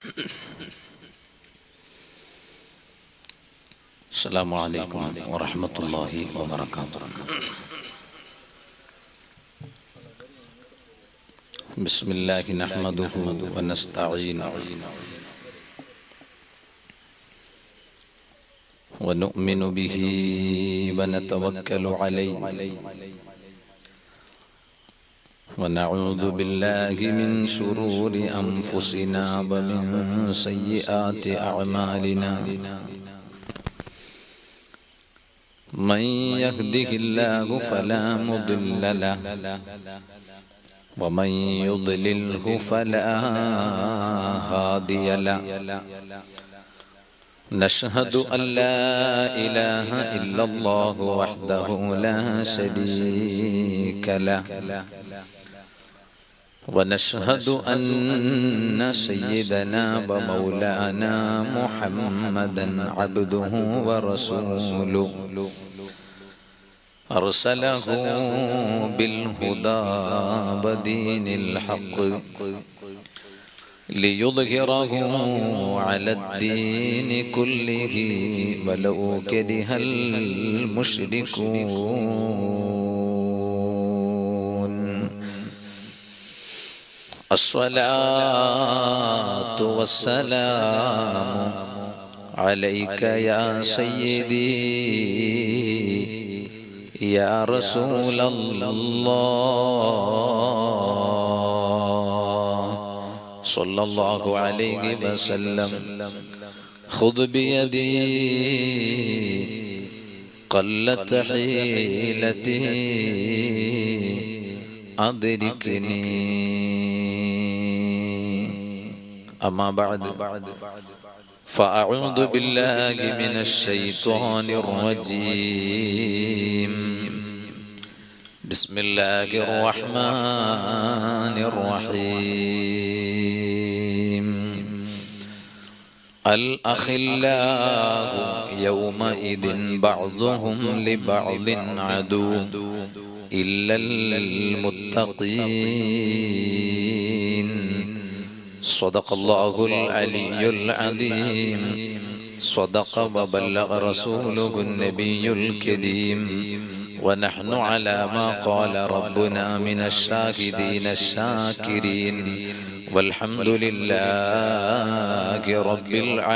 السلام عليكم ورحمة الله وبركاته بسم الله نحمده ونستعينه ونؤمن به ونتوكل عليه ونعوذ بالله من شرور أنفسنا ومن سيئات أعمالنا من يهده الله فلا مضل له ومن يضلله فلا هادي له نشهد أن لا إله إلا الله وحده لا شريك له ونشهد أن سيدنا ومولانا محمدا عبده ورسوله أرسله بالهدى ودين الحق ليظهره على الدين كله ولو كره المشركون الصلاة والسلام عليك يا سيدي يا رسول الله صلى الله عليه وسلم خذ بيدي قلت حيلتي أدركني أما بعد فأعوذ بالله من الشيطان الرجيم بسم الله الرحمن الرحيم الأخلاء يومئذ بعضهم لبعض عدو إلا المتقين صدق الله العلي العظيم صدق وبلغ رسوله النبي الكريم ونحن على ما قال ربنا من الشاهدين الشاكرين والحمد لله رب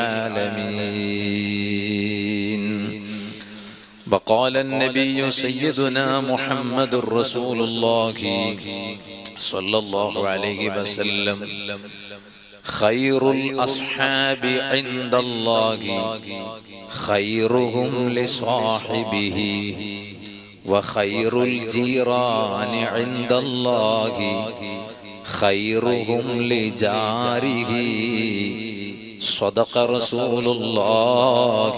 العالمين وقال النبي سيدنا محمد رسول الله صلى الله عليه وسلم خير الأصحاب عند الله خيرهم لصاحبه وخير الجيران عند الله خيرهم لجاره صدق رسول الله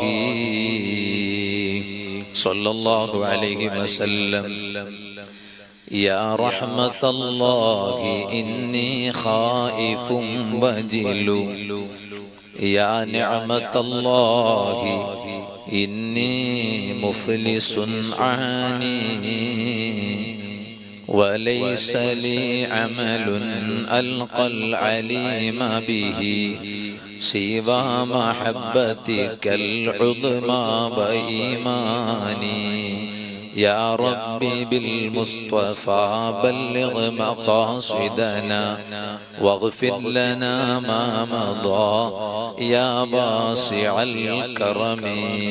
صلى الله عليه وسلم يا رحمة الله إني خائف وجل يا نعمة الله إني مفلس عاني وليس لي عمل ألقى العليم به سوى محبتك العظمى وإيماني يا ربي بالمصطفى بلغ مقاصدنا واغفر لنا ما مضى يا باسع الكرم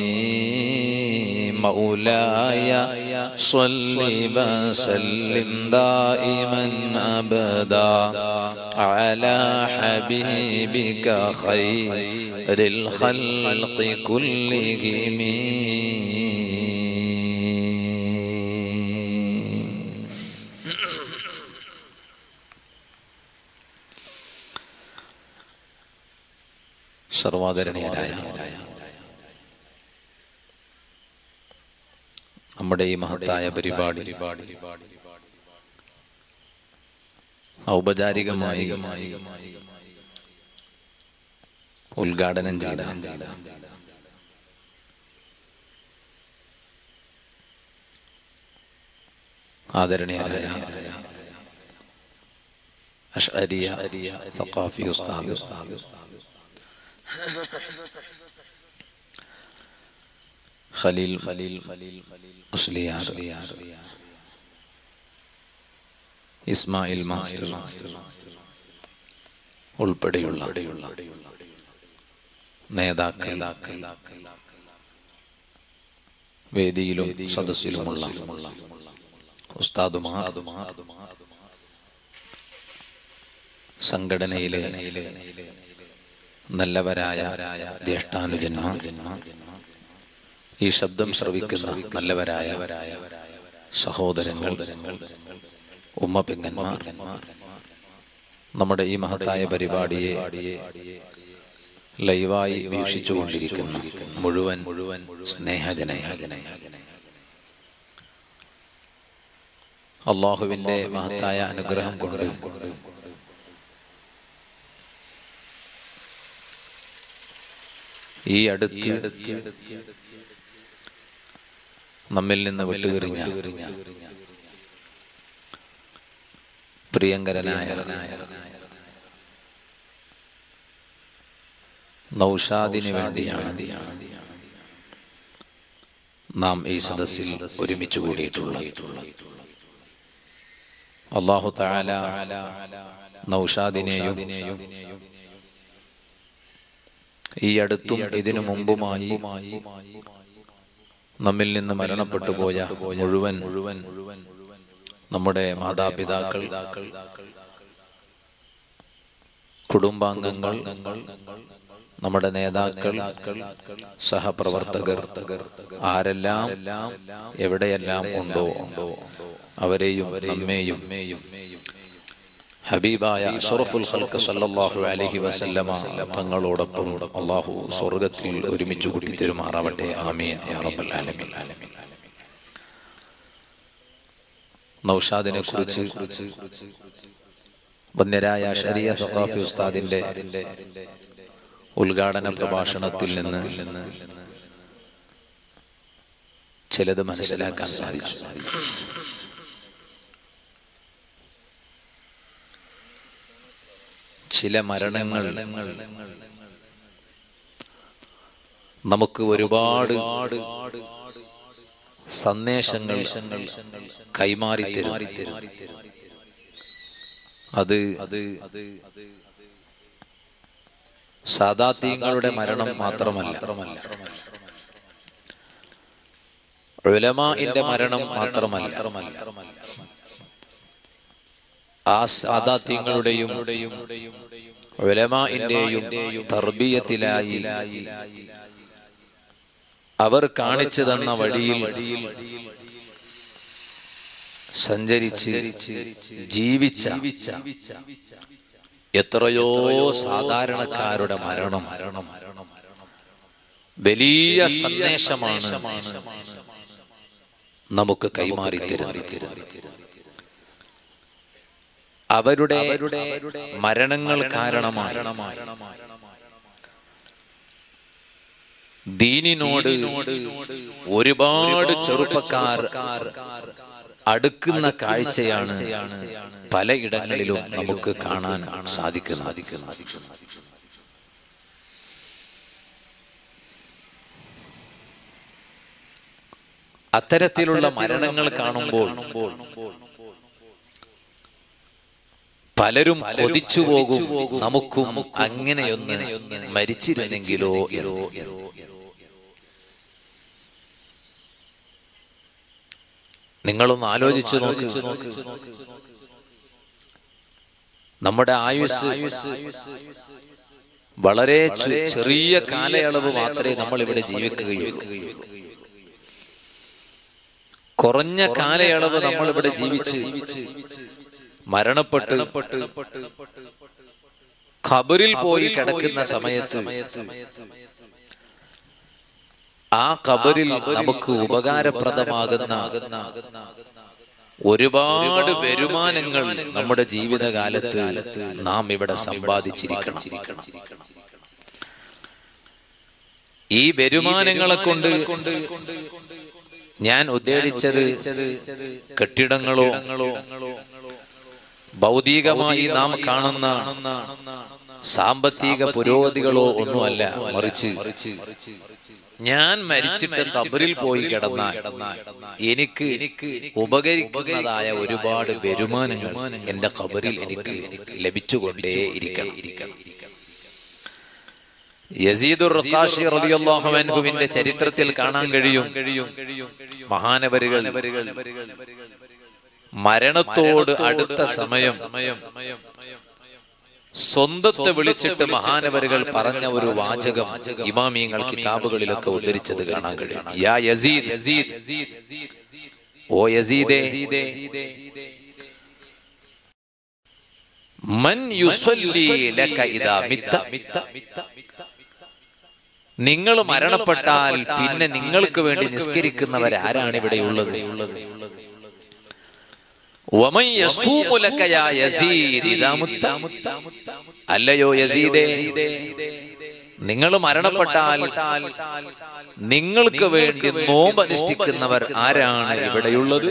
مولاي صل وسلم دائما ابدا على حبيبك خير الخلق كلهم സർവാദരണീയരായ നമ്മുടെ ഈ മഹത്തായ പരിപാടി ഔപചാരികമായി ഉദ്ഘാടനം ചെയ്ത ആദരണീയരായ അഷ്അരിയ സഖാഫി ഉസ്താദ് ഖലീൽ ഖലീൽ ഖലീൽ മുസ്ലിയാർ ഇസ്മായിൽ മാസ്റ്റർ ഉൾപ്പെടെയുള്ള നേതാക്കൾ വേദിയിലും സദസ്സിലുമുള്ള ഉസ്താദുമാർ സംഘടനയിലെ നല്ലവരായ ജ്യേഷ്ഠാനുജന്മ ഈ ശബ്ദം ശ്രവിക്കുന്ന നല്ലവരായ സഹോദരങ്ങൾ ഉമ്മ പെങ്ങന്മാർ നമ്മുടെ ഈ മഹത്തായ പരിപാടിയെ ലൈവായി വീക്ഷിച്ചുകൊണ്ടിരിക്കുന്ന മുഴുവൻ മുഴുവൻ സ്നേഹജനയ അള്ളാഹുവിന്റെ മഹത്തായ അനുഗ്രഹം കൊണ്ട് ഈ അടുത്ത് നമ്മിൽ നിന്ന് വിട്ടുകറിഞ്ഞ പ്രിയങ്കരനായ നൗഷാദിന് വേണ്ടിയാണ് നാം ഈ സദസ്സിൽ ഒരുമിച്ച് കൂടിയിട്ടുള്ളത് അള്ളാഹു താല നൗഷാദിനെയും ഈ അടുത്തും ഇതിനു മുമ്പുമായി നമ്മിൽ നിന്ന് മരണപ്പെട്ടു പോയ മുഴുവൻ മുഴുവൻ നമ്മുടെ മാതാപിതാക്കൾ കുടുംബാംഗങ്ങൾ നമ്മുടെ നേതാക്കൾ സഹപ്രവർത്തകർ ആരെല്ലാം എവിടെയെല്ലാം ഉണ്ടോ ഉണ്ടോ അവരെയും നമ്മെയും ഹബീബായ അഷറഫുൽ ഖൽഖ് സല്ലല്ലാഹു അലൈഹി വസല്ലമ തങ്ങളോടൊപ്പം അള്ളാഹു സ്വർഗത്തിൽ ഒരുമിച്ച് കൂട്ടി തെരുമാറാവട്ടെ ആമീൻ യാ റബ്ബൽ ആലമീൻ നൗഷാദിനെ കുറിച്ച് വന്യരായ ഷരിയ സഖാഫി ഉസ്താദിന്റെ ഉദ്ഘാടന പ്രഭാഷണത്തിൽ നിന്ന് ചിലത് മനസ്സിലാക്കാൻ സാധിച്ചു ചില മരണങ്ങൾ നമുക്ക് ഒരുപാട് സന്ദേശങ്ങൾ കൈമാറി തരും അത് അത് സാദാത്യങ്ങളുടെ മരണം മാത്രമല്ല ഉലമാന്റെ മരണം മാത്രമല്ല ആ സാദാത്യങ്ങളുടെയും ഉലമാന്റെയും തർബീയത്തിലായി അവർ കാണിച്ചു തന്ന വഴിയിൽ സഞ്ചരിച്ച് ജീവിച്ച എത്രയോ സാധാരണക്കാരുടെ മരണം വലിയ സന്ദേശമാണ് നമുക്ക് കൈമാറി തരുന്നത് അവരുടെ മരണങ്ങൾ കാരണമായി ദീനിനോട് ഒരുപാട് ചെറുപ്പക്കാർ അടുക്കുന്ന കാഴ്ചയാണ് പലയിടങ്ങളിലും നമുക്ക് കാണാൻ സാധിക്കുന്നത് അത്തരത്തിലുള്ള മരണങ്ങൾ കാണുമ്പോൾ പലരും കൊതിച്ചു പോകും നമുക്കും അങ്ങനെയൊന്ന് മരിച്ചിരുന്നെങ്കിലോ എന്നോ നിങ്ങളൊന്ന് ആലോചിച്ചു നോക്ക് നമ്മുടെ ആയുസ് വളരെ ചു- ചെറിയ കാലയളവ് മാത്രമേ നമ്മൾ ഇവിടെ ജീവിക്കുകയുള്ളൂ കുറഞ്ഞ കാലയളവ് നമ്മൾ ഇവിടെ ജീവിച്ച് മരണപ്പെട്ട് ഖബറിൽ പോയി കിടക്കുന്ന സമയത്ത് ആ ഖബറിൽ നമുക്ക് ഉപകാരപ്രദമാകുന്ന ഒരുപാട് വരുമാനങ്ങൾ നമ്മുടെ ജീവിതകാലത്ത് നാം ഇവിടെ സമ്പാദിച്ചിരിക്കണം ഈ വരുമാനങ്ങളെ കൊണ്ട് ഞാൻ ഉദ്ദേശിച്ചത് കെട്ടിടങ്ങളോ ഭൗതികമായി നാം കാണുന്ന സാമ്പത്തിക പുരോഗതികളോ ഒന്നുമല്ല മറിച്ച് ഞാൻ മരിച്ചിട്ട് കബറിൽ പോയി കിടന്നാൽ എനിക്ക് ഉപകരിക്കുന്നതായ ഒരുപാട് വരുമാനങ്ങൾ എന്റെ കബറിൽ എനിക്ക് ലഭിച്ചുകൊണ്ടേ ഇരിക്കണം യസീദുർ റഖാഷി റളിയല്ലാഹു അൻഹുവിന്റെ ചരിത്രത്തിൽ കാണാൻ കഴിയും മഹാനവരുകൾ മരണത്തോട് അടുത്ത സമയം സ്വന്തത്തെ വിളിച്ചിട്ട് മഹാനവരുകൾ പറഞ്ഞ ഒരു വാചകം ഇമാമിയങ്ങൾ കിതാബുകളിലൊക്കെ ഉദ്ധരിച്ചത് കാണാൻ കഴിയും യാ യസീദ് ഓ യസീദേ മൻ യുസല്ലി ലക ഇദാ മിത്ത നിങ്ങൾ മരണപ്പെട്ടാൽ പിന്നെ നിങ്ങൾക്ക് വേണ്ടി നിസ്കരിക്കുന്നവർ ആരാണ് ഇവിടെ ഉള്ളത് വമൻ യസൂമു ലക യാ യസീദ് ഇദാ മുത്ത. അല്ലയോ യസീദേ നിങ്ങൾ മരണപ്പെട്ടാൽ നിങ്ങൾക്ക് വേണ്ടി നോമ്പ് അനുഷ്ഠിക്കുന്നവർ ആരാണ് ഇവിടെയുള്ളത്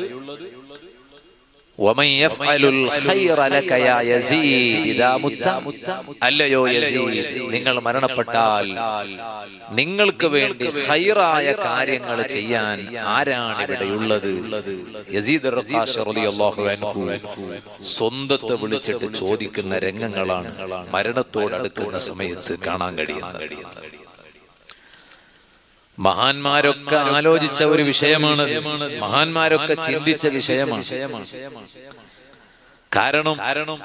വമൻ യഫ്അലുൽ ഖൈറ ലക യാ യസീദ് ഇദാ മുത്ത. അല്ലയോ യസീദ് നിങ്ങൾ മരണപ്പെട്ടാൽ നിങ്ങൾക്ക് വേണ്ടി ഖൈറായ കാര്യങ്ങൾ ചെയ്യാൻ ആരാണ് ഇവിടെയുള്ളത് യസീദ് റഖാഷ് റളിയല്ലാഹു അൻഹു സ്വന്തത്തെ വിളിച്ചിട്ട് ചോദിക്കുന്ന രംഗങ്ങളാണ് മരണത്തോടടുക്കുന്ന സമയത്ത് കാണാൻ കഴിയുന്നത് മഹാന്മാരൊക്കെ ആലോചിച്ച ഒരു വിഷയമാണ് മഹാന്മാരൊക്കെ ചിന്തിച്ച വിഷയമാണ് കാരണം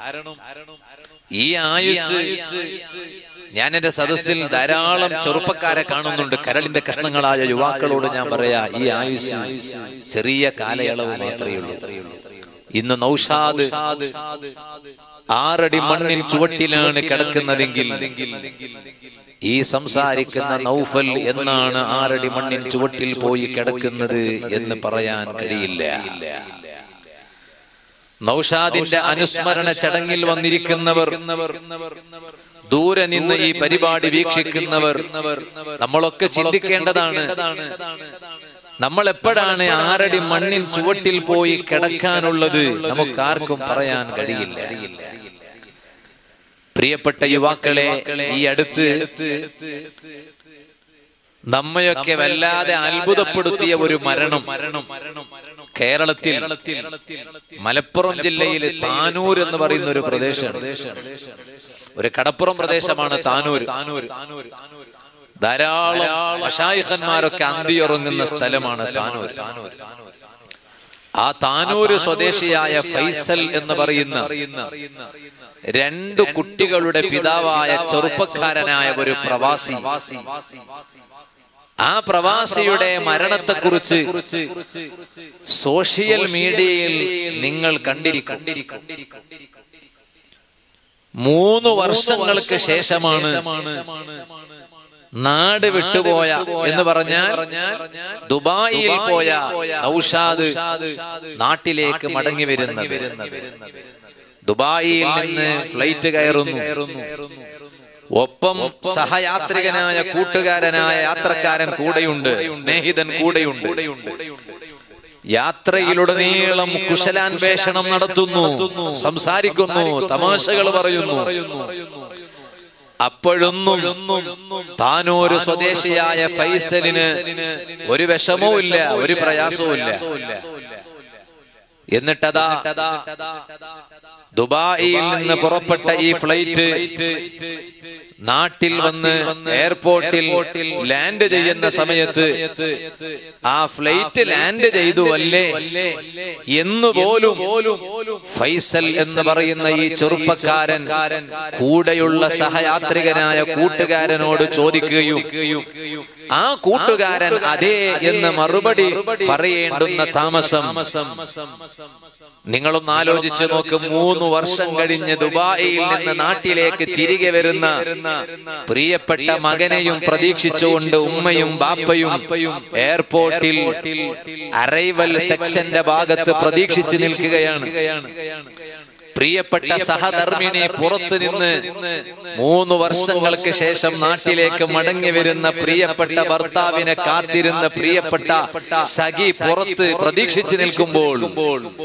ഈ ആയുസ് ഞാൻ എന്റെ സദസ്സിൽ ധാരാളം ചെറുപ്പക്കാരെ കാണുന്നുണ്ട് കരളിന്റെ കഷ്ണങ്ങളായ യുവാക്കളോട് ഞാൻ പറയാ ഈ ആയുസ് ചെറിയ കാലയളവ് മാത്രമേ ഉള്ളൂ ഇന്ന് നൗഷാദ് ആറടി മണ്ണിൽ ചുവട്ടിലാണ് കിടക്കുന്നതെങ്കിൽ ഈ സംസാരിക്കുന്ന നൗഫൽ എന്നാണ് ആറടി മണ്ണിൻ ചുവട്ടിൽ പോയി കിടക്കുന്നത് എന്ന് പറയാൻ കഴിയില്ല നൗഷാദിന്റെ അനുസ്മരണ ചടങ്ങിൽ വന്നിരിക്കുന്നവർ ദൂരെ നിന്ന് ഈ പരിപാടി വീക്ഷിക്കുന്നവർ നമ്മളൊക്കെ ചിന്തിക്കേണ്ടതാണ് നമ്മൾ എപ്പോഴാണ് ആറടി മണ്ണിൻ ചുവട്ടിൽ പോയി കിടക്കാനുള്ളത് നമുക്കാർക്കും പറയാൻ കഴിയില്ല പ്രിയപ്പെട്ട യുവാക്കളെ ഈ അടുത്ത് നമ്മയൊക്കെ വല്ലാതെ അത്ഭുതപ്പെടുത്തിയ ഒരു മരണം കേരളത്തിൽ മലപ്പുറം ജില്ലയിൽ താനൂർ എന്ന് പറയുന്ന ഒരു പ്രദേശമാണ് ഒരു കടപ്പുറം പ്രദേശമാണ് താനൂർ ധാരാളം മഷായിഖന്മാരൊക്കെ അന്തിയുറങ്ങുന്ന സ്ഥലമാണ് താനൂർ ആ താനൂര് സ്വദേശിയായ ഫൈസൽ എന്ന് പറയുന്ന രണ്ടു കുട്ടികളുടെ പിതാവായ ചെറുപ്പക്കാരനായ ഒരു പ്രവാസി ആ പ്രവാസിയുടെ മരണത്തെക്കുറിച്ച് സോഷ്യൽ മീഡിയയിൽ നിങ്ങൾ കണ്ടിരിക്കും മൂന്ന് വർഷങ്ങൾക്ക് ശേഷമാണ് നാട് വിട്ടുപോയ എന്ന് പറഞ്ഞാൽ ദുബായിൽ പോയ ഔഷാദ് നാട്ടിലേക്ക് മടങ്ങി വരുന്നത് ദുബായിൽ നിന്ന് ഫ്ലൈറ്റ് കയറുന്നു ഒപ്പം സഹയാത്രികനായ കൂട്ടുകാരനായ യാത്രക്കാരൻ കൂടെയുണ്ട് സ്നേഹിതൻ കൂടെയുണ്ട് യാത്രയിലുടനീളം കുശലാന്വേഷണം നടത്തുന്നു സംസാരിക്കുന്നു തമാശകൾ പറയുന്നു അപ്പോഴൊന്നും താനൂര് സ്വദേശിയായ ഫൈസലിന് ഒരു വിഷമവും ഇല്ല ഒരു പ്രയാസവും ഇല്ല എന്നിട്ടതാ ദുബായിൽ നിന്ന് പുറപ്പെട്ട ഈ ഫ്ലൈറ്റ് നാട്ടിൽ വന്ന് എയർപോർട്ടിൽ ലാൻഡ് ചെയ്യുന്ന സമയത്ത് ആ ഫ്ലൈറ്റ് ലാൻഡ് ചെയ്തു അല്ലേ എന്ന് പോലും ഫൈസൽ എന്ന് പറയുന്ന ഈ ചെറുപ്പക്കാരൻ കൂടെയുള്ള സഹയാത്രികനായ കൂട്ടുകാരനോട് ചോദിക്കുകയും ആ കൂട്ടുകാരൻ അതെ എന്ന് മറുപടി പറയേണ്ടുന്ന താമസം നിങ്ങളൊന്ന് ആലോചിച്ച് നോക്ക് മൂന്ന് വർഷം കഴിഞ്ഞ് ദുബായിൽ നിന്ന് നാട്ടിലേക്ക് തിരികെ വരുന്ന പ്രിയപ്പെട്ട മകനെയും പ്രതീക്ഷിച്ചുകൊണ്ട് ഉമ്മയും ബാപ്പയും എയർപോർട്ടിൽ അറൈവൽ സെക്ഷന്റെ ഭാഗത്ത് പ്രതീക്ഷിച്ചു നിൽക്കുകയാണ് പ്രിയപ്പെട്ട സഹധർമ്മിണി പുറത്തു നിന്ന് മൂന്ന് വർഷങ്ങൾക്ക് ശേഷം നാട്ടിലേക്ക് മടങ്ങി വരുന്ന പ്രിയപ്പെട്ട ഭർത്താവിനെ കാത്തിരുന്ന പ്രിയപ്പെട്ട സഖി പുറത്ത് പ്രതീക്ഷിച്ചു നിൽക്കുമ്പോൾ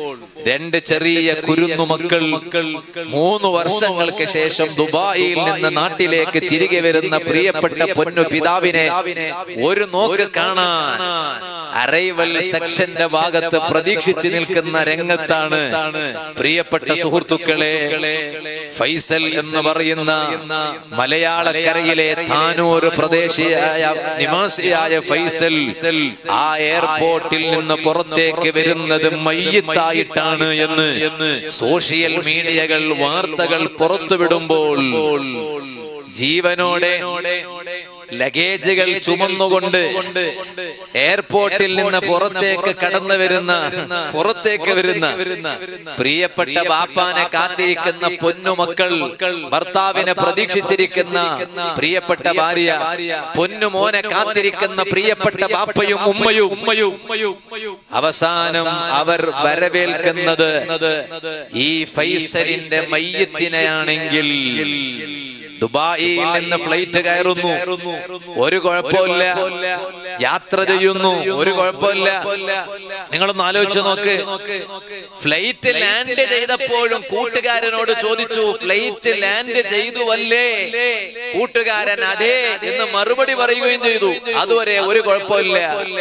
രണ്ട് ചെറിയ കുരുന്നു മക്കൾ മൂന്ന് വർഷങ്ങൾക്ക് ശേഷം ദുബായിൽ നിന്ന് നാട്ടിലേക്ക് തിരികെ വരുന്ന പ്രിയപ്പെട്ട പൊന്നു പിതാവിനെ ഒരു നോക്ക് കാണാൻ അറൈവൽ സെക്ഷന്റെ ഭാഗത്ത് പ്രതീക്ഷിച്ച് നിൽക്കുന്ന രംഗത്താണ് പ്രിയപ്പെട്ട സുഹൃത്തുക്കളെ ഫൈസൽ എന്ന് പറയുന്ന മലയാളക്കരയിലെ താനൂർ പ്രദേശിയായ നിവാസിയായ ഫൈസൽ ആ എയർപോർട്ടിൽ നിന്ന് പുറത്തേക്ക് വരുന്നത് മയ്യത്തായിട്ടാണ് എന്ന് സോഷ്യൽ മീഡിയകൾ വാർത്തകൾ പുറത്തുവിടുമ്പോൾ ജീവനോടെ ലഗേജുകൾ ചുമന്നുകൊണ്ട് എയർപോർട്ടിൽ നിന്ന് പുറത്തേക്ക് കടന്നു വരുന്ന പുറത്തേക്ക് വരുന്ന പ്രിയപ്പെട്ട ബാപ്പാനെ കാത്തിരിക്കുന്ന പൊന്നുമക്കൾ ഭർത്താവിനെ പ്രതീക്ഷിച്ചിരിക്കുന്ന പ്രിയപ്പെട്ട ഭാര്യ പൊന്നുമോനെ കാത്തിരിക്കുന്ന പ്രിയപ്പെട്ട ബാപ്പയും ഉമ്മയും ഉമ്മയും അവസാനം അവർ വരവേൽക്കുന്നത് ഈ ഫൈസലിന്റെ മയ്യത്തിനെയാണെങ്കിൽ ദുബായിൽ നിന്ന് ഫ്ലൈറ്റ് കയറുന്നു ഒരു കുഴപ്പമില്ല യാത്ര ചെയ്യുന്നു ഒരു കുഴപ്പമില്ല നിങ്ങളൊന്ന് ആലോചിച്ച് നോക്ക് ഫ്ലൈറ്റ് ലാൻഡ് ചെയ്തപ്പോഴും കൂട്ടുകാരനോട് ചോദിച്ചു ഫ്ലൈറ്റ് ലാൻഡ് ചെയ്തുവല്ലേ കൂട്ടുകാരൻ അതെ എന്ന് മറുപടി പറയുകയും ചെയ്തു അതുവരെ ഒരു കുഴപ്പമില്ല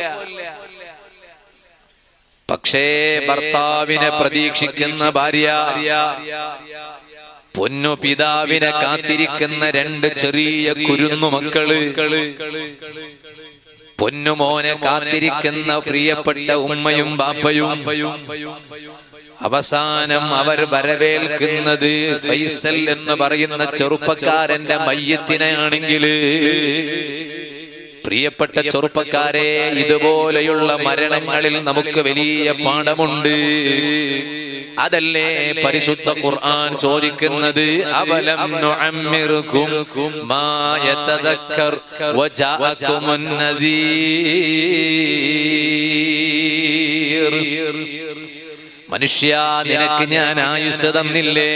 പക്ഷേ ഭർത്താവിനെ പ്രതീക്ഷിക്കുന്ന ഭാര്യ പൊന്നു പിതാവിനെ കാത്തിരിക്കുന്ന രണ്ട് ചെറിയ കുരുന്നു മക്കള് പൊന്നുമോനെ കാത്തിരിക്കുന്ന പ്രിയപ്പെട്ട ഉമ്മയും ബാപ്പയും അവസാനം അവർ വരവേൽക്കുന്നത് ഫൈസൽ എന്ന് പറയുന്ന ചെറുപ്പക്കാരന്റെ മയ്യത്തിനെയാണെങ്കിൽ പ്രിയപ്പെട്ട ചെറുപ്പക്കാരെ ഇതുപോലെയുള്ള മരണങ്ങളിൽ നമുക്ക് വലിയ പാഠമുണ്ട് അതല്ലേ പരിശുദ്ധ ഖുർആൻ ചോദിക്കുന്നത് അവലം നുഅമ്മിറുകും മാ യതദക്കർ വജാഅകുമുൻ നദീർ മനുഷ്യ നിനക്ക് ഞാൻ ആയുസ് തന്നില്ലേ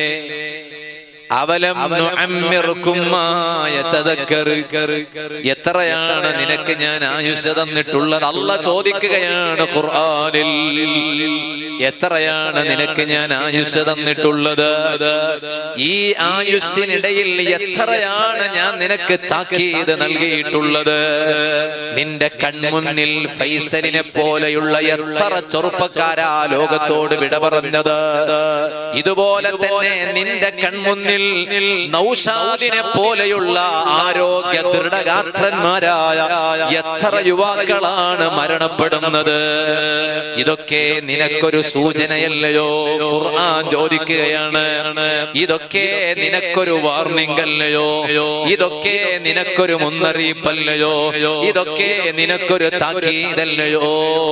അവലം നുഅമ്മിറുകും മാ യതദക്കർ എത്രയാണ് നിനക്ക് ഞാൻ ആയുസ് തന്നിട്ടുള്ളത് അല്ല ചോദിക്കുകയാണ് ഖുർആനിൽ എത്രയാണ് നിനക്ക് ഞാൻ ആയുസ് തന്നിട്ടുള്ളത് ഈ ആയുസ്സിനിടയിൽ എത്രയാണ് ഞാൻ നിനക്ക് താക്കീത് നൽകിയിട്ടുള്ളത് നിന്റെ കൺമുന്നിൽ ഫൈസലിനെ പോലെയുള്ള എത്ര ചെറുപ്പക്കാരാ ലോകത്തോട് വിട പറഞ്ഞത് ഇതുപോലെ തന്നെ നിന്റെ കൺമുന്നിൽ നൗഷാദിനെ പോലെയുള്ള ആരോഗ്യ ദൃഢഗാത്രന്മാരായ എത്ര യുവാക്കളാണ് മരണപ്പെടുന്നത് ഇതൊക്കെ നിനക്കൊരു സൂചനയല്ലയോ ഖുർആൻ ചോദിക്കുകയാണ് ഇതൊക്കെ നിനക്കൊരു വാർണിംഗ് അല്ലയോ ഇതൊക്കെ നിനക്കൊരു മുന്നറിയിപ്പല്ലയോ ഇതൊക്കെ നിനക്കൊരു താക്കീതല്ലയോ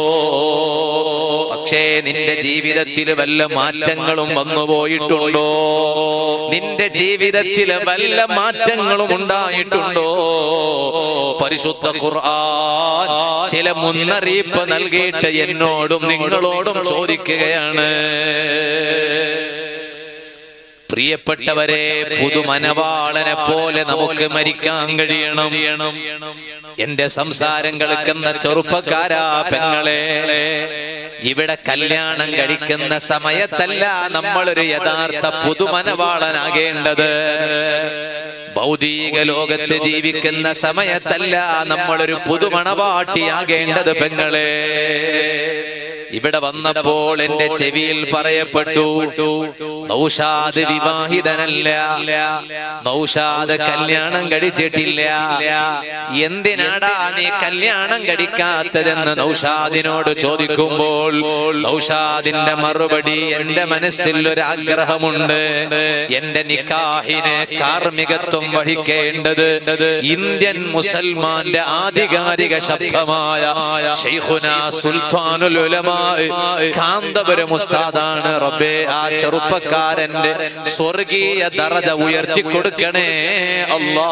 പക്ഷേ നിന്റെ ജീവിതത്തിൽ വല്ല മാറ്റങ്ങളും വന്നു പോയിട്ടുണ്ടോ നിന്റെ ജീവിതത്തിൽ വല്ല മാറ്റങ്ങളും ഉണ്ടായിട്ടുണ്ടോ പരിശുദ്ധ ഖുർആൻ ചില മുന്നറിയിപ്പ് നൽകിയിട്ട് എന്നോടും നിങ്ങളോടും ചോദിക്കുകയാണ് പ്രിയപ്പെട്ടവരെ പുതുമനവാളനെ പോലെ നമുക്ക് മരിക്കാൻ കഴിയണം എന്റെ സംസാരം കേൾക്കുന്ന ചെറുപ്പക്കാരാ പെങ്ങളെ ഇവിടെ കല്യാണം കഴിക്കുന്ന സമയത്തല്ല നമ്മളൊരു യഥാർത്ഥ പുതുമനവാളനാകേണ്ടത് ഭൗതിക ലോകത്ത് ജീവിക്കുന്ന സമയത്തല്ല നമ്മളൊരു പുതുമണവാട്ടിയാകേണ്ടത് പെങ്ങളെ ഇവിടെ വന്നപ്പോൾ എന്റെ ചെവിയിൽ പറയപ്പെട്ടു നൗഷാദ് വിവാഹിതനല്ല നൗഷാദ് കല്യാണം കഴിച്ചിട്ടില്ല എന്തിനാടാ നീ കല്യാണം കഴിക്കാത്തതെന്ന് നൗഷാദിനോട് ചോദിക്കുമ്പോൾ നൗഷാദിന്റെ മറുപടി എന്റെ മനസ്സിൽ ഒരു ആഗ്രഹമുണ്ട് എന്റെ നിക്കാഹിന് കാർമ്മികത്വം വഹിക്കേണ്ടത് ഇന്ത്യൻ മുസൽമാന്റെ ആധികാരിക ശബ്ദമായ ഷെയ്ഖുന സുൽത്താനുൽ ഉലമാ കാന്തപുരം ഉസ്താദാണ് റബ്ബേ ആ ചെറുപ്പക്കാരന്റെ സ്വർഗീയ ദറജ ഉയർത്തി കൊടുക്കണേ അല്ലാ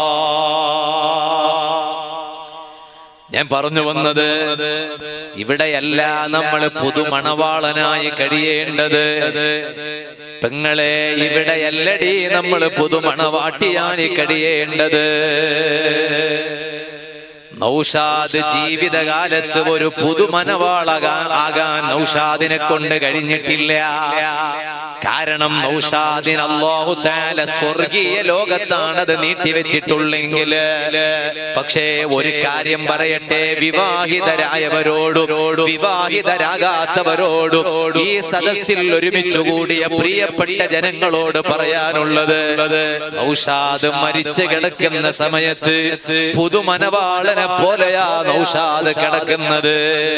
ഞാൻ പറഞ്ഞു വന്നത് ഇവിടെയല്ല നമ്മൾ പുതുമണവാളനായി കഴിയേണ്ടത് പെങ്ങളെ ഇവിടെയല്ലടി നമ്മൾ പുതുമണവാട്ടിയായി കഴിയേണ്ടത് നൗഷാദ് ജീവിതകാലത്ത് ഒരു പുതുമനവാളകാൻ ആകാൻ നൗഷാദിനെ കൊണ്ട് കഴിഞ്ഞിട്ടില്ല കാരണം നൗഷാദിന് അള്ളാഹു താല സ്വർഗീയ ലോകത്താണ് അത് നീട്ടിവെച്ചിട്ടുള്ളെങ്കിൽ പക്ഷേ ഒരു കാര്യം പറയട്ടെ വിവാഹിതരായവരോടും വിവാഹിതരാകാത്തവരോടും ഈ സദസ്സിൽ ഒരുമിച്ച് കൂടിയ പ്രിയപ്പെട്ട ജനങ്ങളോട് പറയാനുള്ളത് നൗഷാദ് മരിച്ചു കിടക്കുന്ന സമയത്ത് പുതുമനവാളനെ പോലെയാ നൗഷാദ് കിടക്കുന്നത്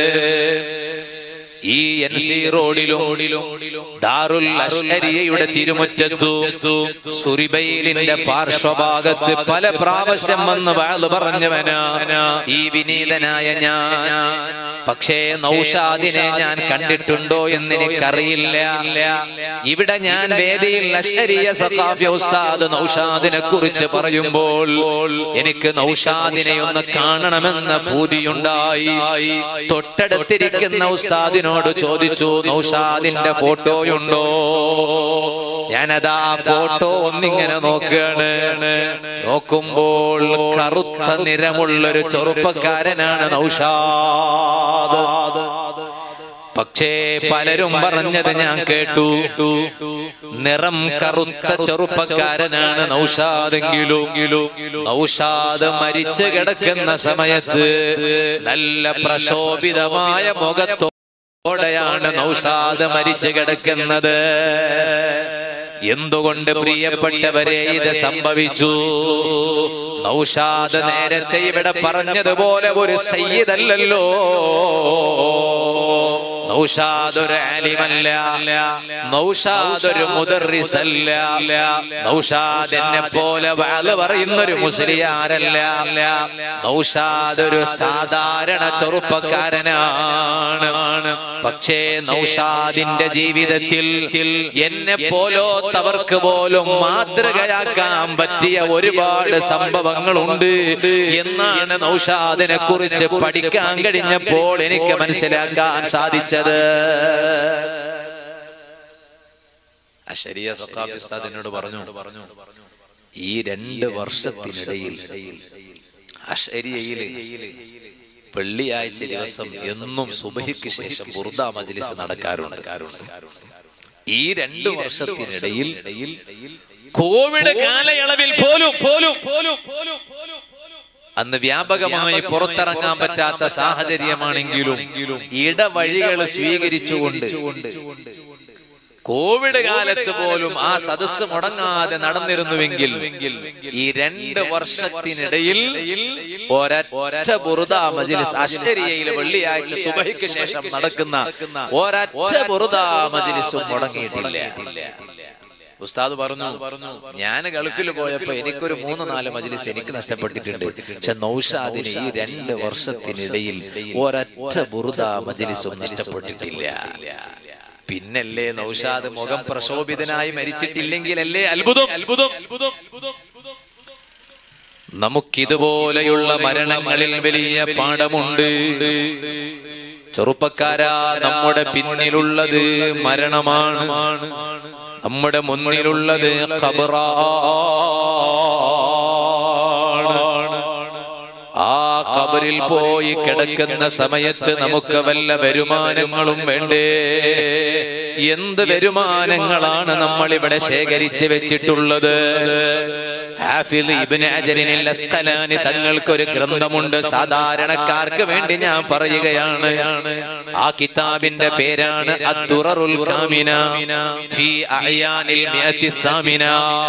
ഈ എൻ സി റോഡിലും ദാറുൽ അഷ്അരിയയുടെ തിരുമുറ്റത്തു സുരിബൈലിന്റെ പാർശ്വഭാഗത്ത് പല പ്രാവശ്യം വന്ന് വാള് പറഞ്ഞവനാ ഈ വിനീതനായ ഞാൻ പക്ഷേ നൗഷാദിനെ ഞാൻ കണ്ടിട്ടുണ്ടോ എന്ന് എനിക്കറിയില്ല ഇവിടെ ഞാൻ വേദിയിൽ അഷ്അരിയ സഖാഫി ഉസ്താദ് നൗഷാദിനെ കുറിച്ച് പറയുമ്പോൾ എനിക്ക് നൗഷാദിനെ ഒന്ന് കാണണമെന്ന ഭൂതിയുണ്ടായി തൊട്ടടുത്തിരിക്കുന്ന ഉസ്താദിനോട് ചോദിച്ചു നൗഷാദിന്റെ ഫോട്ടോയുണ്ടോ ഞാനതാ ഫോട്ടോ ഒന്നിങ്ങനെ നോക്കുകയാണ് നോക്കുമ്പോൾ കറുത്ത നിറമുള്ളൊരു ചെറുപ്പക്കാരനാണ് നൗഷാദ് പക്ഷേ പലരും പറഞ്ഞത് ഞാൻ കേട്ടു നിറം കറുത്ത ചെറുപ്പക്കാരനാണ് നൗഷാദെങ്കിലും നൗഷാദ് മരിച്ചു കിടക്കുന്ന സമയത്ത് നല്ല പ്രശോഭിതമായ മുഖത്തോടെയാണ് നൗഷാദ് മരിച്ചു കിടക്കുന്നത് എന്തുകൊണ്ട് പ്രിയപ്പെട്ടവരെ ഇത് സംഭവിച്ചു നൗഷാദ് നേരത്തെ ഇവിടെ പറഞ്ഞതുപോലെ ഒരു സയ്യിദല്ലല്ലോ നൗഷാദ് ഒരു ആലിമല്ല നൗഷാദ് ഒരു മുദർറിസല്ല നൗഷാദ് എന്നെ പോലെ വാല് പറയുന്ന ഒരു മുസ്ലിയാരല്ല നൗഷാദ് ഒരു സാധാരണ ചെറുപ്പക്കാരനാണ് പക്ഷേ നൗഷാദിന്റെ ജീവിതത്തിൽ എന്നെ പോലോത്തവർക്ക് പോലും മാതൃകയാക്കാൻ പറ്റിയ ഒരുപാട് സംഭവങ്ങളുണ്ട് എന്നാണ് നൗഷാദിനെ കുറിച്ച് പഠിക്കാൻ കഴിഞ്ഞപ്പോൾ എനിക്ക് മനസ്സിലാക്കാൻ സാധിച്ചത് അശരിയ സഖാഫി ഉസ്താദ് എന്നോട് പറഞ്ഞു ഈ രണ്ട് വർഷത്തിനിടയിൽ അഷരിയയില് വെള്ളിയാഴ്ച ദിവസം എന്നും സുബഹിക്ക് ശേഷം ബുർദ മജ്ലിസ് നടക്കാറുണ്ട് ഈ രണ്ട് വർഷത്തിനിടയിൽ കോവിഡ് കാലയളവിൽ പോലും പോലും പോലും പോലും പോലും അന്ന് വ്യാപകമായി പുറത്തിറങ്ങാൻ പറ്റാത്ത സാഹചര്യമാണെങ്കിലും ഇടവഴികൾ സ്വീകരിച്ചുകൊണ്ട് കോവിഡ് കാലത്ത് പോലും ആ സദസ്സ് മുടങ്ങാതെ നടന്നിരുന്നുവെങ്കിൽ ഈ രണ്ട് വർഷത്തിനിടയിൽ ഒരൊറ്റ ബുറുദ മജിലിസ് അഷ്ടരിയയിലെ വെള്ളിയാഴ്ച സുബഹിക്ക് ശേഷം നടക്കുന്ന ഒരൊറ്റ ബുറുദ മജിലിസും മുടങ്ങിയിട്ടില്ല ഉസ്താദ് പറഞ്ഞു ഞാൻ ഗൾഫിൽ പോയപ്പോ എനിക്കൊരു മൂന്ന് നാല് മജിലിസ് എനിക്ക് നഷ്ടപ്പെട്ടിട്ടുണ്ട് പക്ഷെ നൗഷാദിന് ഈ രണ്ട് വർഷത്തിനിടയിൽ ഒരൊറ്റ ബുറുദ മജിലിസും നഷ്ടപ്പെട്ടിട്ടില്ല പിന്നല്ലേ നൗഷാദ് മുഖം പ്രശോഭിതനായി മരിച്ചിട്ടില്ലെങ്കിലല്ലേ അത്ഭുതം അത്ഭുതം അത്ഭുതം നമുക്കിതുപോലെയുള്ള മരണങ്ങളിൽ വലിയ പാഠമുണ്ട് ചെറുപ്പക്കാരാ നമ്മുടെ പിന്നിലുള്ളത് മരണമാണ് നമ്മുടെ മുന്നിലുള്ളത് ഖബറാണ് ആ ഖബറിൽ പോയി കിടക്കുന്ന സമയത്ത് നമുക്ക് വല്ല വരുമാനങ്ങളും വേണ്ടേ എന്ത് വരുമാനങ്ങളാണ് നമ്മൾ ഇവിടെ ശേഖരിച്ച് വെച്ചിട്ടുള്ളത് ഹാഫിദ് ഇബ്നു അജറിനിൽ അസ്ഖലാനി തങ്ങൾക്ക് ഒരു ഗ്രന്ഥമുണ്ട് സാധാരണക്കാർക്ക് വേണ്ടി ഞാൻ പറയുകയാണ് ആ കിതാബിന്റെ പേരാണ് അദ്ദുററുൽ കാമിന ഫീ അഅയാനിൽ മിഅത്തി സാമിന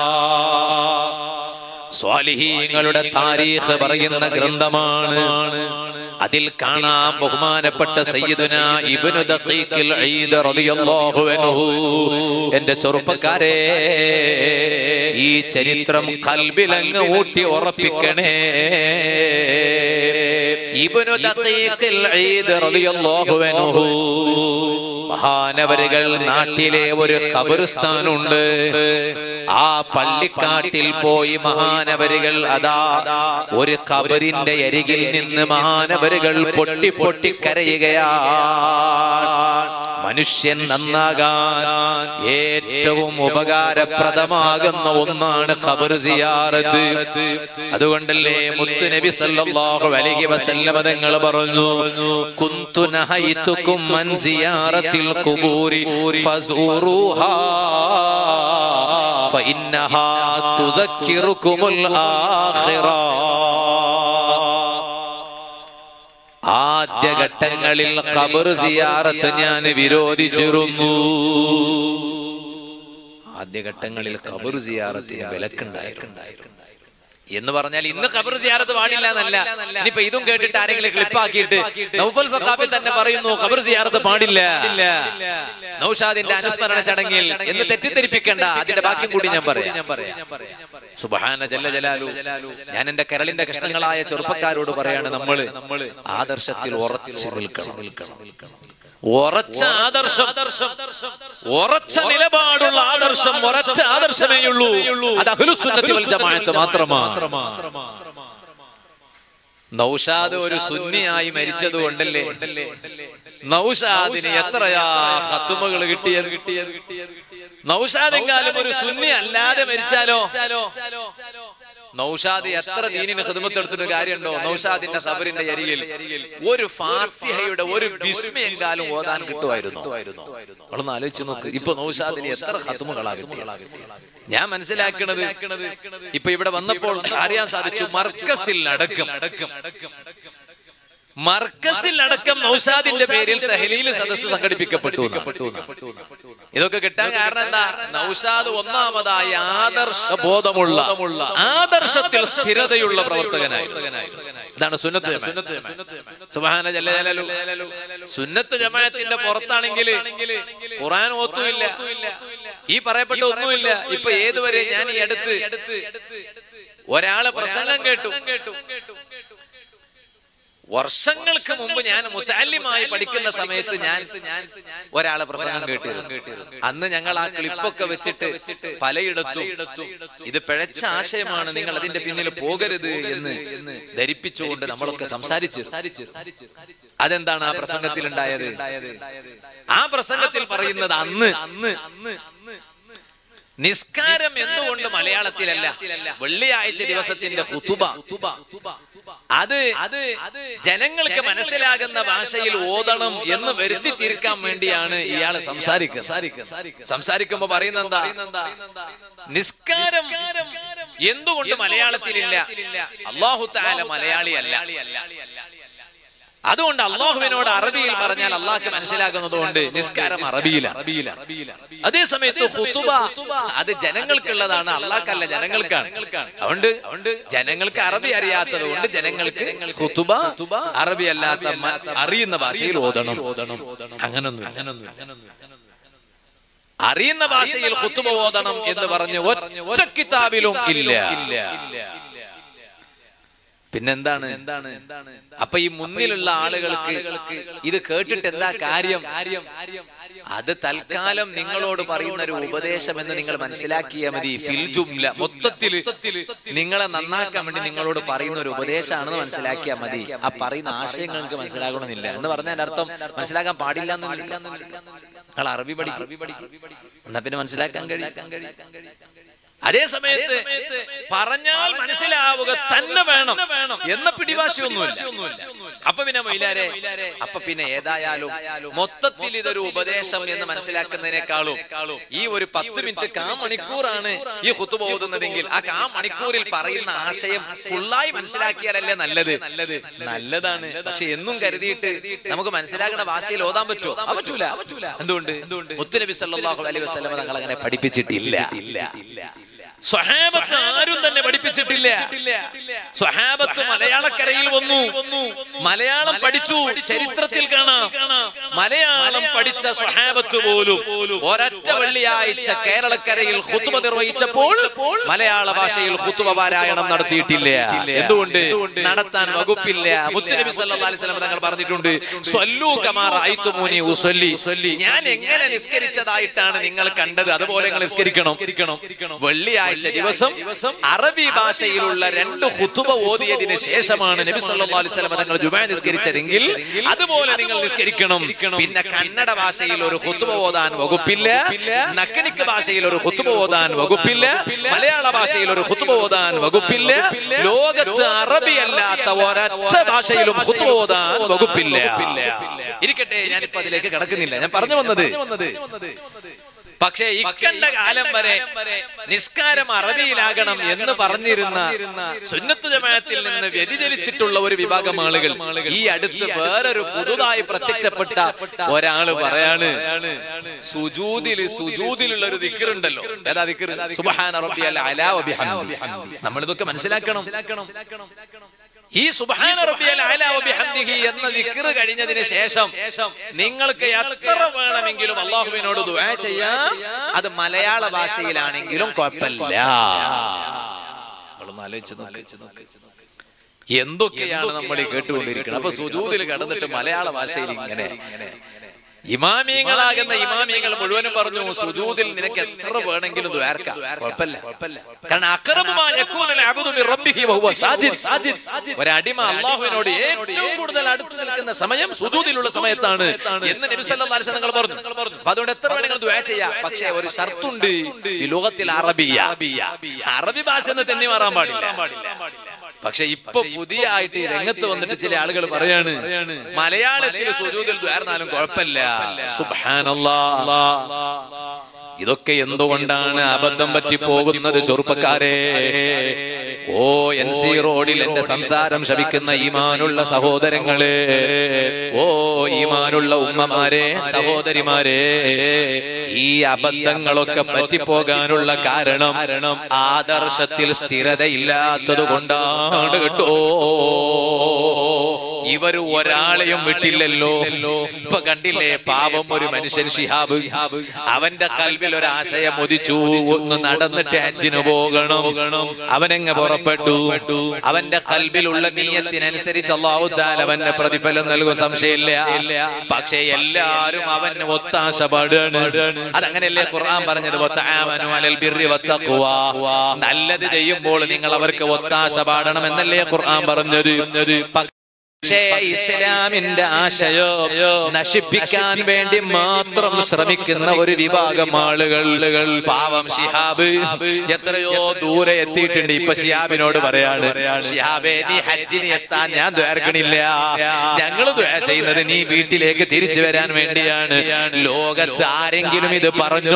സ്വാലിഹീങ്ങളുടെ താരീഖ് പറയുന്ന ഗ്രന്ഥമാണ് അതിൽ കാണാം ബഹുമാനപ്പെട്ട സയ്യിദുന ഇബ്നു ദഖീഖിൽ ഈദ് റളിയല്ലാഹു അൻഹു എന്റെ ചെറുപ്പക്കാരെ ഈ ചരിത്രം കൽബിലങ്ങ് ഊട്ടി ഉറപ്പിക്കണേ ഇബ്നു ദഖീഖിൽ ഈദ് റളിയല്ലാഹു അൻഹു മഹാനവരുകൾ നാട്ടിലെ ഒരു ഖബർസ്ഥാനുണ്ട് ആ പള്ളിക്കാട്ടിൽ പോയി മഹാനവരുകൾ അതാ ഒരു ഖബറിന്റെ അരികിൽ നിന്ന് മഹാനവരുകൾ പൊട്ടി പൊട്ടി കരയുകയാണ് മനുഷ്യൻ നന്നാകാൻ ഏറ്റവും ഉപകാരപ്രദമാകുന്ന ഒന്നാണ് ഖബർ സിയാറത്ത് അതുകൊണ്ടല്ലേ മുത്തു നബി സല്ലല്ലാഹു അലൈഹി വസല്ലമ തങ്ങൾ പറഞ്ഞു കുന്തു നഹൈതുക്കും മൻ സിയാറത്തിൽ ഖുബൂരി ഫസൂറുഹാ ഫഇന്നഹാ തുദക്കിറുകുമുൽ ആഖിറ ആദ്യഘട്ടങ്ങളിൽ ഖബർ സിയാറത്ത് ഞാൻ വിരോധിച്ചിരുന്നു ആദ്യഘട്ടങ്ങളിൽ ഖബർ സിയാറത്തിന് വിലക്കുണ്ടായിട്ടുണ്ടായിരുന്നു എന്ന് പറഞ്ഞാൽ ഇന്ന് ഖബർ സിയാറത്ത് പാടില്ല എന്നല്ല ഇനിയിപ്പോ ഇതും കേട്ടിട്ട് ആരെങ്കിലും ക്ലിപ്പാക്കിയിട്ട് നൗഫൽ സഖാഫി തന്നെ പറയുന്നു ഖബർ സിയാറത്ത് പാടില്ല നൗഷാദിന്റെ അനുസ്മരണ ചടങ്ങിൽ എന്ന് തെറ്റിദ്ധരിപ്പിക്കണ്ട അതിന്റെ ബാക്കി കൂടി ഞാൻ പറയാം സുബഹാന ജല്ല ജലാലു ഞാൻ എന്റെ കരളിന്റെ കഷ്ണങ്ങളായ ചെറുപ്പക്കാരോട് പറയാണ് നമ്മള് നമ്മള് ആദർശത്തിൽ ഉറച്ചു നിൽക്കണം നിൽക്കണം ഉറച്ച ആദർശം ഉറച്ച നിലപാടുള്ള ആദർശം ഉറച്ച ആദർശമേ ഉള്ളൂ അത് അഖിലുസുന്നത്തി വൽ ജമാഅത്ത് മാത്രമാണ് നൗഷാദ് ഒരു സുന്നിയായി മരിച്ചത് കൊണ്ടല്ലേ നൗഷാദിന് എത്രയാ ഹത്തുമകൾ കിട്ടിയത് കിട്ടിയത് കിട്ടിയത് നൗഷാദെങ്കാലും ഒരു സുന്നി അല്ലാതെ മരിച്ചാലോ നൗഷാദ് എത്ര ദീനിന് ഹിദമത്തെടുത്തിട്ട് കാര്യമുണ്ടോ നൗഷാദിന്റെ സബറിന്റെ അരികിൽ ഒരു ഫാത്തിഹയുടെ ഒരു വിസ്മയെങ്കാലും ഓതാൻ കിട്ടുമായിരുന്നു നമ്മളൊന്ന് ആലോചിച്ച് നോക്ക് ഇപ്പൊ നൗഷാദിന് എത്ര ഹത്തുമകളാ കിട്ടിയത് ഞാൻ മനസ്സിലാക്കണത് ഇപ്പൊ ഇവിടെ വന്നപ്പോൾ അറിയാൻ സാധിച്ചു മർക്കസിൽ അടക്കം മർക്കസിൽ അടക്കം നൗഷാദിന്റെ പേരിൽ തഹലീൽ സദസ്സ് സംഘടിപ്പിക്കപ്പെട്ടു ഇതൊക്കെ കിട്ടാൻ കാരണം എന്താ നൗഷാദ് ഒന്നാമതായി ആദർശ ബോധമുള്ള ആദർശത്തിൽ സ്ഥിരതയുള്ള പ്രവർത്തകനായി ഇതാണ് സുന്നത്ത് സുബാന ജല്ലാലു സുന്നത്ത് ജമാഅത്തിന്റെ പുറത്താണെങ്കിൽ ഖുറാൻ ഓത്തുമില്ല ഈ പറയപ്പെട്ട ഒന്നുമില്ല ഇപ്പൊ ഏതുവരെ ഞാൻ ഈ അടുത്ത് ഒരാള് പ്രസംഗം കേട്ടു വർഷങ്ങൾക്ക് മുമ്പ് ഞാൻ മുത്താല്യമായി പഠിക്കുന്ന സമയത്ത് ഞാൻ ഒരാളെ പ്രസംഗം കേട്ടിരുന്നു അന്ന് ഞങ്ങൾ ആ ക്ലിപ്പൊക്കെ വെച്ചിട്ട് പലയിടത്തും ഇത് പിഴച്ച ആശയമാണ് നിങ്ങൾ അതിന്റെ പിന്നിൽ പോകരുത് എന്ന് ധരിപ്പിച്ചുകൊണ്ട് നമ്മളൊക്കെ സംസാരിച്ചു അതെന്താണ് ആ പ്രസംഗത്തിൽ ഉണ്ടായത് ആ പ്രസംഗത്തിൽ പറയുന്നത് അന്ന് അന്ന് അന്ന് നിസ്കാരം എന്തുകൊണ്ട് മലയാളത്തിലല്ല വെള്ളിയാഴ്ച ദിവസത്തിന്റെ ഹുതുബ അത് അത് ജനങ്ങൾക്ക് മനസ്സിലാകുന്ന ഭാഷയിൽ ഓതണം എന്ന് വരുത്തി തീർക്കാൻ വേണ്ടിയാണ് ഇയാൾ സംസാരിക്കുന്നത് സംസാരിക്കുമ്പോ പറയുന്ന എന്താ നിസ്കാരം എന്തുകൊണ്ട് മലയാളത്തിലില്ല അള്ളാഹു താല മലയാളിയല്ല അതുകൊണ്ട് അള്ളാഹുവിനോട് അറബിയിൽ പറഞ്ഞാൽ അള്ളാഹ്ക്ക് മനസ്സിലാകുന്നത് കൊണ്ട് നിസ്കാരം അറബിയില അറബിയില അതേ സമയത്ത് ഹുതുബ അത് ജനങ്ങൾക്കുള്ളതാണ് അള്ളാഹ്ക്കല്ല ജനങ്ങൾക്കാണ് അതുകൊണ്ട് അതുകൊണ്ട് ജനങ്ങൾക്ക് അറബി അറിയാത്തത് കൊണ്ട് ജനങ്ങൾക്ക് ഹുതുബ അറബി അല്ലാത്ത അറിയുന്ന ഭാഷയിൽ ഓതണം ഓതണം അങ്ങനൊന്നും അങ്ങനൊന്നും അറിയുന്ന ഭാഷയിൽ ഹുത്തുബ ഓതണം എന്ന് പറഞ്ഞ് ഒറ്റ കിതാബിലും ഇല്ല ഇല്ല പിന്നെന്താണ് എന്താണ് അപ്പൊ ഈ മുന്നിലുള്ള ആളുകൾക്ക് ഇത് കേട്ടിട്ട് എന്താ കാര്യം അത് തൽക്കാലം നിങ്ങളോട് പറയുന്ന ഒരു ഉപദേശം എന്ന് നിങ്ങൾ മനസ്സിലാക്കിയാൽ മതി ഫിൽ ജുംല മൊത്തത്തിൽ നിങ്ങളെ നന്നാക്കാൻ വേണ്ടി നിങ്ങളോട് പറയുന്ന ഒരു ഉപദേശമാണെന്ന് മനസ്സിലാക്കിയാൽ മതി ആ പറയുന്ന ആശയങ്ങൾ നിങ്ങൾക്ക് മനസ്സിലാകണമെന്നില്ല എന്ന് പറഞ്ഞാൽ അർത്ഥം മനസ്സിലാക്കാൻ പാടില്ല എന്നില്ല നിങ്ങൾ അറബി പഠിക്കും എന്നാ പിന്നെ മനസ്സിലാക്കാൻ കഴിയും അതേ സമയത്ത് പറഞ്ഞാൽ മനസ്സിലാവുക തന്നെ വേണം എന്ന പിടിവാശിയൊന്നുമില്ല അപ്പൊ പിന്നെ മൈലാരെ അപ്പൊ പിന്നെ ഏതായാലും മൊത്തത്തിൽ ഇതൊരു ഉപദേശം എന്ന് മനസ്സിലാക്കുന്നതിനേക്കാളും ഈ ഒരു പത്ത് മിനിറ്റ് കാ മണിക്കൂറാണ് ഈ കുത്തു പോകുന്നതെങ്കിൽ ആ കാ മണിക്കൂറിൽ പറയുന്ന ആശയം ഫുള്ളായി മനസ്സിലാക്കിയാലല്ലേ നല്ലത് നല്ലത് നല്ലതാണ് പക്ഷെ എന്നും കരുതിയിട്ട് നമുക്ക് മനസ്സിലാക്കുന്ന ഭാഷയിൽ ഓതാൻ പറ്റുമോ ആ പറ്റൂല എന്തുകൊണ്ട് മുത്തുനബി സല്ലല്ലാഹു അലൈഹി വസല്ലം തങ്ങൾ അങ്ങനെ പഠിപ്പിച്ചിട്ടില്ല ഇല്ല ഇല്ല സ്വഹാബത്ത് ആരും തന്നെ പഠിപ്പിച്ചിട്ടില്ല സ്വഹാബത്ത് മലയാളക്കരയിൽ വന്നു മലയാളം പഠിച്ചു ചരിത്രത്തിൽ കാണാം മലയാളം പഠിച്ച സ്വഹാബത്ത് പോലും ഒരൊറ്റ വെള്ളിയാഴ്ച കേരളക്കരയിൽ ഹുത്തുബ നിർവഹിച്ചപ്പോൾ മലയാള ഭാഷയിൽ ഹുത്തുബ പാരായണം നടത്തിയിട്ടില്ല എന്തുകൊണ്ട് നടത്താൻ വകുപ്പില്ല മുത്തുനബി സല്ലല്ലാഹു അലൈഹി വസല്ലം തങ്ങൾ പറഞ്ഞിട്ടുണ്ട് സ്വല്ലു കമാ റഅയ്തുമൂനി ഉസല്ലി ഞാൻ എങ്ങനെ നിസ്കരിച്ചതായിട്ടാണ് നിങ്ങൾ കണ്ടത് അതുപോലെ നിങ്ങൾ നിസ്കരിക്കണം വെള്ളിയാഴ്ച ദിവസം അറബി ഭാഷയിലുള്ള രണ്ട് ഹുത്തുബ ഓതിയതിന് ശേഷമാണ് നബി സല്ലല്ലാഹു അലൈഹി വസല്ലം തങ്ങൾ ജുമാ നിസ്കരിച്ചതെങ്കിൽ അതുപോലെ നിങ്ങൾ നിസ്കരിക്കണം പിന്നെ കന്നഡ ഭാഷയിൽ ഒരു ഹുത്തുബ ഓതാൻ വകുപ്പില്ല നക്കിണിക്ക് ഭാഷയിൽ ഒരു ഹുത്തുബ ഓതാൻ വകുപ്പില്ല മലയാള ഭാഷയിൽ ഒരു ഹുത്തുബ ഓതാൻ വകുപ്പില്ല ലോകത്ത് അറബി അല്ലാത്ത ഒരൊറ്റ ഭാഷയിലും ഹുത്തുബ ഓതാൻ വകുപ്പില്ല ഇരിക്കട്ടെ ഞാനിപ്പോ അതിലേക്ക് കടക്കുന്നില്ല ഞാൻ പറഞ്ഞു വന്നത് പക്ഷേ ഇക്കണ്ട കാലം വരെ നിസ്കാരം അറബിയിലാകണം എന്ന് പറഞ്ഞിരുന്ന സുന്നത്ത് ജമാഅത്തിൽ നിന്ന് വ്യതിചലിച്ചിട്ടുള്ള ഒരു വിഭാഗം ആളുകൾ ഈ അടുത്ത് വേറൊരു പുതുതായി പ്രത്യക്ഷപ്പെട്ട ഒരാള് പറയാണ് സുജൂദില് സുജൂദിലുള്ള ഒരു ദിക്കറുണ്ടല്ലോ ഏതാ ദിക്കർ സുബ്ഹാന റബ്ബിയൽ അലാ വബിഹംദി നമ്മൾ ഇതൊക്കെ മനസ്സിലാക്കണം ഈ സുബ്ഹാന റബ്ബിയൽ അലാ വബിഹംദിഹി എന്ന ദിക്ർ കഴിഞ്ഞതിന് ശേഷം നിങ്ങൾക്ക് എത്ര വേണമെങ്കിലും അള്ളാഹുവിനോട് ദുആ ചെയ്യാം അത് മലയാള ഭാഷയിലാണെങ്കിലും കുഴപ്പമില്ല നിങ്ങളൊന്ന് ആലോചിച്ച് നോക്ക്. എന്തൊക്കെയാണ് നമ്മൾ ഈ കേട്ടുകൊണ്ടിരിക്കുന്നത് അപ്പൊ സുജൂതിൽ കടന്നിട്ട് മലയാള ഭാഷയിൽ ഇങ്ങനെ ഇമാമിയങ്ങളാകുന്ന ഇമാമിയങ്ങൾ മുഴുവനും പറഞ്ഞു സുജൂദിൽ നിനക്ക് എത്ര വേണമെങ്കിലും ദ്വാർക്കാം കുഴപ്പമില്ല കാരണം അക്രമമായ യകൂനുൽ അബ്ദു മിൻ റബ്ബിഹി വഹുവ സാജിദ് സാജിദ് ഒരടിമ അല്ലാഹുവിനോട് ഏറ്റവും കൂടുതൽ അടുത്ത് നിൽക്കുന്ന സമയം സുജൂദിലുള്ള സമയത്താണ് എന്ന് നബി സല്ലല്ലാഹു അലൈഹി വസല്ലം പറഞ്ഞു അപ്പൊ അതുകൊണ്ട് എത്ര വേണമെങ്കിലും ദുആ ചെയ്യാം പക്ഷേ ഒരു ഷർത്തുണ്ട് ഈ ലോകത്തിൽ അറബിയ അറബി ഭാഷ എന്ന് തന്നെ മാറാൻ പാടില്ല പക്ഷെ ഇപ്പൊ പുതിയ ആയിട്ട് ഈ രംഗത്ത് വന്നിട്ട് ചില ആളുകൾ പറയാണ് മലയാളത്തിൽ സുജൂദിൽ ദ്വാർന്നാലും കുഴപ്പമില്ല സുബ്ഹാനല്ലാ ഇതൊക്കെ എന്തുകൊണ്ടാണ് അബദ്ധം പറ്റി പോകുന്നത് ചെറുപ്പക്കാരെ ഓ എൻ സി റോഡിൽ എന്റെ സംസാരം ശപിക്കുന്ന ഈമാനുള്ള സഹോദരങ്ങളെ ഓ ഈമാനുള്ള ഉമ്മമാരെ സഹോദരിമാരെ ഈ അബദ്ധങ്ങളൊക്കെ പറ്റിപ്പോകാനുള്ള കാരണം ആദർശത്തിൽ സ്ഥിരതയില്ലാത്തത് കൊണ്ടാണ് കേട്ടോ ഇവർ ഒരാളെയും വിട്ടില്ലല്ലോ ഇപ്പൊ കണ്ടില്ലേ പാവം ഒരു മനുഷ്യൻ ഷിഹാബ് അവന്റെ കൽവിൽ ഒരു ആശയം ഉദിച്ചു ഒന്ന് നടന്നിട്ട് ഹജ്ജിന് പോകണം അവനെങ്ങ പുറപ്പെട്ടു അവന്റെ കൽവിലുള്ള നീയത്തിനനുസരിച്ച് അള്ളാഹു താല അവന്റെ പ്രതിഫലം നൽകും സംശയമില്ല പക്ഷേ എല്ലാരും അവന് ഒത്താശ പാടാണ് അതങ്ങനെയല്ലേ ഖുർആൻ പറഞ്ഞത് വതആമനു അലൽ ബിർരി വത്തഖ്വ നല്ലത് ചെയ്യുമ്പോൾ നിങ്ങൾ അവർക്ക് ഒത്താശ പാടണം എന്നല്ലേ ഖുർആൻ പറഞ്ഞത് പക്ഷേ ഇസ്ലാമിന്റെ ആശയോ നശിപ്പിക്കാൻ വേണ്ടി മാത്രം ശ്രമിക്കുന്ന ഒരു വിഭാഗം ആളുകൾ പാവം ഷിഹാബ് എത്രയോ ദൂരെ എത്തിയിട്ടുണ്ട് ഇപ്പൊ ഷിഹാബിനോട് പറയാണ് ഷിഹാബേ നീ ഹജ്ജിന് എത്താൻ ഞാൻ ദ്വാർക്കണില്ല ഞങ്ങൾ ദ്വാ ചെയ്യുന്നത് നീ വീട്ടിലേക്ക് തിരിച്ചു വരാൻ വേണ്ടിയാണ് ലോകത്ത് ആരെങ്കിലും ഇത് പറഞ്ഞോ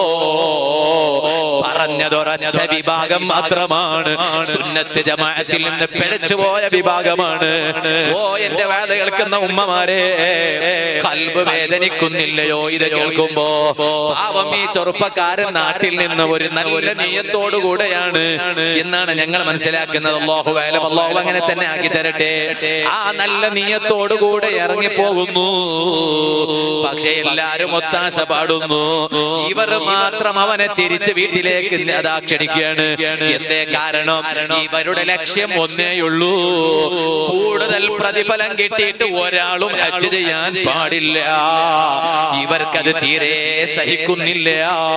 പറഞ്ഞതൊരൊറ്റ വിഭാഗം മാത്രമാണ് സുന്നത്ത് ജമാഅത്തിൽ നിന്ന് പിഴച്ചുപോയ വിഭാഗമാണ് ഓ എന്റെ വേദ കേൾക്കുന്ന ഉമ്മമാരെ കൽബ് വേദനിക്കുന്നില്ലയോ ഇത് കേൾക്കുമ്പോ പാവം ഈ ചെറുപ്പക്കാരൻ നാട്ടിൽ നിന്ന് ഒരു നല്ല നീയത്തോടു കൂടെയാണ് എന്നാണ് ഞങ്ങൾ മനസ്സിലാക്കുന്നത് അള്ളാഹു വേലം അള്ളാഹു അങ്ങനെ തന്നെ ആക്കി തരട്ടെ ആ നല്ല നീയത്തോടു കൂടെ ഇറങ്ങി പോകുന്നു പക്ഷെ എല്ലാരും ഒത്താശ പാടുന്നു ഇവർ മാത്രം അവനെ തിരിച്ച് വീട്ടിലേക്ക് അതാ ക്ഷണിക്കുകയാണ് എന്തേ കാരണം ഇവരുടെ ലക്ഷ്യം ഒന്നേയുള്ളൂ കൂടുതൽ പ്രതിഫലം കിട്ടിയിട്ട് ഒരാളും ഹജ്ജ് ചെയ്യാൻ പാടില്ല ഇവർക്കത് തീരെ സഹിക്കുന്നില്ല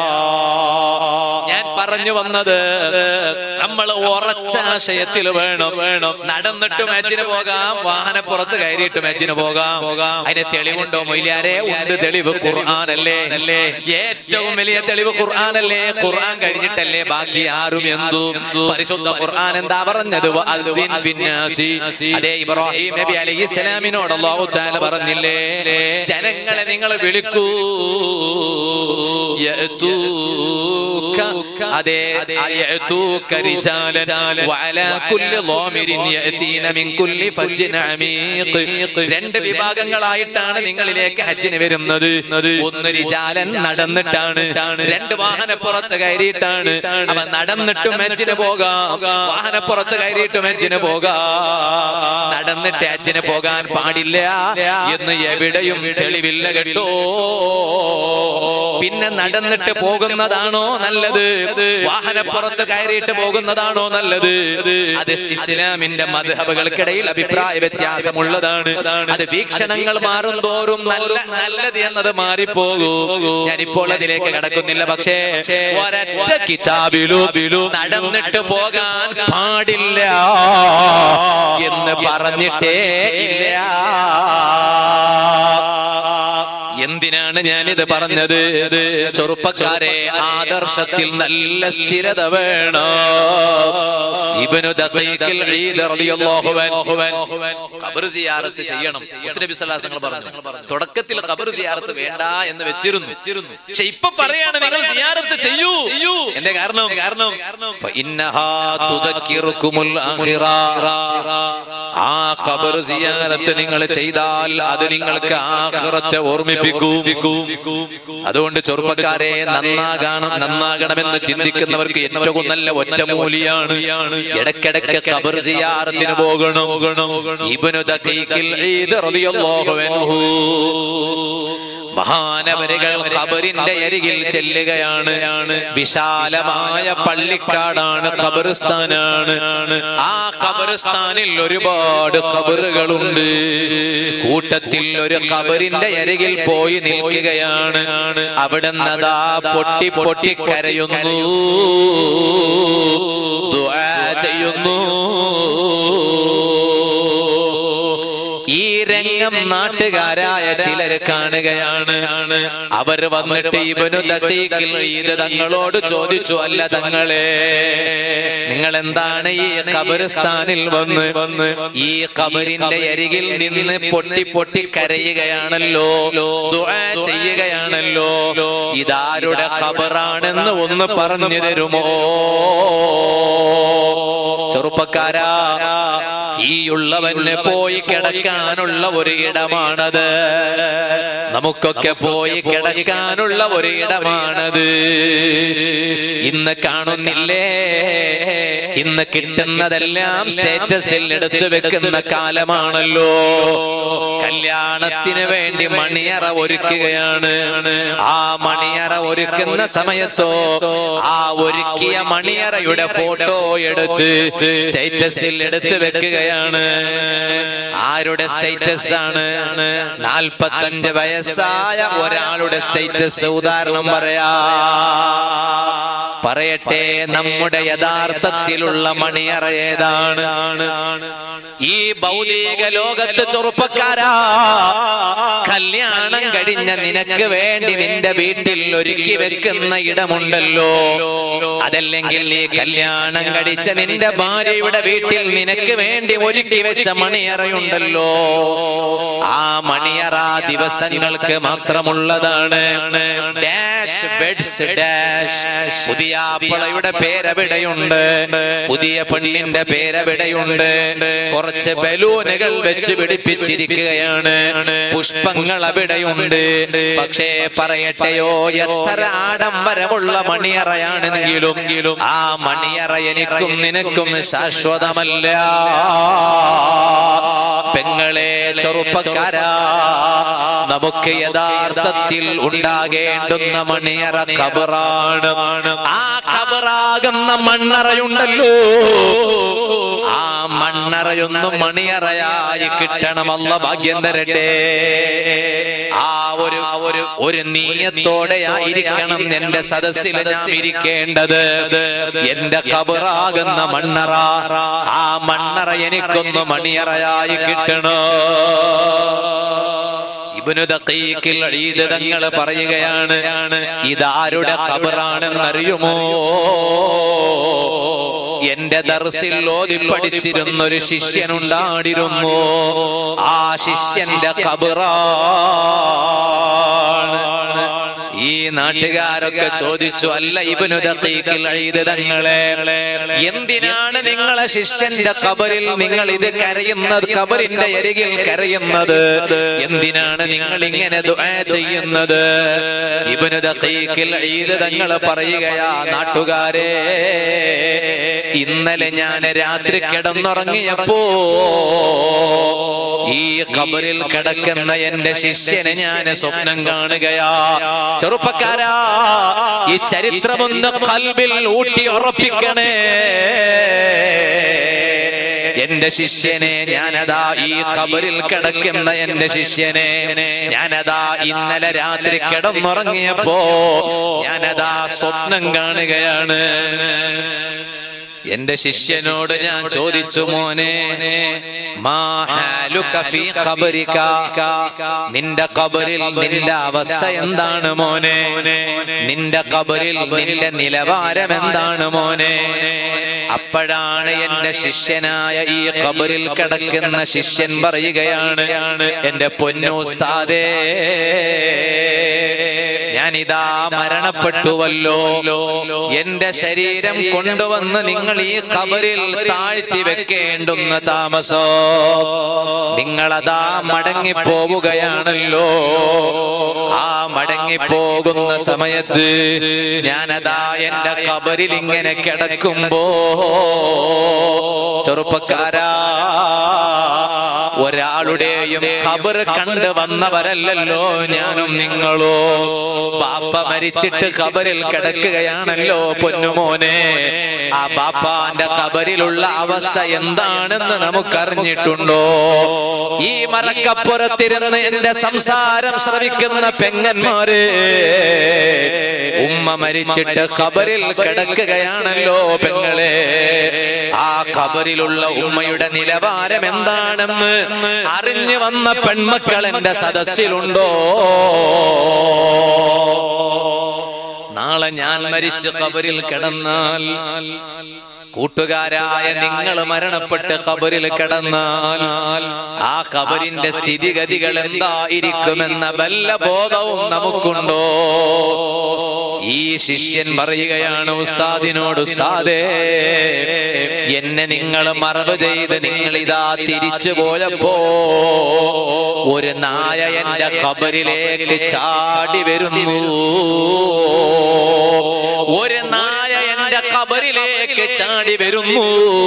ഞാൻ പറഞ്ഞു വന്നത് നമ്മൾ ഉറച്ച ആശയത്തിൽ വേണം വേണം നടന്നിട്ട് മെച്ചിന് പോകാം വാഹനപ്പുറത്ത് കയറിയിട്ട് മെച്ചിന് പോകാം പോകാം അതിന് തെളിവുണ്ടോ മൊയ്യാരെ ഉണ്ട് തെളിവ് ഖുർആാനല്ലേ അല്ലേ ഏറ്റവും വലിയ തെളിവ് ഖുർആാനല്ലേ ഖുർആൻ കഴിഞ്ഞിട്ടല്ലേ ബാക്കി ആരും എന്തും പരിശുദ്ധ ഖുർആൻ എന്താ പറഞ്ഞത് വഅദ്ദിൻ ഫിന്നാസി. അതേ ഇബ്രാഹിം നബി അലൈഹി സ്വലാമിനോട് അല്ലാഹു തആല പറഞ്ഞില്ലേ ജനങ്ങളെ നിങ്ങൾ വിളിക്കൂ യഅതൂക അതെ യഅതൂക റിജാലൻ വഅലാ കുല്ലി ളാമിരിൻ യഅതീന മിൻ കുല്ലി ഫജ്ജിൻ അമീഖ് രണ്ട് വിഭാഗങ്ങളായിട്ടാണ് നിങ്ങളിലേക്ക് ഹജ്ജിന് വരുന്നത് ഒന്ന് റിജാലൻ നടന്നിട്ടാണ് രണ്ട് വാഹനപ്പുറത്ത് കയറിയിട്ടാണ് അവ നടന്നിട്ടും ഹജ്ജിന് പോകാം വാഹനപ്പുറത്ത് കയറിയിട്ടും ഹജ്ജിന് പോകാം നടന്നിട്ട് ഹജ്ജിന് പോകാൻ പാടില്ല എന്ന് എവിടെയും തെളിവില്ല കേട്ടോ പിന്നെ നടന്നിട്ട് പോകുന്നതാണോ നല്ലത് വാഹനപ്പുറത്ത് കയറിയിട്ട് പോകുന്നതാണോ നല്ലത് അത് ഇസ്ലാമിന്റെ മധുഹബുകൾക്കിടയിൽ അഭിപ്രായ വ്യത്യാസമുള്ളതാണ് അത് വീക്ഷണങ്ങൾ മാറും തോറും നല്ല നല്ലത് എന്നത് മാറിപ്പോകൂ ഞാനിപ്പോൾ അതിലേക്ക് കടക്കുന്നില്ല പക്ഷേ ഒരൊറ്റ കിതാബിലു നടന്നിട്ട് പോകാൻ പാടില്ല എന്ന് പറഞ്ഞിട്ടേ ഇല്ല എന്തിനാണ് ഞാനിത് പറഞ്ഞത് ചെറുപ്പക്കാരെ ആദർശത്തിൽ നല്ല സ്ഥിരത വേണം ഇബ്നു ദഖീഖിൽ ഈദ് റളിയല്ലാഹു അൻഹു ഖബർ സിയാറത്ത് ചെയ്യണം മുത്തനബി സ്വല്ലല്ലാഹു അലൈഹി വസല്ലം പറഞ്ഞു തുടക്കത്തിൽ ഖബർ സിയാറത്ത് വേണ്ട എന്ന് വെച്ചിരുന്നു പക്ഷെ ഇപ്പൊ പറയാണ് നിങ്ങൾ സിയാറത്ത് ചെയ്യൂ എന്റെ കാരണം കാരണം ഫഇന്നഹാ തുദക്കിറുകുമുൽ ആഖിറ ആ ഖബർ സിയാറത്ത് നിങ്ങൾ ചെയ്താൽ അത് നിങ്ങൾക്ക് ആഖിറത്തെ ഓർമ്മിപ്പിക്കും അതുകൊണ്ട് ചെറുപ്പക്കാരെ നന്നാകണം നന്നാകണമെന്ന് ചിന്തിക്കുന്നവർക്ക് ഏറ്റവും നല്ല ഒറ്റമൂലിയാണ് ഇടക്കിടക്ക് ഖബർ സിയാറത്തിന് പോകണം ഇബ്നു ദഖീഖിൽ ഈദ് റളിയല്ലാഹു അൻഹു മഹാനവരുകൾ ഖബറിന്റെ അരികിൽ ചെല്ലുകയാണ് വിശാലമായ പള്ളിക്കാടാണ് ഖബർസ്ഥാനാണ് ആ ഖബർസ്ഥാനിൽ ഒരുപാട് ഖബറുകളുണ്ട് കൂട്ടത്തിൽ ഒരു ഖബറിന്റെ അരികിൽ പോയി നിൽക്കുകയാണ് അവിടെ നദാ പൊട്ടി പൊട്ടി കരയുന്നു ദുആ ചെയ്യുന്നു ഈ രംഗം നാട്ടുകാരായ ചിലർ കാണുകയാണ് അവർ വന്നിട്ട് ഇവനു ദത്തീക്കിൽ ഇത് തങ്ങളോട് ചോദിച്ചു അല്ല തങ്ങളെ നിങ്ങൾ എന്താണ് ഈ കബറിസ്ഥാനിൽ വന്ന് വന്ന് ഈ കബറിന്റെ അരികിൽ നിന്ന് പൊട്ടി പൊട്ടി കരയുകയാണല്ലോ ദുആ ചെയ്യുകയാണല്ലോ ഇതാരുടെ കബറാണെന്ന് ഒന്ന് പറഞ്ഞു തരുമോ ചെറുപ്പക്കാരാ ഈ ഉള്ളവന് പോയി കിടക്കാനുള്ള ഒരു ഇടമാണത് നമുക്കൊക്കെ പോയി കിടക്കാനുള്ള ഒരു ഇടമാണത് ഇന്ന് കാണുന്നില്ലേ ഇന്ന് കിട്ടുന്നതെല്ലാം സ്റ്റേറ്റസിൽ എടുത്തു വെക്കുന്ന കാലമാണല്ലോ കല്യാണത്തിന് വേണ്ടി മണിയറ ഒരുക്കുകയാണ് ആ മണിയറ ഒരുക്കുന്ന സമയത്തോ ആ ഒരുക്കിയ മണിയറയുടെ ഫോട്ടോ എടുത്ത് സ്റ്റേറ്റസിൽ എടുത്തു വെക്കുകയാണ് ആരുടെ സ്റ്റേറ്റസ് ആണ് നാൽപ്പത്തഞ്ച് വയസ്സായ ഒരാളുടെ സ്റ്റേറ്റസ് ഉദാഹരണം പറയാ പറയട്ടെ നമ്മുടെ യഥാർത്ഥത്തിലുള്ള മണിയറ ഏതാണ് ഈ ഭൗതിക ലോകത്ത് ചെറുപ്പക്കാരാ കല്യാണം കഴിഞ്ഞ നിനക്ക് വേണ്ടി നിന്റെ വീട്ടിൽ ഒരുക്കി വെക്കുന്ന ഇടമുണ്ടല്ലോ അതല്ലെങ്കിൽ നീ കല്യാണം കഴിച്ച നിന്റെ ഭാര്യയുടെ വീട്ടിൽ നിനക്ക് വേണ്ടി ഒരുക്കി വെച്ച മണിയറയുണ്ടല്ലോ ആ മണിയറ ദിവസങ്ങൾക്ക് മാത്രമുള്ളതാണ് ഡാഷ് ബെഡ്സ് ഡാഷ് പുതിയ ആപ്പിളയുടെ പേരവിടെയുണ്ട് പുതിയ പെണ്ണിന്റെ പേരവിടെയുണ്ട് കുറച്ച് ബലൂനുകൾ വെച്ച് പിടിപ്പിച്ചിരിക്കുകയാണ് പുഷ്പങ്ങൾ അവിടെയുണ്ട് പക്ഷേ പറയട്ടെയോ എത്ര ആഡംബരമുള്ള മണിയറയാണെങ്കിലും ആ മണിയറ എനിക്കും നിനക്കും ശാശ്വതമല്ല പെങ്ങളെ ചെറുപ്പക്കാരാ നമുക്ക് യഥാർത്ഥത്തിൽ ഉണ്ടാകേണ്ടുന്ന മണിയറ കബറാണ് ആ കബറാകുന്ന മണ്ണറയുണ്ടല്ലോ ആ മണ്ണറയൊന്നും മണിയറയായി കിട്ടണമല്ല ഭാഗ്യം തരട്ടെ ആ ഒരു ഒരു ഒരു നീയത്തോടെ ആയിരിക്കണം എന്റെ സദസ്സിൽ നാം ഇരിക്കേണ്ടത് എന്റെ കബറാകുന്ന മണ്ണറ ആ മണ്ണറ എനിക്കൊന്ന് മണിയറയായി കിട്ടണോ ഇബ്നു ദഖീഖിൽ ഈദ് തങ്ങൾ പറയുകയാണ് ഇതാരുടെ ഖബറാണെന്നറിയുമോ എന്റെ ദർസിൽ ഓതി പഠിച്ചിരുന്ന ഒരു ശിഷ്യനുണ്ടാടിരുന്നു ആ ശിഷ്യന്റെ ഖബറാണ് ഈ നാട്ടുകാരൊക്കെ ചോദിച്ചു അല്ല ഇബ്നു ദഖീഖിൽ ഈദ് തങ്ങളെ എന്തിനാണ് നിങ്ങളെ ശിഷ്യന്റെ ഖബറിൽ നിങ്ങൾ ഇത് കരയുന്നത് ഖബറിന്റെ അരികിൽ കരയുന്നത് എന്തിനാണ് നിങ്ങൾ ഇങ്ങനെ ദുആ ചെയ്യുന്നത് ഇബ്നു ദഖീഖിൽ ഈദ് തങ്ങൾ പറയുകയാ നാട്ടുകാരെ ഇന്നലെ ഞാൻ രാത്രി കിടന്നുറങ്ങിയപ്പോ ഈ ഖബറിൽ കിടക്കുന്ന എന്റെ ശിഷ്യനെ ഞാൻ സ്വപ്നം കാണുകയാ ചെറുപ്പക്കാരാ ഈ ചരിത്രമൊന്ന് കൽബിൽ ഊട്ടി ഉറപ്പിക്കണേ എന്റെ ശിഷ്യനെ ഞാനതാ ഈ കബറിൽ കിടക്കുന്ന എന്റെ ശിഷ്യനെ ഞാനതാ ഇന്നലെ രാത്രി കിടന്നുറങ്ങിയപ്പോ ഞാനതാ സ്വപ്നം കാണുകയാണ് എന്റെ ശിഷ്യനോട് ഞാൻ ചോദിച്ചു മോനെ മാ ഹാലുക ഫീ ഖബരിക നിന്റെ കബറിൽ നിന്റെ അവസ്ഥ എന്താണ് മോനെ നിന്റെ കബറിൽ നിന്റെ നിലവാരം എന്താണ് മോനെ അപ്പോഴാണ് എന്റെ ശിഷ്യനായ ഈ കബറിൽ കിടക്കുന്ന ശിഷ്യൻ പറയുകയാണ് എന്റെ പൊന്നൂസ്താദേ ഞാനിതാ മരണപ്പെട്ടുവല്ലോ എന്റെ ശരീരം കൊണ്ടുവന്ന് നിങ്ങൾ ഈ കബറിൽ താഴ്ത്തി വെക്കേണ്ടുന്ന താമസോ നിങ്ങളതാ മടങ്ങിപ്പോവുകയാണല്ലോ ആ മടങ്ങിപ്പോകുന്ന സമയത്ത് ഞാനതാ എന്റെ കബറിൽ ഇങ്ങനെ കിടക്കുമ്പോ ചെറുപ്പക്കാരാ ഒരാളുടെയും ഖബർ കണ്ട് വന്നവരല്ലല്ലോ ഞാനും നിങ്ങളോ ബാപ്പ മരിച്ചിട്ട് ഖബറിൽ കിടക്കുകയാണല്ലോ പൊന്നുമോനെ ആ ബാപ്പാന്റെ ഖബറിലുള്ള അവസ്ഥ എന്താണെന്ന് നമുക്കറിഞ്ഞിട്ടുണ്ടോ ഈ മറക്കപ്പുറത്തിരുന്ന് എന്റെ സംസാരം ശ്രവിക്കുന്ന പെങ്ങന്മാരെ ഉമ്മ മരിച്ചിട്ട് ഖബറിൽ കിടക്കുകയാണല്ലോ പെങ്ങളെ ആ ഖബറിലുള്ള ഉമ്മയുടെ നിലവാരം എന്താണെന്ന് അറിഞ്ഞു വന്ന പെൺമക്കൾ എന്റെ സദസ്സിലുണ്ടോ നാളെ ഞാൻ മരിച്ച് ഖബറിൽ കിടന്നാൽ കൂട്ടുകാരായ നിങ്ങൾ മരണപ്പെട്ട് കബറിൽ കിടന്നാൽ ആ കബറിന്റെ സ്ഥിതിഗതികൾ എന്തായിരിക്കുമെന്ന വല്ല ബോധവും നമുക്കുണ്ടോ ഈ ശിഷ്യൻ പറയുകയാണ് ഉസ്താദിനോട് ഉസ്താദേ എന്നെ നിങ്ങൾ മറവ് ചെയ്ത് നിങ്ങൾ ഇതാ തിരിച്ചു പോയപ്പോ ഒരു നായ എന്റെ കബറിലേക്ക് ചാടി വരുന്നു ഒരു നായ എന്റെ കബറിലേക്ക് ചാടി വരുന്നു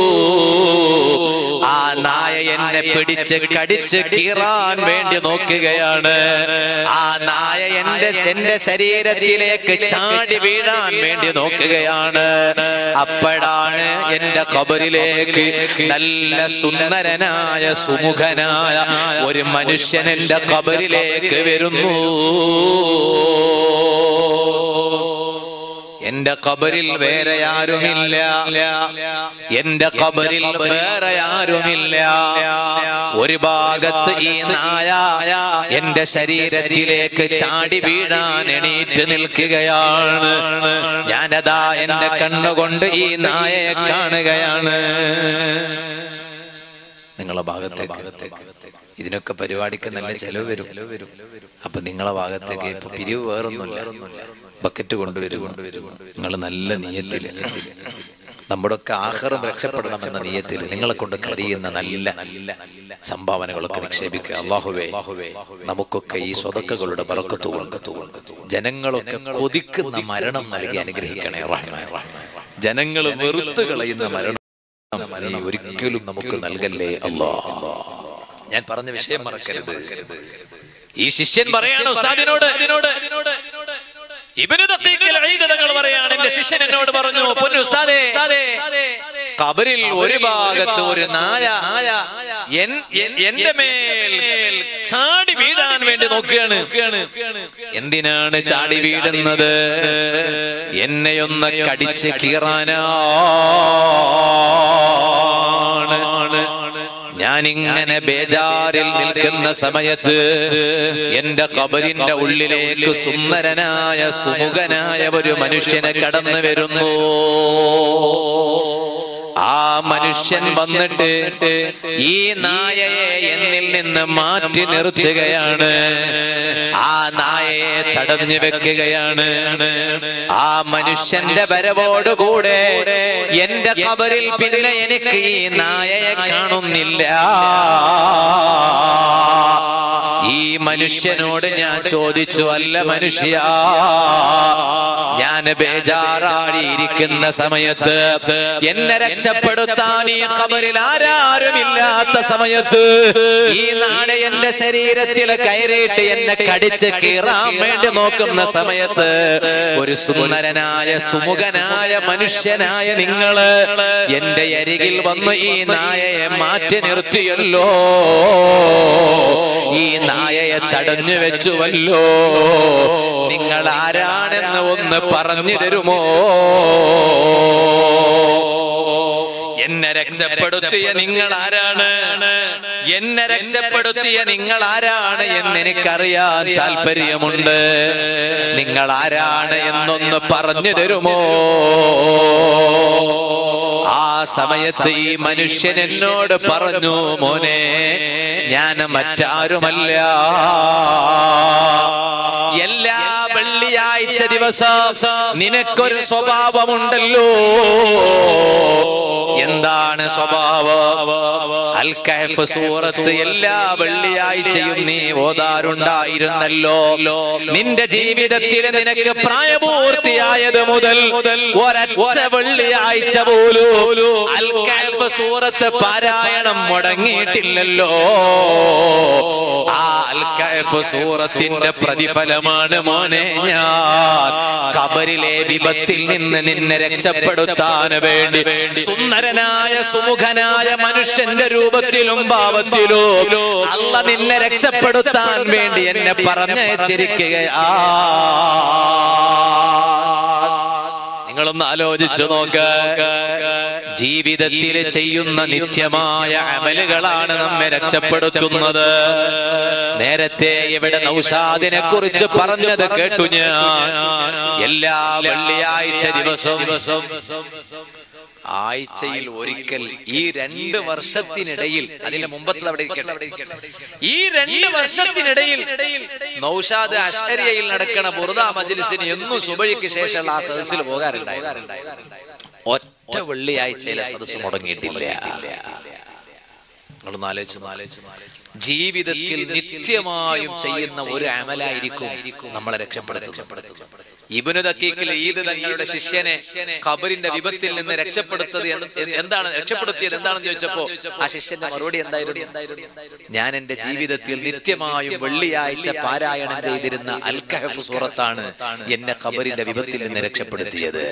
ആ നായ എന്നെ പിടിച്ച് കടിച്ച് കീറാൻ വേണ്ടി നോക്കുകയാണ് ആ നായ എന്റെ എന്റെ ശരീരത്തിലേക്ക് ചാടി വീഴാൻ വേണ്ടി നോക്കുകയാണ് അപ്പോഴാണ് എന്റെ കബറിലേക്ക് നല്ല സുന്ദരനായ സുമുഖനായ ഒരു മനുഷ്യൻ എന്റെ കബറിലേക്ക് വരുന്നു എന്റെ കബറിൽ വേറെ ആരുമില്ല എന്റെ കബറിൽ വേറെ ആരുമില്ല ഒരു ഭാഗത്ത് ഈ നായ എന്റെ ശരീരത്തിലേക്ക് ചാടി വീഴാൻ എണീറ്റ് നിൽക്കുകയാണ് ഞാനതാ എന്റെ കണ്ണുകൊണ്ട് ഈ നായയെ കാണുകയാണ് നിങ്ങളെ ഭാഗത്തേക്ക് ഇതിനൊക്കെ പരിപാടിക്ക് നല്ല ചെലവ് വരും അപ്പൊ നിങ്ങളെ ഭാഗത്തേക്ക് ഇപ്പൊ പിരിവ് വേറൊന്നുമില്ല ബക്കറ്റ് കൊണ്ടുവരും നിങ്ങൾ നല്ല നീയത്തിൽ നമ്മുടെ ഒക്കെ ആഹാരം രക്ഷപ്പെടണമെന്ന നീയത്തിൽ നിങ്ങളെ കൊണ്ട് കഴിയുന്ന നല്ല നല്ല സംഭാവനകളൊക്കെ നിക്ഷേപിക്കുക അള്ളാഹുവേ നമുക്കൊക്കെ ഈ സ്വതക്കകളുടെ ബറക്കത്ത് കൊണ്ട് ജനങ്ങളൊക്കെ കൊതിക്കുന്ന മരണം നൽകി അനുഗ്രഹിക്കണേ റഹ്മാൻ ജനങ്ങൾ വെറുത്ത് കളയുന്ന മരണം നീ ഒരിക്കലും നമുക്ക് നൽകല്ലേ അല്ലാ ഞാൻ പറഞ്ഞ വിഷയം മറക്കരുത് ഈ ശിഷ്യൻ പറയാണ് ഉസ്താദിനോട് ഇവന് തങ്ങൾ പറയാണ് എന്റെ ശിഷ്യൻ എന്നോട് പറഞ്ഞു പൊന്നു ഉസ്താദേ കബറിൽ ഒരു ഭാഗത്ത് ഒരു നായ എൻ- എൻ- എന്റെ മേൽ ചാടി വീഴാൻ വേണ്ടി നോക്കുകയാണ് എന്തിനാണ് ചാടി വീഴുന്നത് എന്നെയൊന്ന് കടിച്ച് കീറാനാണ് ഞാനിങ്ങനെ ബേജാറിൽ നിൽക്കുന്ന സമയത്ത് എന്റെ കബറിന്റെ ഉള്ളിലേക്ക് സുന്ദരനായ സുമുഖനായ ഒരു മനുഷ്യനെ കടന്നു വരുന്നു ആ മനുഷ്യൻ വന്നിട്ട് ഈ നായയെ എന്നിൽ നിന്ന് മാറ്റി നിർത്തുകയാണ് ആ നായയെ തടഞ്ഞു വെക്കുകയാണ് ആ മനുഷ്യന്റെ വരവോടുകൂടെ എന്റെ കബറിൽ പിന്നെ എനിക്ക് ഈ നായയെ കാണുന്നില്ല ഈ മനുഷ്യനോട് ഞാൻ ചോദിച്ചു അല്ല മനുഷ്യ ഞാൻ ബേജാറാടിയിരിക്കുന്ന സമയത്ത് എന്നെ രക്ഷപ്പെടുത്താൻ ഈ കബറിൽ ആരാരുമില്ലാത്ത സമയത്ത് ഈ നാട് എന്റെ ശരീരത്തിൽ കയറിയിട്ട് എന്നെ കടിച്ച് കീറാൻ വേണ്ടി നോക്കുന്ന സമയത്ത് ഒരു സുന്ദരനായ സുമുഖനായ മനുഷ്യനായ നിങ്ങള് എന്റെ അരികിൽ വന്ന് ഈ നായയെ മാറ്റി നിർത്തിയല്ലോ ഈ നായയെ തടഞ്ഞു വെച്ചുവല്ലോ നിങ്ങൾ ആരാണെന്ന് ഒന്ന് പറഞ്ഞു തരുമോ എന്നെ രക്ഷപ്പെടുത്തിയ നിങ്ങൾ ആരാണ് എന്നെ രക്ഷപ്പെടുത്തിയ നിങ്ങൾ ആരാണ് എന്ന് എനിക്കറിയാൻ താല്പര്യമുണ്ട് നിങ്ങൾ ആരാണ് എന്നൊന്ന് പറഞ്ഞു തരുമോ ആ സമയത്ത് ഈ മനുഷ്യൻ എന്നോട് പറഞ്ഞു മോനെ ഞാൻ മറ്റാരുമല്ല എല്ലാ വെള്ളിയാഴ്ച ദിവസം നിനക്കൊരു സ്വഭാവമുണ്ടല്ലോ എന്താണ് സ്വഭാവം അൽ കഹഫ് സൂറത്ത് എല്ലാ വെള്ളിയാഴ്ചയും നീ ഓതാറുണ്ടായിരുന്നല്ലോ നിന്റെ ജീവിതത്തിൽ നിനക്ക് പ്രായപൂർത്തിയായത് മുതൽ ഒരൊറ്റ വെള്ളിയാഴ്ച പോലും അൽ കഹഫ് സൂറത്ത് പാരായണം മുടങ്ങിയിട്ടില്ലല്ലോ ആ അൽ കഹഫ് സൂറത്തിന്റെ പ്രതിഫലമാണ് മോനെ ഞാൻ കബറിലെ വിപത്തിൽ നിന്ന് നിന്നെ രക്ഷപ്പെടുത്താൻ വേണ്ടി സുന്ദരനായ സുമുഖനായ മനുഷ്യന്റെ രൂപത്തിലും ഭാവത്തിലും അല്ല നിന്നെ രക്ഷപ്പെടുത്താൻ വേണ്ടി എന്നെ പറഞ്ഞയച്ചിരിക്കുകയാ നിങ്ങളൊന്ന് ആലോചിച്ചു നോക്ക് ജീവിതത്തിൽ ചെയ്യുന്ന നിത്യമായ അമലുകളാണ് നമ്മെ രക്ഷപ്പെടുത്തുന്നത് നേരത്തെ ഇവിടെ നൗഷാദിനെ കുറിച്ച് പറഞ്ഞത് കേട്ടു ഞാൻ എല്ലാ വെള്ളിയാഴ്ച ദിവസം ദിവസം ആഴ്ചയിൽ ഒരിക്കൽ ഈ രണ്ട് വർഷത്തിനിടയിൽ അതിന്റെ മുമ്പത്തെ അവിടെ ഇരിക്കട്ടെ ഈ രണ്ട് വർഷത്തിനിടയിൽ നൗഷാദ് അഷ്കരിയയിൽ നടക്കണ ബുറുദ മജ്ലിസിന് എന്നും സുബഴിക്ക് ശേഷമുള്ള ആ സദസ്സിൽ പോകാറുണ്ടായിരുന്നു ഒറ്റ വെള്ളിയാഴ്ചയിലെ സദസ്സ് മുടങ്ങിയിട്ടില്ല നിങ്ങളൊന്ന് ആലോചിച്ച് ആലോചിച്ച് ജീവിതത്തിൽ നിത്യമായും ചെയ്യുന്ന ഒരു അമലായിരിക്കും നമ്മളെ രക്ഷപ്പെടുത്തുന്നത് ഇബനു ദക്കീക്കിൽ ഈദ് തങ്ങളുടെ ശിഷ്യനെ ഖബറിന്റെ വിപത്തിൽ നിന്ന് രക്ഷപ്പെടുത്തത് എന്ത്- എന്താണ് രക്ഷപ്പെടുത്തിയത് എന്താണെന്ന് ചോദിച്ചപ്പോ ആ ശിഷ്യന്റെ മറുപടി എന്തായിരുന്നു ഞാൻ എന്റെ ജീവിതത്തിൽ നിത്യമായും വെള്ളിയാഴ്ച പാരായണം ചെയ്തിരുന്ന അൽ കഹഫ് സൂറത്താണ് എന്നെ ഖബറിന്റെ വിപത്തിൽ നിന്ന് രക്ഷപ്പെടുത്തിയത്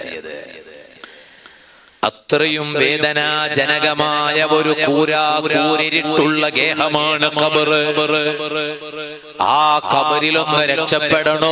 അത്രയും വേദനാജനകമായ ഒരു കൂരാ കൂരിട്ടുള്ള ഗേഹമാണ് കബറ് ആ കബറിലൊന്ന് രക്ഷപ്പെടണോ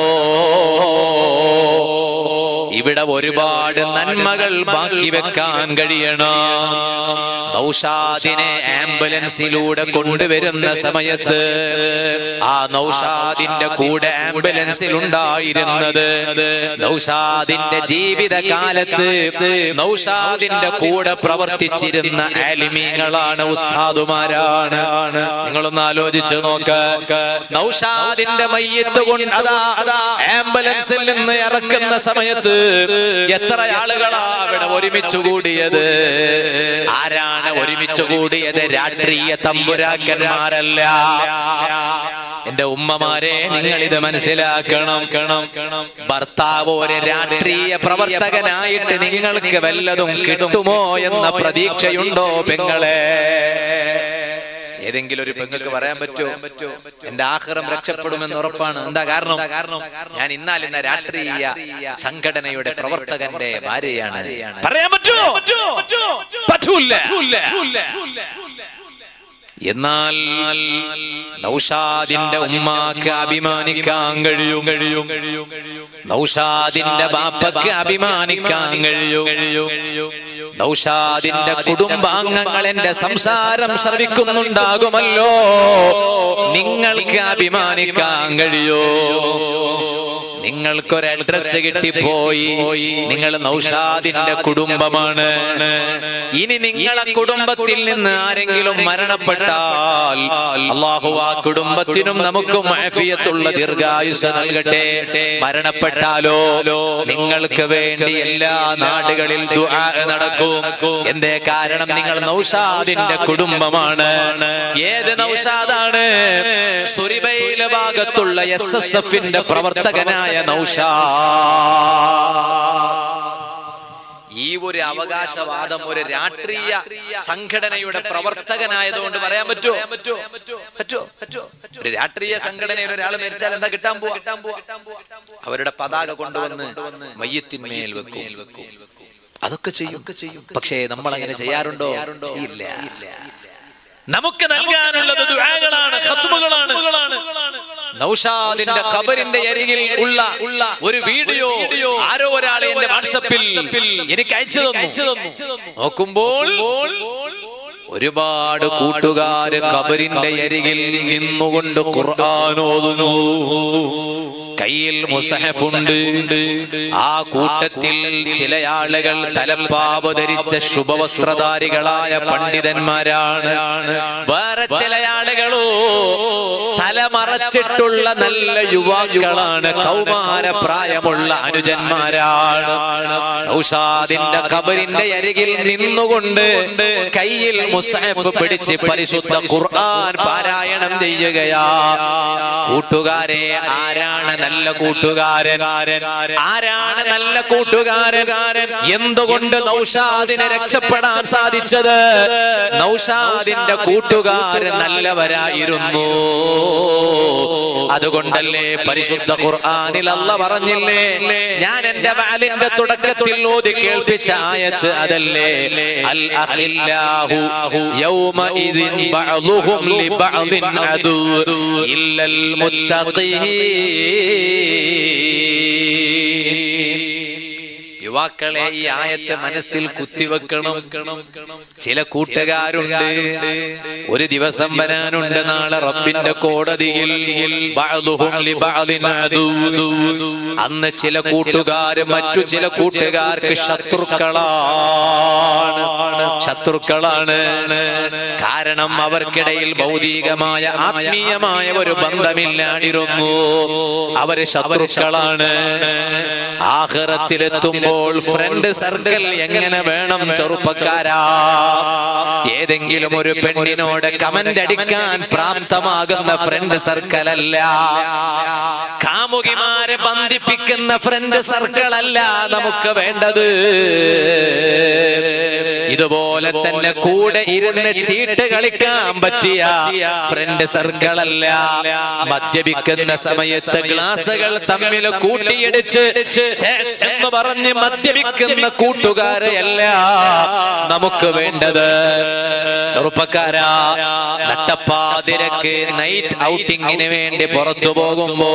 ഇവിടെ ഒരുപാട് നന്മകൾ ബാക്കി വെക്കാൻ കഴിയണം നൗഷാദിനെ ആംബുലൻസിലൂടെ കൊണ്ടുവരുന്ന സമയത്ത് ആ നൗഷാദിന്റെ കൂടെ ആംബുലൻസിൽ ഉണ്ടായിരുന്നത് നൗഷാദിന്റെ ജീവിതകാലത്ത് നൗഷാദിന്റെ കൂടെ പ്രവർത്തിച്ചിരുന്ന ആലിമീങ്ങളാണ് ഉസ്താദുമാരാണ് നിങ്ങളൊന്ന് ആലോചിച്ച് നോക്ക് നൗഷാദിന്റെ മയ്യത്ത് കൊണ്ട് അതാ അതാ ആംബുലൻസിൽ നിന്ന് ഇറക്കുന്ന സമയത്ത് എത്ര ആളുകളാ അവിടെ ഒരുമിച്ച് കൂടിയത് ആരാണ് ഒരുമിച്ച് കൂടിയത് രാഷ്ട്രീയ തമ്പുരാക്കന്മാരല്ല എന്റെ ഉമ്മമാരെ നിങ്ങൾ ഇത് മനസ്സിലാക്കണം ഭർത്താവ് ഒരു രാഷ്ട്രീയ പ്രവർത്തകനായിട്ട് നിങ്ങൾക്ക് വല്ലതും കിട്ടുമോ എന്ന പ്രതീക്ഷയുണ്ടോ പെങ്ങളെ ഏതെങ്കിലും ഒരു പെങ്ങൾക്ക് പറയാൻ പറ്റുമോ എന്റെ ആഹ്റം രക്ഷപ്പെടുമെന്ന് ഉറപ്പാണ് എന്താ കാരണം കാരണം ഞാൻ ഇന്നാൽ ഇന്ന രാഷ്ട്രീയ സംഘടനയുടെ പ്രവർത്തകന്റെ ഭാര്യയാണ് പറയാൻ പറ്റുമോ പറ്റൂല എന്നാൽ നൗഷാദിന്റെ ഉമ്മാക്ക് അഭിമാനിക്കാൻ കഴിയും കഴിയും കഴിയും നൗഷാദിന്റെ ബാപ്പക്ക് അഭിമാനിക്കാൻ കഴിയും കഴിയും നൗഷാദിന്റെ കുടുംബാംഗങ്ങൾ എന്റെ സംസാരം ശ്രവിക്കുന്നുണ്ടാകുമല്ലോ നിങ്ങൾക്ക് അഭിമാനിക്കാൻ കഴിയോ നിങ്ങൾക്കൊരു അഡ്രസ് കിട്ടിപ്പോയി നിങ്ങൾ നൗഷാദിന്റെ കുടുംബമാണ് ഇനി നിങ്ങളെ കുടുംബത്തിൽ നിന്ന് ആരെങ്കിലും മരണപ്പെട്ടാൽ അള്ളാഹു ആ കുടുംബത്തിനും നമുക്കും ആഫിയത്തുള്ള ദീർഘായുസ് നൽകട്ടെ മരണപ്പെട്ടാലോ നിങ്ങൾക്ക് വേണ്ടി എല്ലാ നാടുകളിൽ ദുആ നടക്കും എന്തേ കാരണം നിങ്ങൾ നൗഷാദിന്റെ കുടുംബമാണ് ഏത് നൗഷാദാണ് സുരിബയിലെ ഭാഗത്തുള്ള എസ് എസ് എഫിന്റെ പ്രവർത്തകനായ നൗഷാ ഈ ഒരു അവകാശവാദം ഒരു രാഷ്ട്രീയ സംഘടനയുടെ പ്രവർത്തകനായതുകൊണ്ട് പറയാൻ പറ്റുമോ പറ്റുമോ പറ്റുമോ പറ്റുമോ ഒരു രാഷ്ട്രീയ സംഘടനയിൽ ഒരാൾ മരിച്ചാൽ എന്താ കിട്ടാൻ പോവാ കിട്ടാൻ പോവാ അവരുടെ പതാക കൊണ്ടുവന്ന് മയ്യത്തിന്മേൽ വെക്കും അതൊക്കെ ചെയ്യും പക്ഷേ നമ്മൾ അങ്ങനെ ചെയ്യാറുണ്ടോ ചെയ്യില്ല നമുക്ക് നൽകാനുള്ളത് ദുആകളാണ് ഖത്മുകളാണ് നൗഷാദിന്റെ ഖബറിന്റെ അരികിൽ ഉള്ള ഉള്ള ഒരു വീഡിയോ ആരോ ഒരാളെ എന്റെ വാട്സപ്പിൽ എനിക്ക് അയച്ചു തന്നു നോക്കുമ്പോൾ ഒരുപാട് കൂട്ടുകാര് ഖബറിന്റെ അരികിൽ നിന്നുകൊണ്ട് ഖുർആൻ ഓതുന്നു കയ്യിൽ മുസഹഫുണ്ട് ആ കൂട്ടത്തിൽ ചില ആളുകൾ തലപ്പാവ് ധരിച്ച ശുഭവസ്ത്രധാരികളായ പണ്ഡിതന്മാരാണ് വേറെ ചില ആളുകളോ തലമറച്ചിട്ടുള്ള നല്ല യുവാക്കളാണ് കൗമാര പ്രായമുള്ള അനുജന്മാരാണ് ഔഷാദിന്റെ ഖബറിന്റെ അരികിൽ നിന്നുകൊണ്ട് കയ്യിൽ മുസഹഫ് പിടിച്ച് പരിശുദ്ധ ഖുർആൻ പാരായണം ചെയ്യുകയാ കൂട്ടുകാരെ ആരാണ് നല്ല കൂട്ടുകാരൻ ആരാണ് നല്ല കൂട്ടുകാരൻ എന്തുകൊണ്ട് നൗഷാദിനെ രക്ഷപ്പെടാൻ സാധിച്ചത് നൗഷാദിന്റെ കൂട്ടുകാരൻ നല്ലവരായിരുന്നു അതുകൊണ്ടല്ലേ പരിശുദ്ധ ഖുർആനിൽ അല്ല പറഞ്ഞില്ലേ ഞാൻ എന്റെ വാലിന്റെ തുടക്കത്തിൽ ഓതി കേൾപ്പിച്ച ആയത്ത് അതല്ലേ അൽ അഖില്ലാഹു യൗമഇദിൻ ബഅദുഹും ലിബഅദിൻ അദു ഇല്ലൽ മുത്തഖീൻ യുവാക്കളെ ഈ ആയത്ത് മനസ്സിൽ കുത്തിവെക്കണം ചില കൂട്ടുകാരുണ്ട് ഒരു ദിവസം വരാനുണ്ട് നാളെ റബ്ബിന്റെ കോടതിയിൽ ബഅദുഹും ലിബഅദിൻ അദൂ. അന്ന് ചില കൂട്ടുകാര് മറ്റു ചില കൂട്ടുകാർക്ക് ശത്രുക്കളാണ് ശത്രുക്കളാണ് കാരണം അവർക്കിടയിൽ ഭൗതികമായ ആത്മീയമായ ഒരു ബന്ധമില്ലാതിരുന്നു അവര് ശത്രുക്കളാണ് ആഹ്റത്തിലെത്തുമ്പോൾ ഫ്രണ്ട് സർക്കിൾ എങ്ങനെ വേണം ചെറുപ്പക്കാരാ ഏതെങ്കിലും ഒരു പെണ്ണിനോട് കമന്റ് അടിക്കാൻ പ്രാപ്തമാകുന്ന ഫ്രണ്ട് സർക്കിൾ അല്ല കാമുകിമാരെ ബന്ധിപ്പിക്കുന്ന ഫ്രണ്ട് സർക്കിൾ അല്ല നമുക്ക് വേണ്ടത് ഇതുപോലെ തന്നെ കൂടെ ഇരുന്ന് ചീട്ട് കളിക്കാൻ പറ്റിയ ഫ്രണ്ട് സർക്കിൾ അല്ല മദ്യപിക്കുന്ന സമയത്ത് ഗ്ലാസുകൾ തമ്മിൽ കൂട്ടിയിടിച്ച് "ഛേസ്" എന്ന് പറഞ്ഞ് മദ്യപിക്കുന്ന കൂട്ടുകാരെയല്ല നമുക്ക് വേണ്ടത് ചെറുപ്പക്കാരാ നട്ടപ്പാതിരക്ക് നൈറ്റ് ഔട്ടിങ്ങിന് വേണ്ടി പുറത്തു പോകുമ്പോ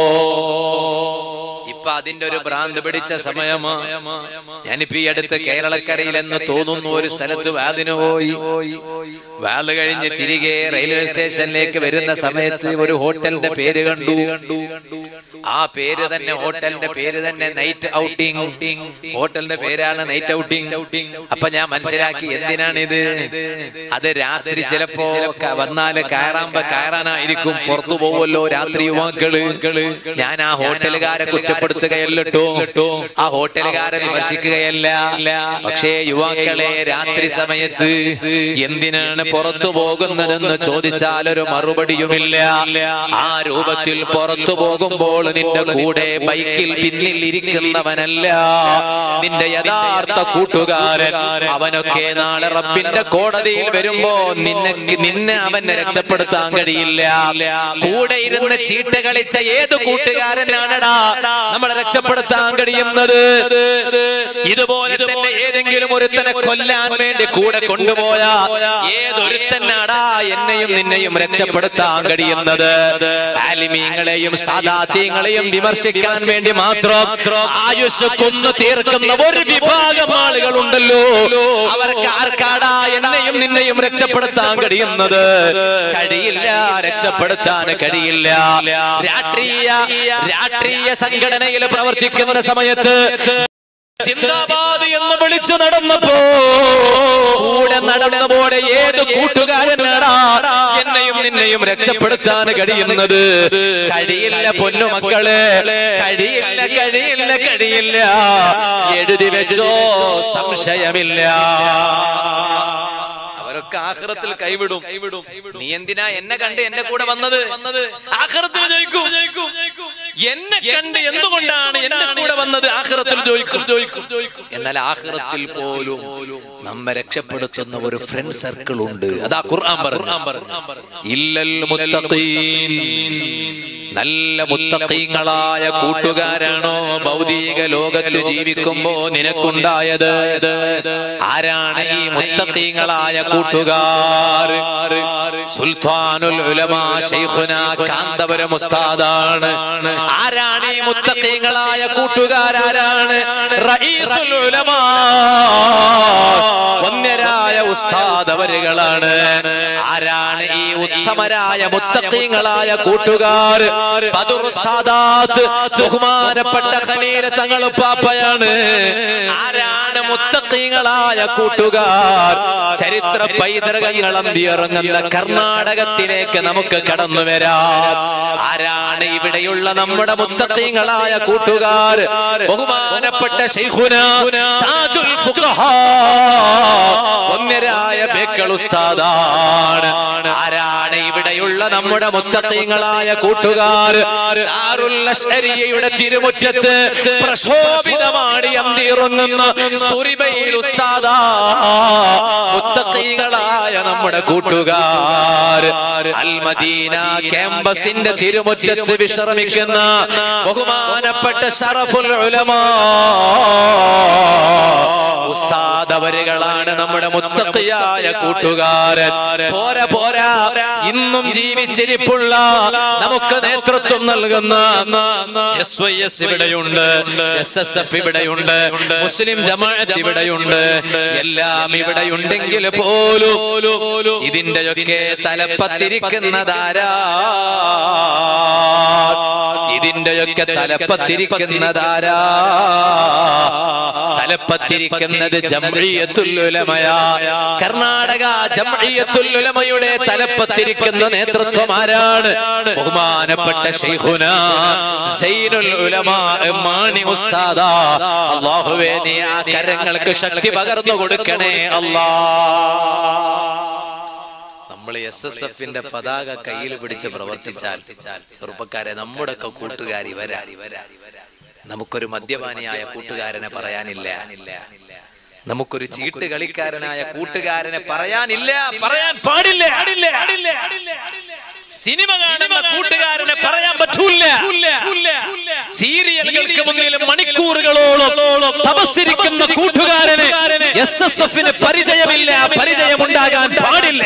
ഇപ്പൊ അതിന്റെ ഒരു ഭ്രാന്ത് പിടിച്ച സമയമാ ഞാനിപ്പോ ഈ അടുത്ത് കേരളക്കരയിൽ എന്ന് തോന്നുന്നു ഒരു സ്ഥലത്ത് വാതിന് പോയി വാല് കഴിഞ്ഞ് തിരികെ റെയിൽവേ സ്റ്റേഷനിലേക്ക് വരുന്ന സമയത്ത് ഒരു ഹോട്ടലിന്റെ പേര് കണ്ടു ആ പേര് തന്നെ ഹോട്ടലിന്റെ പേര് തന്നെ നൈറ്റ് ഔട്ടിംഗ് ഹോട്ടലിന്റെ പേരാണ് നൈറ്റ് ഔട്ടിംഗ് അപ്പൊ ഞാൻ മനസ്സിലാക്കി എന്തിനാണിത് അത് രാത്രി ചിലപ്പോ ക- വന്നാല് കയറാമ്പോ കയറാനായിരിക്കും പുറത്തു പോവുമല്ലോ രാത്രി യുവാക്കള് ഞാൻ ആ ഹോട്ടലുകാരെ കുറ്റപ്പെടുത്തുകയല്ലോ ആ ഹോട്ടലുകാരെ വിമർശിക്കുകയല്ല പക്ഷേ യുവാക്കളെ രാത്രി സമയത്ത് എന്തിനാണ് പുറത്തു പോകുന്നതെന്ന് ചോദിച്ചാൽ ഒരു മറുപടിയുമില്ല ആ രൂപത്തിൽ പുറത്തു പോകുമ്പോൾ നിന്റെ കൂടെ ബൈക്കിൽ പിന്നിൽ ഇരിക്കുന്നവനല്ല നിന്റെ യഥാർത്ഥ കൂട്ടുകാരൻ അവനൊക്കെ നാളെ റബ്ബിന്റെ കോടതിയിൽ വരുമ്പോ നിന്നെ നിന്നെ അവനെ രക്ഷപ്പെടുത്താൻ കഴിയില്ല കൂടെ ഇരുന്ന് ചീട്ട് കളിച്ച ഏത് കൂട്ടുകാരനാണടാ നമ്മളെ രക്ഷപ്പെടുത്താൻ കഴിയുന്നത് ഇതുപോലെ തന്നെ ഏതെങ്കിലും ഒരുത്തനെ കൊല്ലാൻ വേണ്ടി കൂടെ കൊണ്ടുപോയ ഏതൊരുത്തനാടാ എന്നെയും നിന്നെയും രക്ഷപ്പെടുത്താൻ കഴിയുന്നത് ആലിമീങ്ങളെയും സാദാത്യങ്ങളെയും വിമർശിക്കാൻ വേണ്ടി മാത്രം ആയുസ് കൊന്നു തീർക്കുന്ന ഒരു വിഭാഗം ആളുകളുണ്ടല്ലോ അവർക്ക് ആർക്കാടാ എന്നെയും നിന്നെയും രക്ഷപ്പെടുത്താൻ കഴിയുന്നത് കഴിയില്ല രക്ഷപ്പെടുത്താൻ കഴിയില്ല രാഷ്ട്രീയ രാഷ്ട്രീയ സംഘടനയിൽ പ്രവർത്തിക്കുന്ന സമയത്ത് സിന്ദാബാദ് എന്ന് വിളിച്ചു നടന്നപ്പോ കൂടെ നടന്നപോലെ ഏത് കൂട്ടുകാരനാടാ എന്നെയും നിന്നെയും രക്ഷപ്പെടുത്താൻ കഴിയുന്നത് കഴിയില്ല പൊന്നുമക്കള് കഴിയില്ല കഴിയില്ല കഴിയില്ല എഴുതി വെച്ചോ സംശയമില്ല അവരൊക്കെ ആഹ്റത്തിൽ കൈവിടും കൈവിടും നീ എന്തിനാ എന്നെ കണ്ട് എന്റെ കൂടെ വന്നത് വന്നത് ആഹ്റത്തിൽ ചോദിക്കും എന്നെ കണ്ട് എന്തുകൊണ്ടാണ് എന്റെ കൂടെ വന്നത് ആഹ്റത്തിൽ ചോദിക്കും ചോദിക്കും ചോദിക്കും എന്നാൽ ആഹ്റത്തിൽ പോലും നമ്മെ രക്ഷപ്പെടുത്തുന്ന ഒരു ഫ്രണ്ട് സർക്കിൾ ഉണ്ട് അതാ ഖുർആൻ പറഞ്ഞു ഇല്ലൽ മുത്തഖീൻ നല്ല മുത്തഖീങ്ങളായ കൂട്ടുകാരാണോ ഭൗതിക ലോകത്ത് ജീവിക്കുമ്പോ നിനക്കുണ്ടായത് ആരാണ് ഈ മുത്തഖീങ്ങളായ കൂട്ടുകാർ സുൽ സുൽത്താനുൽ ഉലമാ ശൈഖുന കാന്തപുരം ഉസ്താദാണ് ആരാണ് ഈ മുത്തഖീങ്ങളായ കൂട്ടുകാരാരാണ് റഈസുൽ ഉലമാ വന്യരായ ഉസ്താദ് അവരുകളാണ് ആരാണ് ഈ ഉത്തമരായ മുത്തഖീങ്ങളായ കൂട്ടുകാർ ബദറു സാദാത്ത് ബഹുമാനപ്പെട്ട ഖലീല തങ്ങൾ പാപ്പയാണ് ആരാണ് മുത്തഖീങ്ങളായ കൂട്ടുകാർ ചരിത്ര പൈതൃകങ്ങൾ അന്തിയിറങ്ങുന്ന കർണാടകത്തിലേക്ക് നമുക്ക് കടന്നു വരാം ആരാണ് ഇവിടെയുള്ള നമ്മുടെ മുത്തഖീങ്ങളായ കൂട്ടുകാർ ബഹുമാനപ്പെട്ട ശൈഖുന താജുൽ ഫുഖഹാ ഒന്നരായ ബേക്കൾ ഉസ്താദാണ് ആരാണ് ഇവിടെയുള്ള നമ്മുടെ മുത്തഖീങ്ങളായ കൂട്ടുകാർ ദാറുൽ അശ്അരിയയുടെ തിരുമുറ്റത്ത് പ്രശോഭിതമാടി അന്തിയിറങ്ങുന്ന സുരിബയിൽ ഉസ്താദാ മുത്തഖീകളായ നമ്മുടെ കൂട്ടുകാർ അൽ മദീന ക്യാമ്പസിന്റെ തിരുമുറ്റത്ത് വിശ്രമിക്കുന്ന ബഹുമാനപ്പെട്ട ഷറഫുൽ ഉലമാ ഉസ്താദ് അവരുകളാണ് നമ്മുടെ മുത്തഖിയായ കൂട്ടുകാരൻ പോരാ പോരാ ഇന്നും ജീവിച്ചിരിപ്പുള്ള നമുക്ക് നേതൃത്വം നൽകുന്ന എസ് വൈ എസ് ഇവിടെയുണ്ട് എസ് എസ് എഫ് ഇവിടെയുണ്ട് മുസ്ലിം ജമാഅത്ത് ഇവിടെയുണ്ട് എല്ലാം ഇവിടെയുണ്ടെങ്കിൽ പോലും ഇതിന്റെയൊക്കെ തലപ്പത്തിരിക്കുന്നതാരാ ഇതിന്റെയൊക്കെ തലപ്പത്തിരിക്കുന്നതാരാ തലപ്പത്തിരിക്കുന്നത് ജംഇയ്യത്തുൽ കർണാടക ജംഇയ്യത്തുൽ ഉലമയുടെ തലപ്പത്തിരിക്കുന്ന നേതൃത്വം ആരാണ് ബഹുമാനപ്പെട്ട ശൈഖുന സൈനുൽ ഉലമാ മാണി ഉസ്താദ അല്ലാഹുവേ നീ ആ കരങ്ങൾക്ക് ശക്തി പകർന്നു കൊടുക്കണേ അല്ലാ നമ്മൾ എസ് എസ് എഫിന്റെ പതാക കയ്യിൽ പിടിച്ച് പ്രവർത്തിച്ചാൽ ചെറുപ്പക്കാരെ നമ്മുടെ ഒക്കെ കൂട്ടുകാരി വരാ നമുക്കൊരു മദ്യപാനിയായ കൂട്ടുകാരനെ പറയാനില്ല നമുക്കൊരു ചീട്ട് കളിക്കാരനായ കൂട്ടുകാരനെ പറയാനില്ല പറയാൻ പാടില്ല സിനിമ കാണുന്ന കൂട്ടുകാരനെ പറയാൻ പറ്റൂല സീരിയലുകൾക്ക് മുന്നിൽ മണിക്കൂറുകളോളം തപസ്സിരിക്കുന്ന കൂട്ടുകാരന് എസ് എസ് എഫിന് പരിചയമില്ല പരിചയമുണ്ടാകാൻ പാടില്ല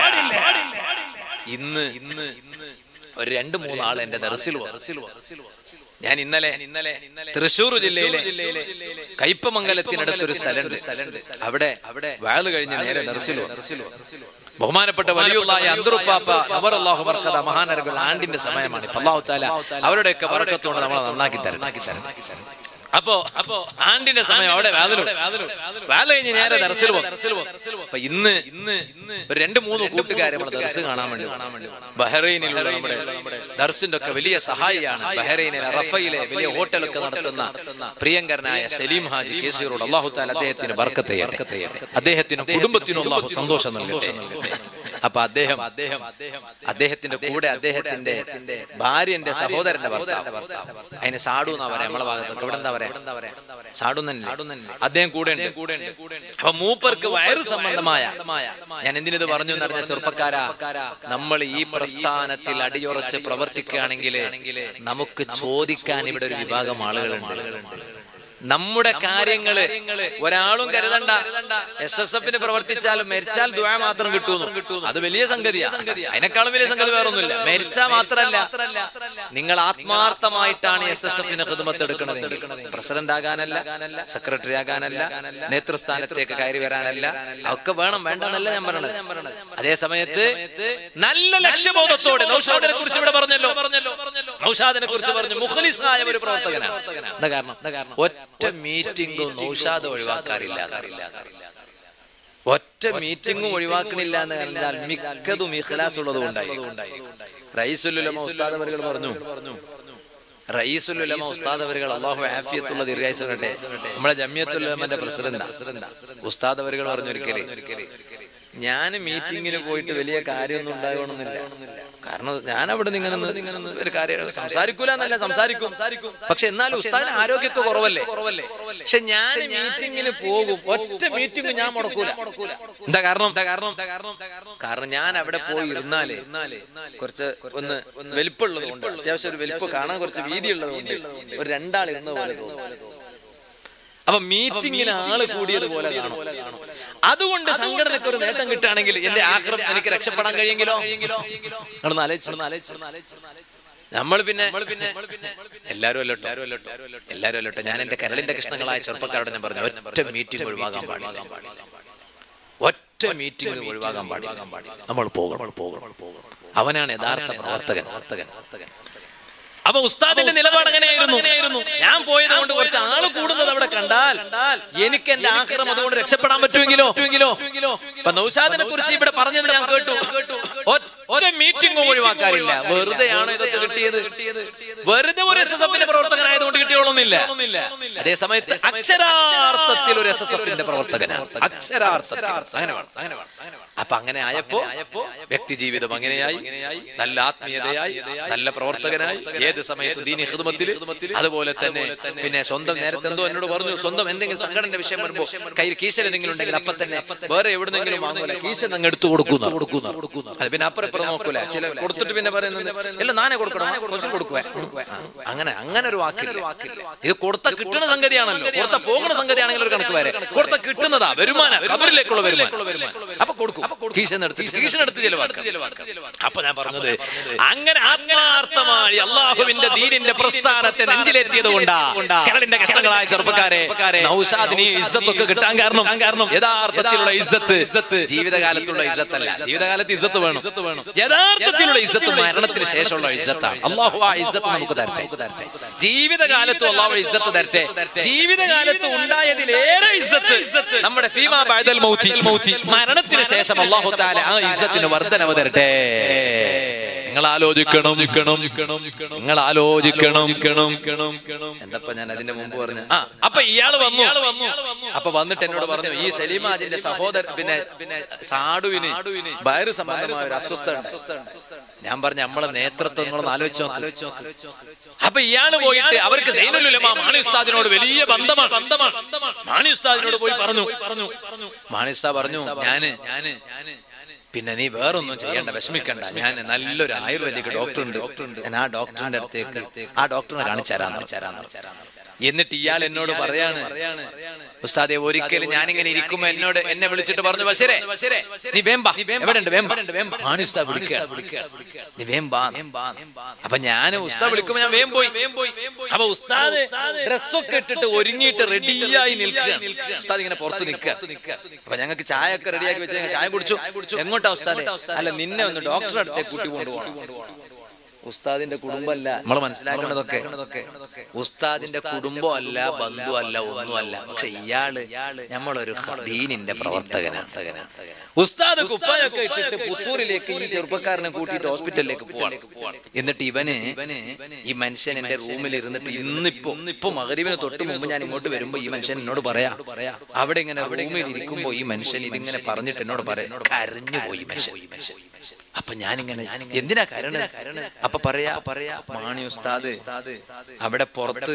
ഇന്ന് ഇന്ന് ഒരു രണ്ട് മൂന്ന് ആൾ എന്റെ ദർസിൽ ഞാൻ ഇന്നലെ ഇന്നലെ തൃശൂർ ജില്ലയിലെ കയ്പമംഗലത്തിനടുത്തൊരു സ്ഥലമുണ്ട് അവിടെ അവിടെ വാള് കഴിഞ്ഞ് നേരെ ദർസിലോ ബഹുമാനപ്പെട്ട വലിയുള്ളായ അന്തറുപ്പാപ്പ നവറല്ലാഹു ബർക്കത മഹാനരകൾ ആണ്ടിന്റെ സമയമാണ് ഇപ്പൊ അല്ലാഹു തആല അവരുടെയൊക്കെ വർക്കത്തോടെ നമ്മളെ നന്നാക്കി തരണം അപ്പോ അപ്പോ ആണ്ടിന്റെ സമയം അവിടെ വാതിലും വാല് കഴിഞ്ഞ് നേരെ ദർസിൽ അപ്പൊ ഇന്ന് ഇന്ന് ഒരു രണ്ട് മൂന്ന് കൂട്ടുകാരെ നമ്മൾ ദർസ് കാണാൻ വേണ്ടി ബഹ്റൈനിലുള്ള നമ്മുടെ ദർസിന്റെ ഒക്കെ വലിയ സഹായിയാണ് ബഹ്റൈനിലെ റഫയിലെ വലിയ ഹോട്ടലൊക്കെ നടത്തുന്ന പ്രിയങ്കരനായ സലീം ഹാജി കേസിയറോട് അള്ളാഹു താല അദ്ദേഹത്തിന് ബർക്കത്ത് ചെയ്യട്ടെ അദ്ദേഹത്തിനും കുടുംബത്തിനും അള്ളാഹു സന്തോഷം നൽകട്ടെ അപ്പൊ അദ്ദേഹം അദ്ദേഹം അദ്ദേഹത്തിന്റെ കൂടെ അദ്ദേഹത്തിന്റെ ഭാര്യന്റെ സഹോദരന്റെ ഭർത്താവ് അതിന് സാഡു എന്നാ പറയാ നമ്മളെ ഭാഗത്തൊക്കെ ഇവിടെ എന്താ പറയാ സാഡു തന്നെ അദ്ദേഹം കൂടെ ഉണ്ട് അപ്പൊ മൂപ്പർക്ക് വയറു സംബന്ധമായ ഞാൻ എന്തിനത് പറഞ്ഞു എന്ന് പറഞ്ഞ ചെറുപ്പക്കാരാ നമ്മൾ ഈ പ്രസ്ഥാനത്തിൽ അടിയുറച്ച് പ്രവർത്തിക്കുകയാണെങ്കിൽ നമുക്ക് ചോദിക്കാൻ ഇവിടെ ഒരു വിഭാഗം ആളുകളുണ്ട് നമ്മുടെ കാര്യങ്ങള് ഒരാളും കരുതണ്ട എസ് എസ് എഫിന് പ്രവർത്തിച്ചാലും മരിച്ചാൽ ദുആ മാത്രം കിട്ടുന്നു അത് വലിയ സംഗതിയാ അതിനേക്കാളും വലിയ സംഗതി വേറൊന്നുമില്ല മരിച്ചാൽ മാത്രല്ല നിങ്ങൾ ആത്മാർത്ഥമായിട്ടാണ് എസ് എസ് എഫിന് ഹിദ്മത്ത് എടുക്കുന്നത് പ്രസിഡന്റ് ആകാനല്ല സെക്രട്ടറി ആകാനല്ല നേതൃസ്ഥാനത്തേക്ക് കയറി വരാനല്ല ഒക്കെ വേണം വേണ്ടെന്നല്ല ഞാൻ പറയണത് അതേ സമയത്ത് നല്ല ലക്ഷ്യബോധത്തോടെ നൗഷാദിനെ കുറിച്ച് ഇവിടെ പറഞ്ഞല്ലോ പറഞ്ഞല്ലോ നൗഷാദിനെ കുറിച്ച് പറഞ്ഞു മുഖലിസായ ഒരു പ്രവർത്തകനാണ് എന്താ കാരണം എന്താ കാരണം ഒറ്റ മീറ്റിംഗും നൗഷാദ് ഒഴിവാക്കാറില്ല ഒറ്റ മീറ്റിംഗും ഒഴിവാക്കണില്ല എന്ന് പറഞ്ഞാൽ മിക്കതും ഇഖ്ലാസ് ഉള്ളത് കൊണ്ടായി റൈസുലുലമ ഉസ്താദ് അവരുകൾ പറഞ്ഞു റയീസുലുലമ ഉസ്താദ് അവരുകൾ അള്ളാഹു ആഫിയത്തുള്ള ദീർഘായുസ് കട്ടെ നമ്മളെ ജമ്യത്തുലമന്റെ പ്രസിഡന്റ് ഉസ്താദ് അവരുകൾ പറഞ്ഞു ഒരിക്കല് ഞാൻ മീറ്റിങ്ങിന് പോയിട്ട് വലിയ കാര്യമൊന്നും ഉണ്ടാകണമെന്നില്ല കാരണം ഞാൻ അവിടെ നിങ്ങൾ ഒരു കാര്യം സംസാരിക്കൂല എന്നല്ല സംസാരിക്കും പക്ഷെ എന്നാലും ഉസ്താദിന് ആരോഗ്യത്തെ കുറവല്ലേ കുറവല്ലേ പക്ഷെ ഞാൻ മീറ്റിങ്ങിന് പോകും ഒറ്റ മീറ്റിംഗ് ഞാൻ മുടക്കൂല എന്താ കാരണം എന്താ കാരണം എന്താ കാരണം കാരണം ഞാൻ അവിടെ പോയി ഇരുന്നാലേ കുറച്ച് ഒന്ന് വലിപ്പമുള്ളത് കൊണ്ട് അത്യാവശ്യം ഒരു വലിപ്പം കാണാൻ കുറച്ച് വീതി ഉള്ളത് കൊണ്ട് ഒരു രണ്ടാൾ ഇരുന്ന പോലെ തോന്നും അപ്പൊ മീറ്റിംഗിന് ആള് കൂടിയതുപോലെ കാണും അതുകൊണ്ട് സംഘടനയ്ക്ക് ഒരു നേട്ടം കിട്ടുകയാണെങ്കിൽ എന്റെ ആക്രം എനിക്ക് രക്ഷപ്പെടാൻ കഴിയെങ്കിലോ നിങ്ങളൊന്ന് ആലോചിച്ച് ഒന്ന് ആലോചിച്ച് ഒന്ന് ആലോചിച്ച് നമ്മൾ പിന്നെ പിന്നെ എല്ലാരും അല്ലട്ടോ എല്ലാരും അല്ലട്ടോ ഞാൻ എന്റെ കരളിന്റെ കൃഷ്ണങ്ങളായ ചെറുപ്പക്കാരോട് ഞാൻ പറഞ്ഞു ഒറ്റ മീറ്റിംഗ് ഒഴിവാകാൻ പാടില്ല ഒറ്റ മീറ്റിംഗ് ഒഴിവാകാൻ പാടില്ല നമ്മൾ പോകണം നമ്മൾ പോകണം അവനാണ് യഥാർത്ഥ പ്രവർത്തകൻ പ്രവർത്തകൻ അപ്പൊ ഉസ്താദിന്റെ നിലപാട് അങ്ങനെയായിരുന്നു ഞാൻ പോയത് കൊണ്ട് കുറച്ച് ആള് കൂടുന്നത് അവിടെ കണ്ടാൽ എനിക്ക് എന്റെ ആക്രം അതുകൊണ്ട് രക്ഷപ്പെടാൻ പറ്റുമെങ്കിലോ ഇപ്പൊ നൗഷാദിനെ കുറിച്ച് ഇവിടെ പറഞ്ഞത് ഞാൻ കേട്ടു ഒറ്റ മീറ്റിംഗും ഒഴിവാക്കാറില്ല വെറുതെയാണോ ഇതൊക്കെ കിട്ടിയത് വെറുതെ ഒരു എസ് എസ് എഫിന്റെ പ്രവർത്തകനായതുകൊണ്ട് കിട്ടിയോളൊന്നില്ല അതേ സമയത്ത് അക്ഷരാർത്ഥത്തിൽ ഒരു എസ് എസ് എഫിന്റെ പ്രവർത്തകനാണ് അക്ഷരാർത്ഥത്തിൽ അങ്ങനെ വേണം അങ്ങനെ വേണം അപ്പൊ അങ്ങനെ ആയപ്പോ വ്യക്തി ജീവിതം അങ്ങനെയായി നല്ല ആത്മീയതയായി നല്ല പ്രവർത്തകനായി ഏത് സമയത്തും ദീനി ഹിദ്മത്തിൽ അതുപോലെ തന്നെ പിന്നെ സ്വന്തം നേരത്തെ എന്തോ എന്നോട് പറഞ്ഞു സ്വന്തം എന്തെങ്കിലും സംഘടന വിഷയം വരുമ്പോ കയ്യിൽ കീശൽ എന്തെങ്കിലും ഉണ്ടെങ്കിൽ അപ്പൊ തന്നെ വേറെ എവിടുന്നെങ്കിലും വാങ്ങൂല കീശ അങ്ങ് എടുത്തു കൊടുക്കുന്നു കൊടുക്കുന്നു അത് പിന്നെ അപ്പുറം ഇപ്പുറം നോക്കൂല ചില കൊടുത്തിട്ട് പിന്നെ പറയുന്നത് ഇല്ല നാനെ കൊടുക്കണം കുറച്ചും കൊടുക്കുക അങ്ങനെ അങ്ങനെ ഒരു വാക്കില്ല ഇത് കൊടുത്ത കിട്ടുന്ന സംഗതിയാണല്ലോ കൊടുത്ത പോകുന്ന സംഗതിയാണെങ്കിൽ ഒരു കണക്ക് വരെ കൊടുത്ത കിട്ടുന്നതാ വരുമാനം കബറിലേക്കുള്ള വരുമാനം അപ്പൊ കൊടുക്കും കീശനെടുത്ത് കീശനെടുത്ത് ചിലവാക്കാം അപ്പൊ ഞാൻ പറഞ്ഞത് അങ്ങനെ ആത്മാർത്ഥമായി അള്ളാഹുവിന്റെ ദീനിന്റെ പ്രസ്ഥാനത്തെ നെഞ്ചിലേറ്റിയത് കൊണ്ടാ കേരളിന്റെ കഷ്ടങ്ങളായ ചെറുപ്പക്കാരെ നൗഷാദിന് ഈ ഇസ്സത്തൊക്കെ കിട്ടാൻ കാരണം കാരണം യഥാർത്ഥത്തിലുള്ള ഇസ്സത്ത് ജീവിതകാലത്തുള്ള ഇസ്സത്തല്ല ജീവിതകാലത്ത് ഇസ്സത്ത് വേണം യഥാർത്ഥത്തിലുള്ള ഇസ്സത്ത് മരണത്തിന് ശേഷമുള്ള ഇസ്സത്താണ് അള്ളാഹു ആ ഇസ്സത്ത് നമുക്ക് തരട്ടെ ജീവിതകാലത്തും അള്ളാഹു ഇസ്സത്ത് തരട്ടെ ജീവിതകാലത്ത് ഉണ്ടായതിലേറെ ഇസ്സത്ത് നമ്മുടെ ഫീമാ ബഅദൽ മൗതി മൗതി മരണത്തിന് ശേഷം അള്ളാഹു താല ആ ഇസ്സത്തിന് വർധനവ് തരട്ടെ നിങ്ങൾ ആലോചിക്കണം നിങ്ങൾ ആലോചിക്കണം എന്തപ്പ ഞാൻ അതിന്റെ മുമ്പ് പറഞ്ഞു ആ അപ്പൊ ഇയാള് വന്നു അപ്പൊ വന്നിട്ട് എന്നോട് പറഞ്ഞു ഈ സലീമാജിന്റെ സഹോദരൻ പിന്നെ പിന്നെ സാഡുവിന് വയറ് സംബന്ധമായ ഒരു അസ്വസ്ഥ ഉണ്ട് ഞാൻ പറഞ്ഞു നമ്മളെ നേതൃത്വം നിങ്ങളൊന്ന് ആലോചിച്ചോ ആലോചിച്ചോ അപ്പൊ ഇയാള് പോയിട്ട് അവർക്ക് സൈനുലുലമ മാണി ഉസ്താദിനോട് വലിയ ബന്ധമാണ് ബന്ധമാണ് മാണി ഉസ്താദിനോട് പോയി പറഞ്ഞു പറഞ്ഞു മാണി ഉസ്താദ് പറഞ്ഞു ഞാന് ഞാന് പിന്നെ നീ വേറൊന്നും ചെയ്യണ്ട വിഷമിക്കണ്ട ഞാൻ നല്ലൊരു ആയുർവേദിക് ഡോക്ടർ ഉണ്ട് ഞാൻ ആ ഡോക്ടറിന്റെ അടുത്തേക്ക് ആ ഡോക്ടറിനെ കാണിച്ചു തരാന്ന് തരാന്ന് എന്നിട്ട് ഇയാൾ എന്നോട് പറയാണ് ഉസ്താദെ ഒരിക്കലും ഞാനിങ്ങനെ ഇരിക്കുമ്പോ എന്നോട് എന്നെ വിളിച്ചിട്ട് പറഞ്ഞു ബഷീരെ നീ വേമ്പാ എവിടെ ഉണ്ട് വേമ്പ ആണ് ഉസ്താദ് വിളിക്കുക നീ വേമ്പാ അപ്പൊ ഞാൻ ഉസ്താദ് വിളിക്കുമ്പോ ഞാൻ വേം പോയി അപ്പൊ ഉസ്താദ് ഡ്രസ്സൊക്കെ ഇട്ടിട്ട് ഒരുങ്ങിയിട്ട് റെഡിയായി നിൽക്കുക ഉസ്താദ് ഇങ്ങനെ പുറത്ത് നിൽക്കുക അപ്പൊ ഞങ്ങൾക്ക് ചായ ഒക്കെ റെഡിയാക്കി വെച്ച് ഞങ്ങൾ ചായ കുടിച്ചു എങ്ങോട്ടാ ഉസ്താദെ അല്ല നിന്നെ ഒന്ന് ഡോക്ടറെ അടുത്തേക്ക് കൂട്ടി കൊണ്ടുപോകണം ഉസ്താദിന്റെ കുടുംബമല്ല നമ്മൾ മനസ്സിലാക്കേണ്ടതൊക്കെ ഉസ്താദിന്റെ കുടുംബം അല്ല ബന്ധു അല്ല ഒന്നുമല്ല പക്ഷെ ഇയാള് നമ്മളൊരു ദീനിന്റെ പ്രവർത്തകനാണ് ഉസ്താദ് കുപ്പായൊക്കെ ഇട്ടിട്ട് പുത്തൂരിലേക്ക് ഈ ചെറുപ്പക്കാരനെ കൂട്ടിയിട്ട് ഹോസ്പിറ്റലിലേക്ക് പോവാണ് എന്നിട്ട് ഇവന് ഈ മനുഷ്യൻ എന്റെ റൂമിൽ ഇരുന്നിട്ട് ഇന്നിപ്പോ ഇന്നിപ്പോ മകരിവിന് തൊട്ട് മുമ്പ് ഞാൻ ഇങ്ങോട്ട് വരുമ്പോ ഈ മനുഷ്യൻ എന്നോട് പറയാ അവിടെ ഇങ്ങനെ റൂമിൽ ഇരിക്കുമ്പോ ഈ മനുഷ്യൻ ഇതിങ്ങനെ പറഞ്ഞിട്ട് എന്നോട് പറയാം കരഞ്ഞു പോയി മനുഷ്യൻ അപ്പൊ ഞാനിങ്ങനെ എന്തിനാ കരണ അപ്പൊ പറയാ പറയാ മാണി ഉസ്താദ് അവിടെ പുറത്ത്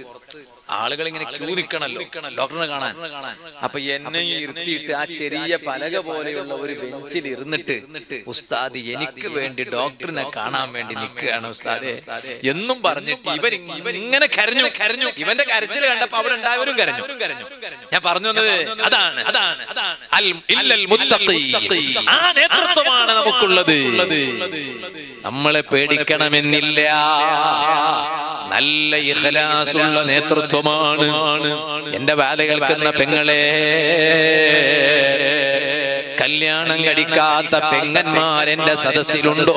ആളുകൾ ഇങ്ങനെ ക്യൂ നിൽക്കണല്ലോ ഡോക്ടറിനെ കാണാൻ അപ്പൊ എന്നെ ഇരുത്തിയിട്ട് ആ ചെറിയ പലക പോലെയുള്ള ഒരു ബെഞ്ചിൽ ഇരുന്നിട്ട് ഉസ്താദ് എനിക്ക് വേണ്ടി ഡോക്ടറിനെ കാണാൻ വേണ്ടി നിൽക്കുകയാണ് ഉസ്താദെ എന്നും പറഞ്ഞിട്ട് ഇവൻ ഇവൻ ഇങ്ങനെ കരഞ്ഞു കരഞ്ഞു ഇവന്റെ കരച്ചിൽ കണ്ടപ്പോ അവിടെ ഉണ്ടായവരും കരഞ്ഞു ഞാൻ പറഞ്ഞു വന്നത് അതാണ് അതാണ് അൽ ഇല്ലൽ മുത്തഖീ ആ നേതൃത്വമാണ് നമുക്കുള്ളത് നമ്മളെ പേടിക്കണമെന്നില്ല നല്ല ഇഖലാസുള്ള നേതൃത്വമാണ് എന്റെ വേല കേൾക്കുന്ന പെങ്ങളെ കല്യാണം കഴിക്കാത്ത പെങ്ങന്മാർ എന്റെ സദസ്സിലുണ്ടോ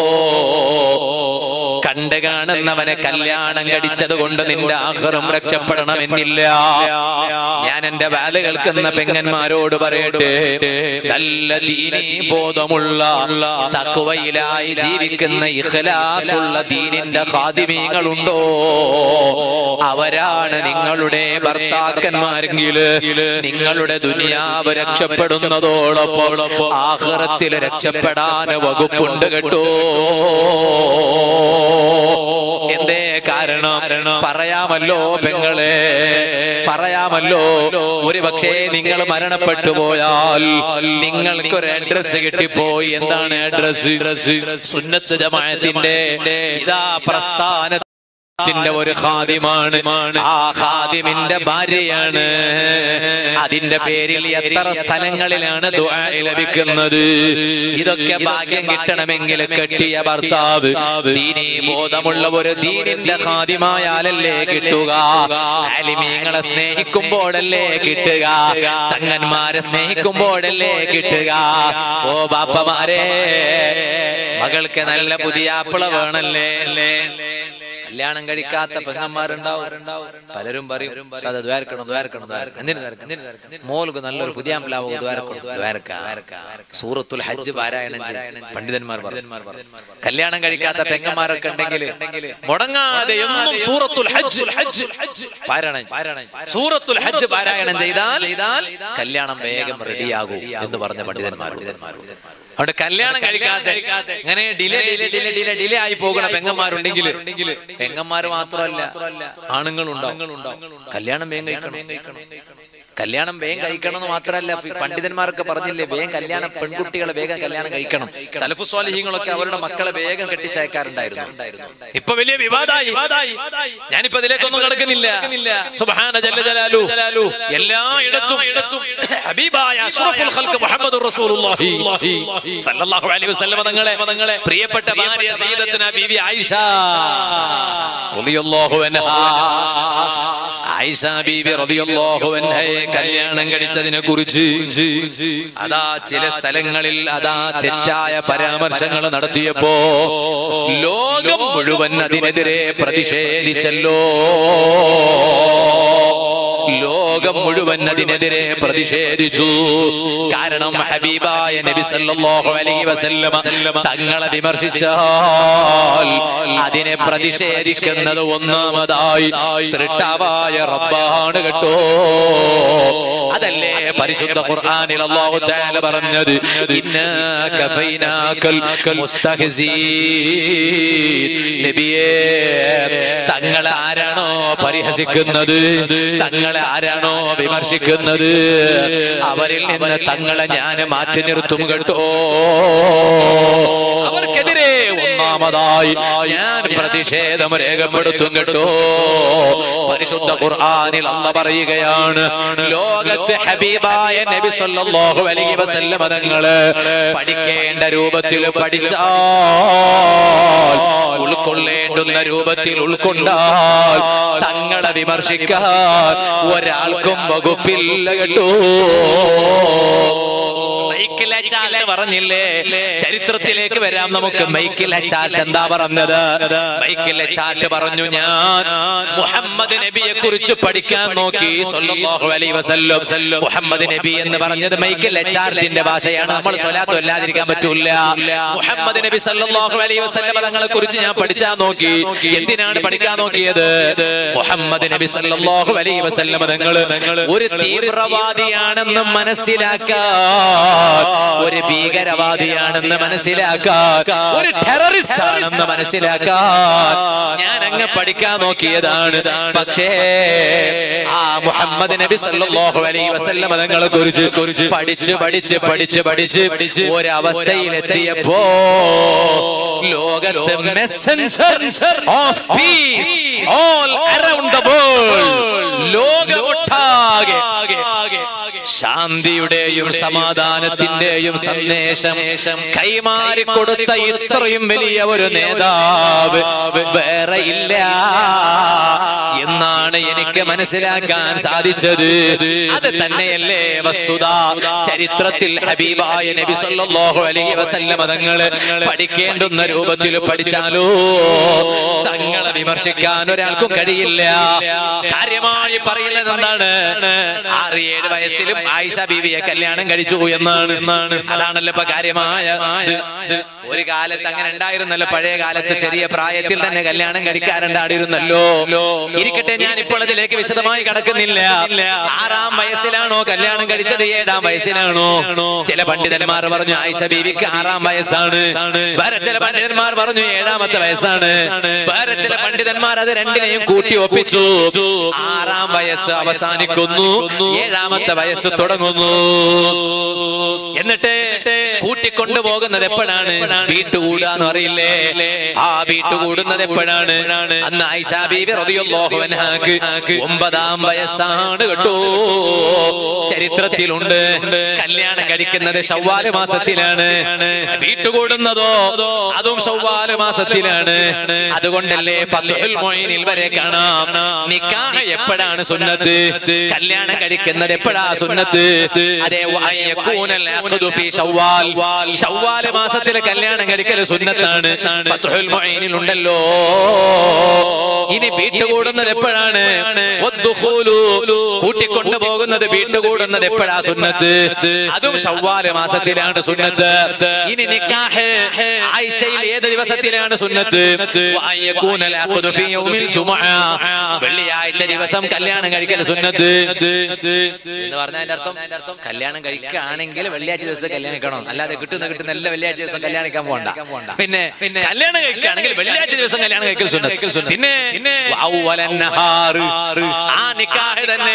കണ്ട് കാണുന്നവനെ കല്യാണം കഴിച്ചത് കൊണ്ട് നിന്റെ ആഹ്റം രക്ഷപ്പെടണമെന്നില്ല ഞാൻ എന്റെ വേല കേൾക്കുന്ന പെങ്ങന്മാരോട് പറയട്ടെ നല്ല ദീനീ ബോധമുള്ള തക്കുവയിലായി ജീവിക്കുന്ന ഇഖലാസുള്ള ദീനിന്റെ ഖാദിമീങ്ങളുണ്ടോ അവരാണ് നിങ്ങളുടെ ഭർത്താക്കന്മാരെങ്കിൽ നിങ്ങളുടെ ദുനിയാവ് രക്ഷപ്പെടുന്നതോടൊപ്പം ആഹ്റത്തിൽ രക്ഷപ്പെടാൻ വകുപ്പുണ്ട് കേട്ടോ എന്തേ കാരണം പറയാമല്ലോ പെങ്ങളെ പറയാമല്ലോ ഒരു പക്ഷേ നിങ്ങൾ മരണപ്പെട്ടു പോയാൽ നിങ്ങൾക്ക് ഒരു അഡ്രസ് കിട്ടിപ്പോയി എന്താണ് അഡ്രസ് സുന്നത്ത് ജമാഅത്തിന്റെ ഇതാ പ്രസ്ഥാന ത്തിന്റെ ഒരു ഖാദിമാണ് ആ ഖാദിമിന്റെ ഭാര്യയാണ് അതിന്റെ പേരിൽ എത്ര സ്ഥലങ്ങളിലാണ് ദുആ ലഭിക്കുന്നത് ഇതൊക്കെ ഭാഗ്യം കിട്ടണമെങ്കിൽ കെട്ടിയ ഭർത്താവ് ദീനീ ബോധമുള്ള ഒരു ദീനിന്റെ ഖാദിമായാലല്ലേ കിട്ടുക ആലിമീങ്ങളെ സ്നേഹിക്കുമ്പോഴല്ലേ കിട്ടുക തങ്ങന്മാരെ സ്നേഹിക്കുമ്പോഴല്ലേ കിട്ടുക ഓ ബാപ്പമാരെ മകൾക്ക് നല്ല പുതിയ ആപ്പിള വേണല്ലേ കല്യാണം കഴിക്കാത്ത പെങ്ങന്മാരുണ്ടാവും പലരും പറയും "ഉസ്താദ് ദ്വാരക്കണം ദ്വാരക്കണം ദ്വാരക്കണം എന്തിനു ദ്വാരക്കണം? എന്തിനു ദ്വാരക്കണം? മോൾക്ക് നല്ലൊരു പുതിയ പ്ലാവ് ദ്വാരക്കണം ദ്വാരക്ക സൂറത്തുൽ ഹജ്ജ് പാരായണം ചെയ്യും പണ്ഡിതന്മാർ പറഞ്ഞു കല്യാണം കഴിക്കാത്ത പെങ്ങന്മാരൊക്കെ ഉണ്ടെങ്കിൽ മുടങ്ങാതെ എന്നും സൂറത്തുൽ ഹജ്ജ് പാരായണം ചെയ്യ്. സൂറത്തുൽ ഹജ്ജ് പാരായണം ചെയ്താൽ ചെയ്താൽ കല്യാണം വേഗം റെഡിയാകൂ എന്ന് പറഞ്ഞ പണ്ഡിതന്മാർ അവിടെ കല്യാണം കഴിക്കാതെ ഇങ്ങനെ delay delay delay delay delay ആയി പോകുന്ന പെങ്ങന്മാരുണ്ടെങ്കിൽ പെങ്ങന്മാർ മാത്രമല്ല ആണുങ്ങളുണ്ടാവും കല്യാണം വേഗം കഴിക്കണം കല്യാണം വേഗം കഴിക്കണം എന്ന് മാത്രമല്ല ഈ പണ്ഡിതന്മാരൊക്കെ പറഞ്ഞില്ലേ വേഗം കല്യാണം പെൺകുട്ടികളെ വേഗം കല്യാണം കഴിക്കണം സലഫു സ്വാലിഹീങ്ങളൊക്കെ അവരുടെ മക്കളെ വേഗം കെട്ടിച്ചയക്കാറുണ്ടായിരുന്നു ഇപ്പൊ വലിയ വിവാദമായി ഞാനിപ്പോ ഇതിലേക്കൊന്നും കിടക്കുന്നില്ല സുബ്ഹാന ജല്ല ജലാലു എല്ലായിടത്തും ഇടത്തും ഹബീബായ അഷ്റഫുൽ ഖൽഖ് മുഹമ്മദുർ റസൂലുള്ളാഹി സല്ലല്ലാഹു അലൈഹി വസല്ലം തങ്ങളെ തങ്ങളെ പ്രിയപ്പെട്ട ഭാര്യ സയ്യിദത്തുന ബീവി ആയിഷ റളിയല്ലാഹു അൻഹാ ആയിഷ ബീവി റളിയല്ലാഹു അൻഹയെ കല്യാണം കഴിച്ചതിനെ കുറിച്ച് അതാ ചില സ്ഥലങ്ങളിൽ അതാ തെറ്റായ പരാമർശങ്ങൾ നടത്തിയപ്പോ ലോകം മുഴുവൻ അതിനെതിരെ പ്രതിഷേധിച്ചല്ലോ ലോകം മുഴുവൻ അതിനെതിരെ പ്രതിഷേധിച്ചു കാരണം ഹബീബായ നബി സല്ലല്ലാഹു അലൈഹി വസല്ലമ തങ്ങളെ വിമർശിച്ചാൽ അതിനെ പ്രതിഷേധിക്കുന്നത് ഒന്നാമതായി സൃഷ്ടാവായ റബ്ബാണ് കേട്ടോ അതല്ലേ പരിശുദ്ധ ഖുർആനിൽ അല്ലാഹു തആല പറഞ്ഞത് ഇന്നാ കഫൈനാകൽ മുസ്തഹ്സീൻ നബിയേ തങ്ങളെ ആരാണോ പരിഹസിക്കുന്നത് തങ്ങളെ ആരാണോ വിമർശിക്കുന്നത് അവരിൽ നിന്ന് തങ്ങളെ ഞാൻ മാറ്റി നിർത്തും കേട്ടോ അവർക്കെതിരെ ഒന്നാമതായി ഞാൻ പ്രതിഷേധം രേഖപ്പെടുത്തും കേട്ടോ പരിശുദ്ധ ഖുർആനിൽ അല്ല പറയുകയാണ് ലോകത്തെ ഹബീബായ നബി സല്ലല്ലാഹു അലൈഹി വസല്ലമ തങ്ങള് പഠിക്കേണ്ട രൂപത്തിൽ പഠിച്ചാൽ ഉൾക്കൊള്ളേണ്ടുന്ന രൂപത്തിൽ ഉൾക്കൊണ്ടാൽ തങ്ങളെ വിമർശിക്കാൻ ഒരാൾക്കും വകുപ്പില്ല കേട്ടോ മൈക്കിൽ അച്ചാൽ പറഞ്ഞില്ലേ ചരിത്രത്തിലേക്ക് വരാം നമുക്ക് മൈക്കിൽ അച്ചാൽ എന്താ പറഞ്ഞത് മൈക്കിൽ അച്ചാൽ പറഞ്ഞു ഞാൻ മുഹമ്മദ് നബിയെ കുറിച്ച് പഠിക്കാൻ നോക്കി സല്ലല്ലാഹു അലൈഹി വസല്ലം മുഹമ്മദ് നബി എന്ന് പറഞ്ഞത് മൈക്കിൽ അച്ചാറിന്റെ ഭാഷയാണ് നമ്മൾ സ്വലാത്ത് അല്ലാതിരിക്കാൻ പറ്റൂല മുഹമ്മദ് നബി സല്ലല്ലാഹു അലൈഹി വസല്ലം തങ്ങളെ കുറിച്ച് ഞാൻ പഠിച്ചാൻ നോക്കി എന്തിനാണ് പഠിക്കാൻ നോക്കിയത് മുഹമ്മദ് നബി സല്ലല്ലാഹു അലൈഹി വസല്ലം തങ്ങൾ ഒരു തീവ്രവാദിയാണെന്ന് മനസ്സിലാക്കാൻ ഒരു ഭീകരവാദിയാണെന്ന് മനസ്സിലാക്കാൻ ഒരു ടെററിസ്റ്റ് ആണെന്ന് മനസ്സിലാക്കാൻ ഞാൻ അങ്ങ് പഠിക്കാൻ നോക്കിയതാണ് പക്ഷേ ആ മുഹമ്മദ് നബി സല്ലല്ലാഹു അലൈഹി വസല്ലം തങ്ങളെ കുറിച്ച് കുറിച്ച് പഠിച്ച് പഠിച്ച് പഠിച്ച് പഠിച്ച് ഒരവസ്ഥയിലെത്തിയപ്പോ ലോകത്തെ messenger of peace all around the world ലോകമൊട്ടാകെ ശാന്തിയുടെയും സമാധാനത്തിന്റെയും സന്ദേശം കൈമാറി കൊടുത്ത ഇത്രയും വലിയ ഒരു നേതാവ് വേറെ ഇല്ല എന്നാണ് എനിക്ക് മനസ്സിലാക്കാൻ സാധിച്ചത് അത് തന്നെയല്ലേ വസ്തുത ചരിത്രത്തിൽ ഹബീബായ നബി സല്ലല്ലാഹു അലൈഹി വസല്ലമ തങ്ങള് പഠിക്കേണ്ടുന്ന രൂപത്തിൽ പഠിച്ചാലോ തങ്ങളെ വിമർശിക്കാൻ ഒരാൾക്കും കഴിയില്ല കാര്യമായി പറയുന്നത് എന്താണ് ആറ് ഏഴ് വയസ്സിലും ആയിഷ ബീവിയെ കല്യാണം കഴിച്ചു എന്നാണ് എന്നാണ് അതാണല്ലോ ഇപ്പൊ കാര്യമായ ഇത്. ഒരു കാലത്ത് അങ്ങനെ ഉണ്ടായിരുന്നല്ലോ പഴയ കാലത്ത് ചെറിയ പ്രായത്തിൽ തന്നെ കല്യാണം കഴിക്കാറുണ്ടായിരുന്നല്ലോ ഇരിക്കട്ടെ ഞാൻ ഇപ്പോൾ അതിലേക്ക് വിശദമായി കടക്കുന്നില്ല ആറാം വയസ്സിലാണോ കല്യാണം കഴിച്ചത് ഏഴാം വയസ്സിലാണോ ചില പണ്ഡിതന്മാർ പറഞ്ഞു ആയിഷ ബീവിക്ക് ആറാം വയസ്സാണ് വേറെ ചില പണ്ഡിതന്മാർ പറഞ്ഞു ഏഴാമത്തെ വയസ്സാണ് വേറെ ചില പണ്ഡിതന്മാർ അത് രണ്ടിനെയും കൂട്ടി ഒപ്പിച്ചു ആറാം വയസ്സ് അവസാനിക്കുന്നു ഏഴാമത്തെ വയസ്സ് വയസ്സ് തുടങ്ങുന്നു എന്നിട്ട് കൂട്ടിക്കൊണ്ടുപോകുന്നത് എപ്പോഴാണ് വീട്ടുകൂടുക എന്ന് അറിയില്ലേ ആ വീട്ടുകൂടുന്നത് എപ്പോഴാണ് അന്ന് ആയിഷാ ബീബി റളിയല്ലാഹു അൻഹാക്ക് ഒമ്പതാം വയസ്സാണ് കേട്ടോ ചരിത്രത്തിലുണ്ട് കല്യാണം കഴിക്കുന്നത് ഷവ്വാല് മാസത്തിലാണ് വീട്ടുകൂടുന്നതോ അതും ഷവ്വാല് മാസത്തിലാണ് അതുകൊണ്ടല്ലേ ഫത്ഹുൽ മൊയ്നിൽ വരെ കാണാം നിക്കാഹ് എപ്പോഴാണ് സുന്നത്ത് കല്യാണം കഴിക്കുന്നത് എപ്പോഴാ സുന്നത്ത് അതെ വഅയ്യകൂനൽ അഖ്ദു ഫീ ഷവ്വാൽ ഷവ്വാൽ മാസത്തിൽ കല്യാണം കഴിക്കൽ സുന്നത്താണ് ഫത്ഹുൽ മൊയ്നിൽ ഉണ്ടല്ലോ ഇനി വീട്ടുകൂടുന്നത് എപ്പോഴാണ് വദ്ദുഖൂലു കൂട്ടിക്കൊണ്ടു പോകുന്നത് വീട്ടുകൂടുന്നത് എപ്പോഴാ സുന്നത്ത് അതും ഷവ്വാല് മാസത്തിലാണ് സുന്നത്ത് ഇനി നിക്കാഹ് ആഴ്ചയിൽ ഏത് ദിവസത്തിലാണ് സുന്നത്ത് വഅയ്യകൂനൽ അഖ്ദു ഫീ യൗമിൽ ജുമുഅ വെള്ളിയാഴ്ച ദിവസം കല്യാണം കഴിക്കൽ സുന്നത്ത് എന്ന് പറഞ്ഞതിന്റെ അർത്ഥം കല്യാണം കഴിക്കുകയാണെങ്കിൽ വെള്ളിയാഴ്ച ദിവസം കല്യാണം കഴിക്കണം അല്ലാതെ കിട്ടുന്ന കിട്ടുന്ന എല്ലാ വെള്ളിയാഴ്ച ദിവസം കല്യാണം കഴിക്കാൻ പോകണ്ട പിന്നെ പിന്നെ കല്യാണം കഴിക്കുകയാണെങ്കിൽ വെള്ളിയാഴ്ച ദിവസം കല്യാണം കഴിക്കൽ സുന്നത്ത് പിന്നെ പിന്നെ വഅവ്വലൻ നഹാറ്. ആ നിക്കാഹ് തന്നെ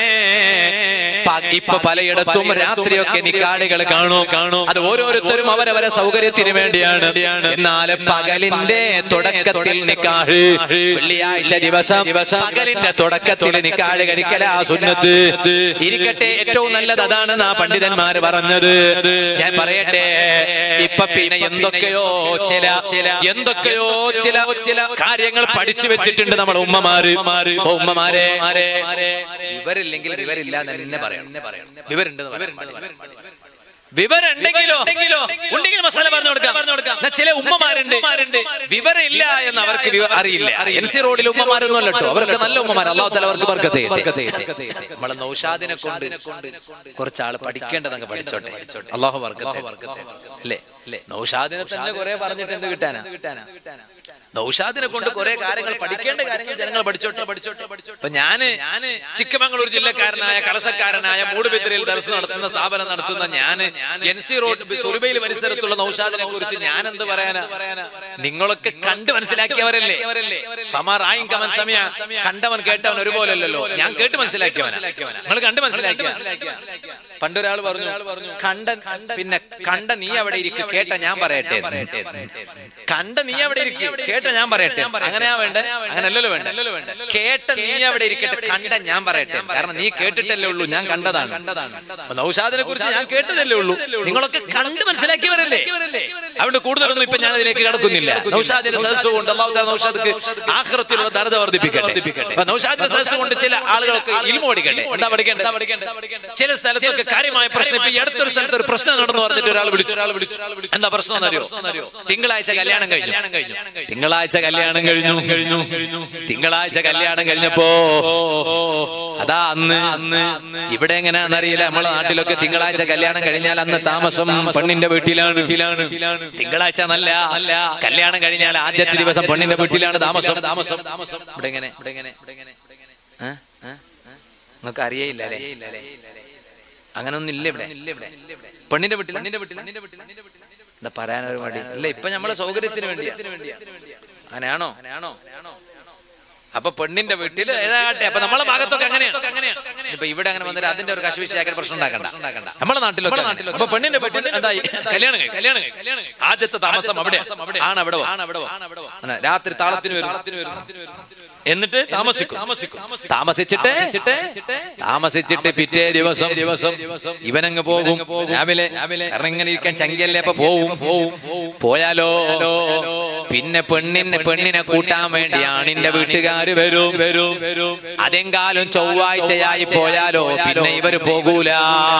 പ- ഇപ്പൊ പലയിടത്തും രാത്രിയൊക്കെ നിക്കാടുകൾ കാണും കാണും അത് ഓരോരുത്തരും അവരവരെ സൗകര്യത്തിന് വേണ്ടിയാണ് എന്നാൽ പകലിന്റെ തുടക്കത്തിൽ നിക്കാഹ് വെള്ളിയാഴ്ച ദിവസം പകലിന്റെ തുടക്കത്തിൽ നിക്കാട് കഴിക്കലാ സുന്നത്ത് ഇരിക്കട്ടെ ഏറ്റവും നല്ലത് അതാണ് ആ പണ്ഡിതന്മാര് പറഞ്ഞത് ഞാൻ പറയട്ടെ ഇപ്പൊ പിന്നെ എന്തൊക്കെയോ ചില ചില എന്തൊക്കെയോ ചില ചില കാര്യങ്ങൾ പഠിച്ചു വെച്ചിട്ടുണ്ട് നമ്മുടെ ഉമ്മമാര് ഓ ഉമ്മമാരെ വിവരില്ലെങ്കിൽ വിവരില്ല എന്ന് തന്നെ പറയണം വിവരുണ്ടെന്ന് പറയാൻ വിവരമുണ്ടെങ്കിലോ ഉണ്ടെങ്കിൽ മസാല പറഞ്ഞു കൊടുക്കാം പറഞ്ഞു കൊടുക്കാം എന്നാ ചില ഉമ്മമാരുണ്ട് വിവരമില്ല എന്ന് അവർക്ക് വിവ- അറിയില്ല എൻ സി റോഡിൽ ഉമ്മമാരൊന്നും അല്ലട്ടോ അവർക്ക് നല്ല ഉമ്മമാർ അള്ളാഹു തല അവർക്ക് ബർക്കത്തെ നമ്മളെ നൗഷാദിനെ കൊണ്ട് കുറച്ച് ആള് പഠിക്കേണ്ടത് അങ്ങ് പഠിച്ചോട്ടെ അള്ളാഹു ബർക്കത്തെ അല്ലേ അല്ലേ നൗഷാദിനെ തന്നെ കുറെ പറഞ്ഞിട്ട് എന്ത് കിട്ടാനാ നൗഷാദിനെ കൊണ്ട് കുറെ കാര്യങ്ങൾ പഠിക്കേണ്ട കാര്യങ്ങൾ ജനങ്ങൾ പഠിച്ചോട്ടെ പഠിച്ചോട്ടെ പഠിച്ചോട്ടെ അപ്പൊ ഞാന് ഞാന് ചിക്കമംഗളൂർ ജില്ലക്കാരനായ കളസക്കാരനായ മൂടുബിദ്രയിൽ ദർശനം നടത്തുന്ന സ്ഥാപനം നടത്തുന്ന ഞാന് എൻ സി റോഡ് സുറുബയിൽ പരിസരത്തുള്ള നൗഷാദിനെ കുറിച്ച് ഞാൻ എന്ത് പറയാനാ നിങ്ങളൊക്കെ കണ്ട് മനസ്സിലാക്കിയവരല്ലേ ഫമാറായും കമൻ സമയ കണ്ടവൻ കേട്ടവൻ ഒരുപോലല്ലോ ഞാൻ കേട്ട് മനസ്സിലാക്കിയവൻ നിങ്ങൾ കണ്ട് മനസ്സിലാക്കിയ പണ്ടൊരാൾ പറഞ്ഞു കണ്ട പിന്നെ കണ്ട നീ അവിടെ ഇരിക്കും കേട്ട ഞാൻ പറയട്ടെ കണ്ട നീ അവിടെ ഇരിക്കും കേട്ട ഞാൻ പറയട്ടെ അങ്ങനെയാ വേണ്ട അങ്ങനല്ലല്ലോ വേണ്ട കേട്ട നീ അവിടെ ഇരിക്കട്ടെ കണ്ട ഞാൻ പറയട്ടെ കാരണം നീ കേട്ടിട്ടല്ലേ ഉള്ളൂ ഞാൻ കണ്ടതാണ് അപ്പൊ നൗഷാദിനെ കുറിച്ച് ഞാൻ കേട്ടതല്ലേ ഉള്ളൂ നിങ്ങളൊക്കെ കണ്ട് മനസ്സിലാക്കിയവരല്ലേ അവിടെ കൂടുതലൊന്നും ഇപ്പൊ ഞാൻ അതിലേക്ക് കടക്കുന്നില്ല നൗഷാദിന്റെ സദസ് കൊണ്ട് അള്ളാഹു താല നൗഷാദ് ആഹ്റത്തിലുള്ള ദർജ വർദ്ധിപ്പിക്കട്ടെ അപ്പൊ നൗഷാദിന്റെ സദസ് കൊണ്ട് ചില ആളുകൾക്ക് ഇൽമ പഠിക്കട്ടെ എന്താ പഠിക്കേണ്ടത് ചില സ്ഥലത്തൊക്കെ കാര്യമായ പ്രശ്നം ഇപ്പൊ ഈ അടുത്തൊരു സ്ഥലത്ത് ഒരു പ്രശ്നം നടന്നു പറഞ്ഞിട്ട് ഒരാൾ വിളിച്ചു ഒരാൾ വിളിച്ചു എന്താ പ്രശ്നം എന്നറിയോ തിങ്കളാഴ്ച കല്യാണം കഴിഞ്ഞു തിങ്കളാഴ്ച കല്യാണം കഴിഞ്ഞു കഴിഞ്ഞു തിങ്കളാഴ്ച കല്യാണം കഴിഞ്ഞപ്പോ അതാ അന്ന് അന്ന് ഇവിടെ എങ്ങനെയാണെന്നറിയില്ല നമ്മളെ നാട്ടിലൊക്കെ തിങ്കളാഴ്ച കല്യാണം കഴിഞ്ഞാൽ അന്ന് താമസം പെണ്ണിന്റെ വീട്ടിലാണ് വീട്ടിലാണ് തിങ്കളാഴ്ച നല്ല അല്ല കല്യാണം കഴിഞ്ഞാൽ ആദ്യത്തെ ദിവസം പെണ്ണിന്റെ വീട്ടിലാണ് താമസം താമസം താമസം ഇവിടെ എങ്ങനെ ഇവിടെ എങ്ങനെ ഇവിടെ എങ്ങനെ ഏ? ഏ? നിങ്ങൾക്ക് അറിയയില്ല അല്ലേ അങ്ങനെ ഒന്നും ഇല്ല ഇവിടെ പെണ്ണിന്റെ വീട്ടിൽ പെണ്ണിന്റെ വീട്ടിൽ എന്താ പറയാനൊരു മടി അല്ല ഇപ്പൊ നമ്മളെ സൗകര്യത്തിന് വേണ്ടിയാ അങ്ങനെയാണോ അങ്ങനെയാണോ അപ്പൊ പെണ്ണിന്റെ വീട്ടിൽ ഏതാകട്ടെ അപ്പൊ നമ്മളെ ഭാഗത്തൊക്കെ അങ്ങനെയാണ് ഇപ്പൊ ഇവിടെ അങ്ങനെ വന്നിട്ട് അതിന്റെ ഒരു കശുവിശാക്കൽ പ്രശ്നം ഉണ്ടാക്കണ്ട നമ്മളെ നാട്ടിലൊക്കെ നാട്ടിലൊക്കെ അപ്പൊ പെണ്ണിന്റെ വീട്ടിൽ എന്തായി കല്യാണം കഴി, കല്യാണം കഴി, കല്യാണം കഴി. ആദ്യത്തെ താമസം അവിടെ ആണ് അവിടെ ആണ് അവിടെ ആണ് രാത്രി താളത്തിന് വരും എന്നിട്ട് താമസിക്കും താമസിച്ചിട്ട് താമസിച്ചിട്ട് പിറ്റേ ദിവസം ദിവസം ഇവനങ്ങ് പോകും രാവിലെ രാവിലെ കാരണം ഇങ്ങനെ ഇരിക്കാൻ ചങ്കിയല്ലേ അപ്പൊ പോവും പോവും പോയാലോ പിന്നെ പെണ്ണിനെ പെണ്ണിനെ കൂട്ടാൻ വേണ്ടി ആണിന്റെ വീട്ടുകാര് വരും വരും വരും അതെങ്കാലും ചൊവ്വാഴ്ചയായി പോയാലോ പിന്നെ ഇവര് പോകൂല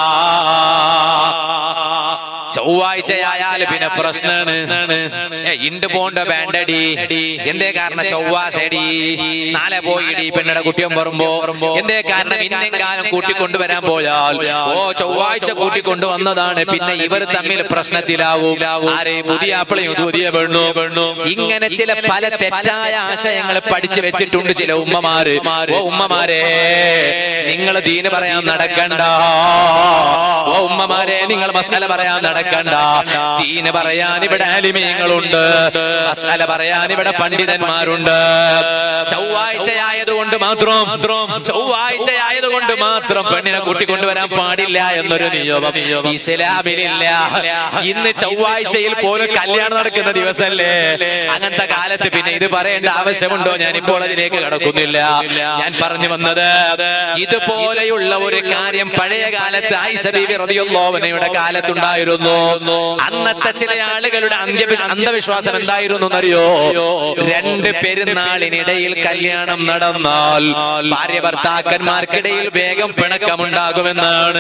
ചൊവ്വാഴ്ചയായാല് പിന്നെ പ്രശ്നാണ് ഏ, ഇണ്ട് പോണ്ട വേണ്ടടി എന്തേ കാരണം ചൊവ്വാസടി നാളെ പോയിടി പെണ്ണയുടെ കുട്ടിയും പറയുമ്പോ എന്തേ കാരണം ഇന്നെങ്കാലം കൂട്ടിക്കൊണ്ടുവരാൻ പോയാൽ ഓ ചൊവ്വാഴ്ച കൂട്ടിക്കൊണ്ടുവന്നതാണ് പിന്നെ ഇവർ തമ്മിൽ പ്രശ്നത്തിലാവും ആരെ പുതിയ ആപ്പിളയും പുതിയ പെണ്ണു പെണ്ണു ഇങ്ങനെ ചില പല തെറ്റായ ആശയങ്ങൾ പഠിച്ചു വെച്ചിട്ടുണ്ട് ചില ഉമ്മമാര് ഓ ഉമ്മമാരെ നിങ്ങൾ ദീന് പറയാൻ നടക്കണ്ട ഓ ഉമ്മമാരെ നിങ്ങൾ മസാല പറയാൻ നടക്കണ്ട നടക്കണ്ട ദീന് പറയാൻ ഇവിടെ ആലിമീങ്ങളുണ്ട് മസാല പറയാൻ ഇവിടെ പണ്ഡിതന്മാരുണ്ട് ചൊവ്വാഴ്ചയായതുകൊണ്ട് മാത്രം ചൊവ്വാഴ്ചയായതുകൊണ്ട് മാത്രം പെണ്ണിനെ കൂട്ടിക്കൊണ്ടുവരാൻ പാടില്ല എന്നൊരു നിയമം ഇസ്ലാമിലില്ല ഇന്ന് ചൊവ്വാഴ്ചയിൽ പോലും കല്യാണം നടക്കുന്ന ദിവസമല്ലേ അങ്ങനത്തെ കാലത്ത് പിന്നെ ഇത് പറയേണ്ട ആവശ്യമുണ്ടോ ഞാൻ ഇപ്പോൾ അതിലേക്ക് കടക്കുന്നില്ല ഞാൻ പറഞ്ഞു വന്നത് ഇതുപോലെയുള്ള ഒരു കാര്യം പഴയ കാലത്ത് ആയിഷ ബീബി റളിയല്ലാഹുവിനയുടെ കാലത്തുണ്ടായിരുന്നു അന്നത്തെ ചില ആളുകളുടെ അന്ത്യ- അന്ധവിശ്വാസം എന്തായിരുന്നു എന്നറിയോ രണ്ട് പെരുന്നാളിനിടയിൽ കല്യാണം നടന്നാൽ ഭാര്യ ഭർത്താക്കന്മാർക്കിടയിൽ വേഗം പിണക്കമുണ്ടാകുമെന്നാണ്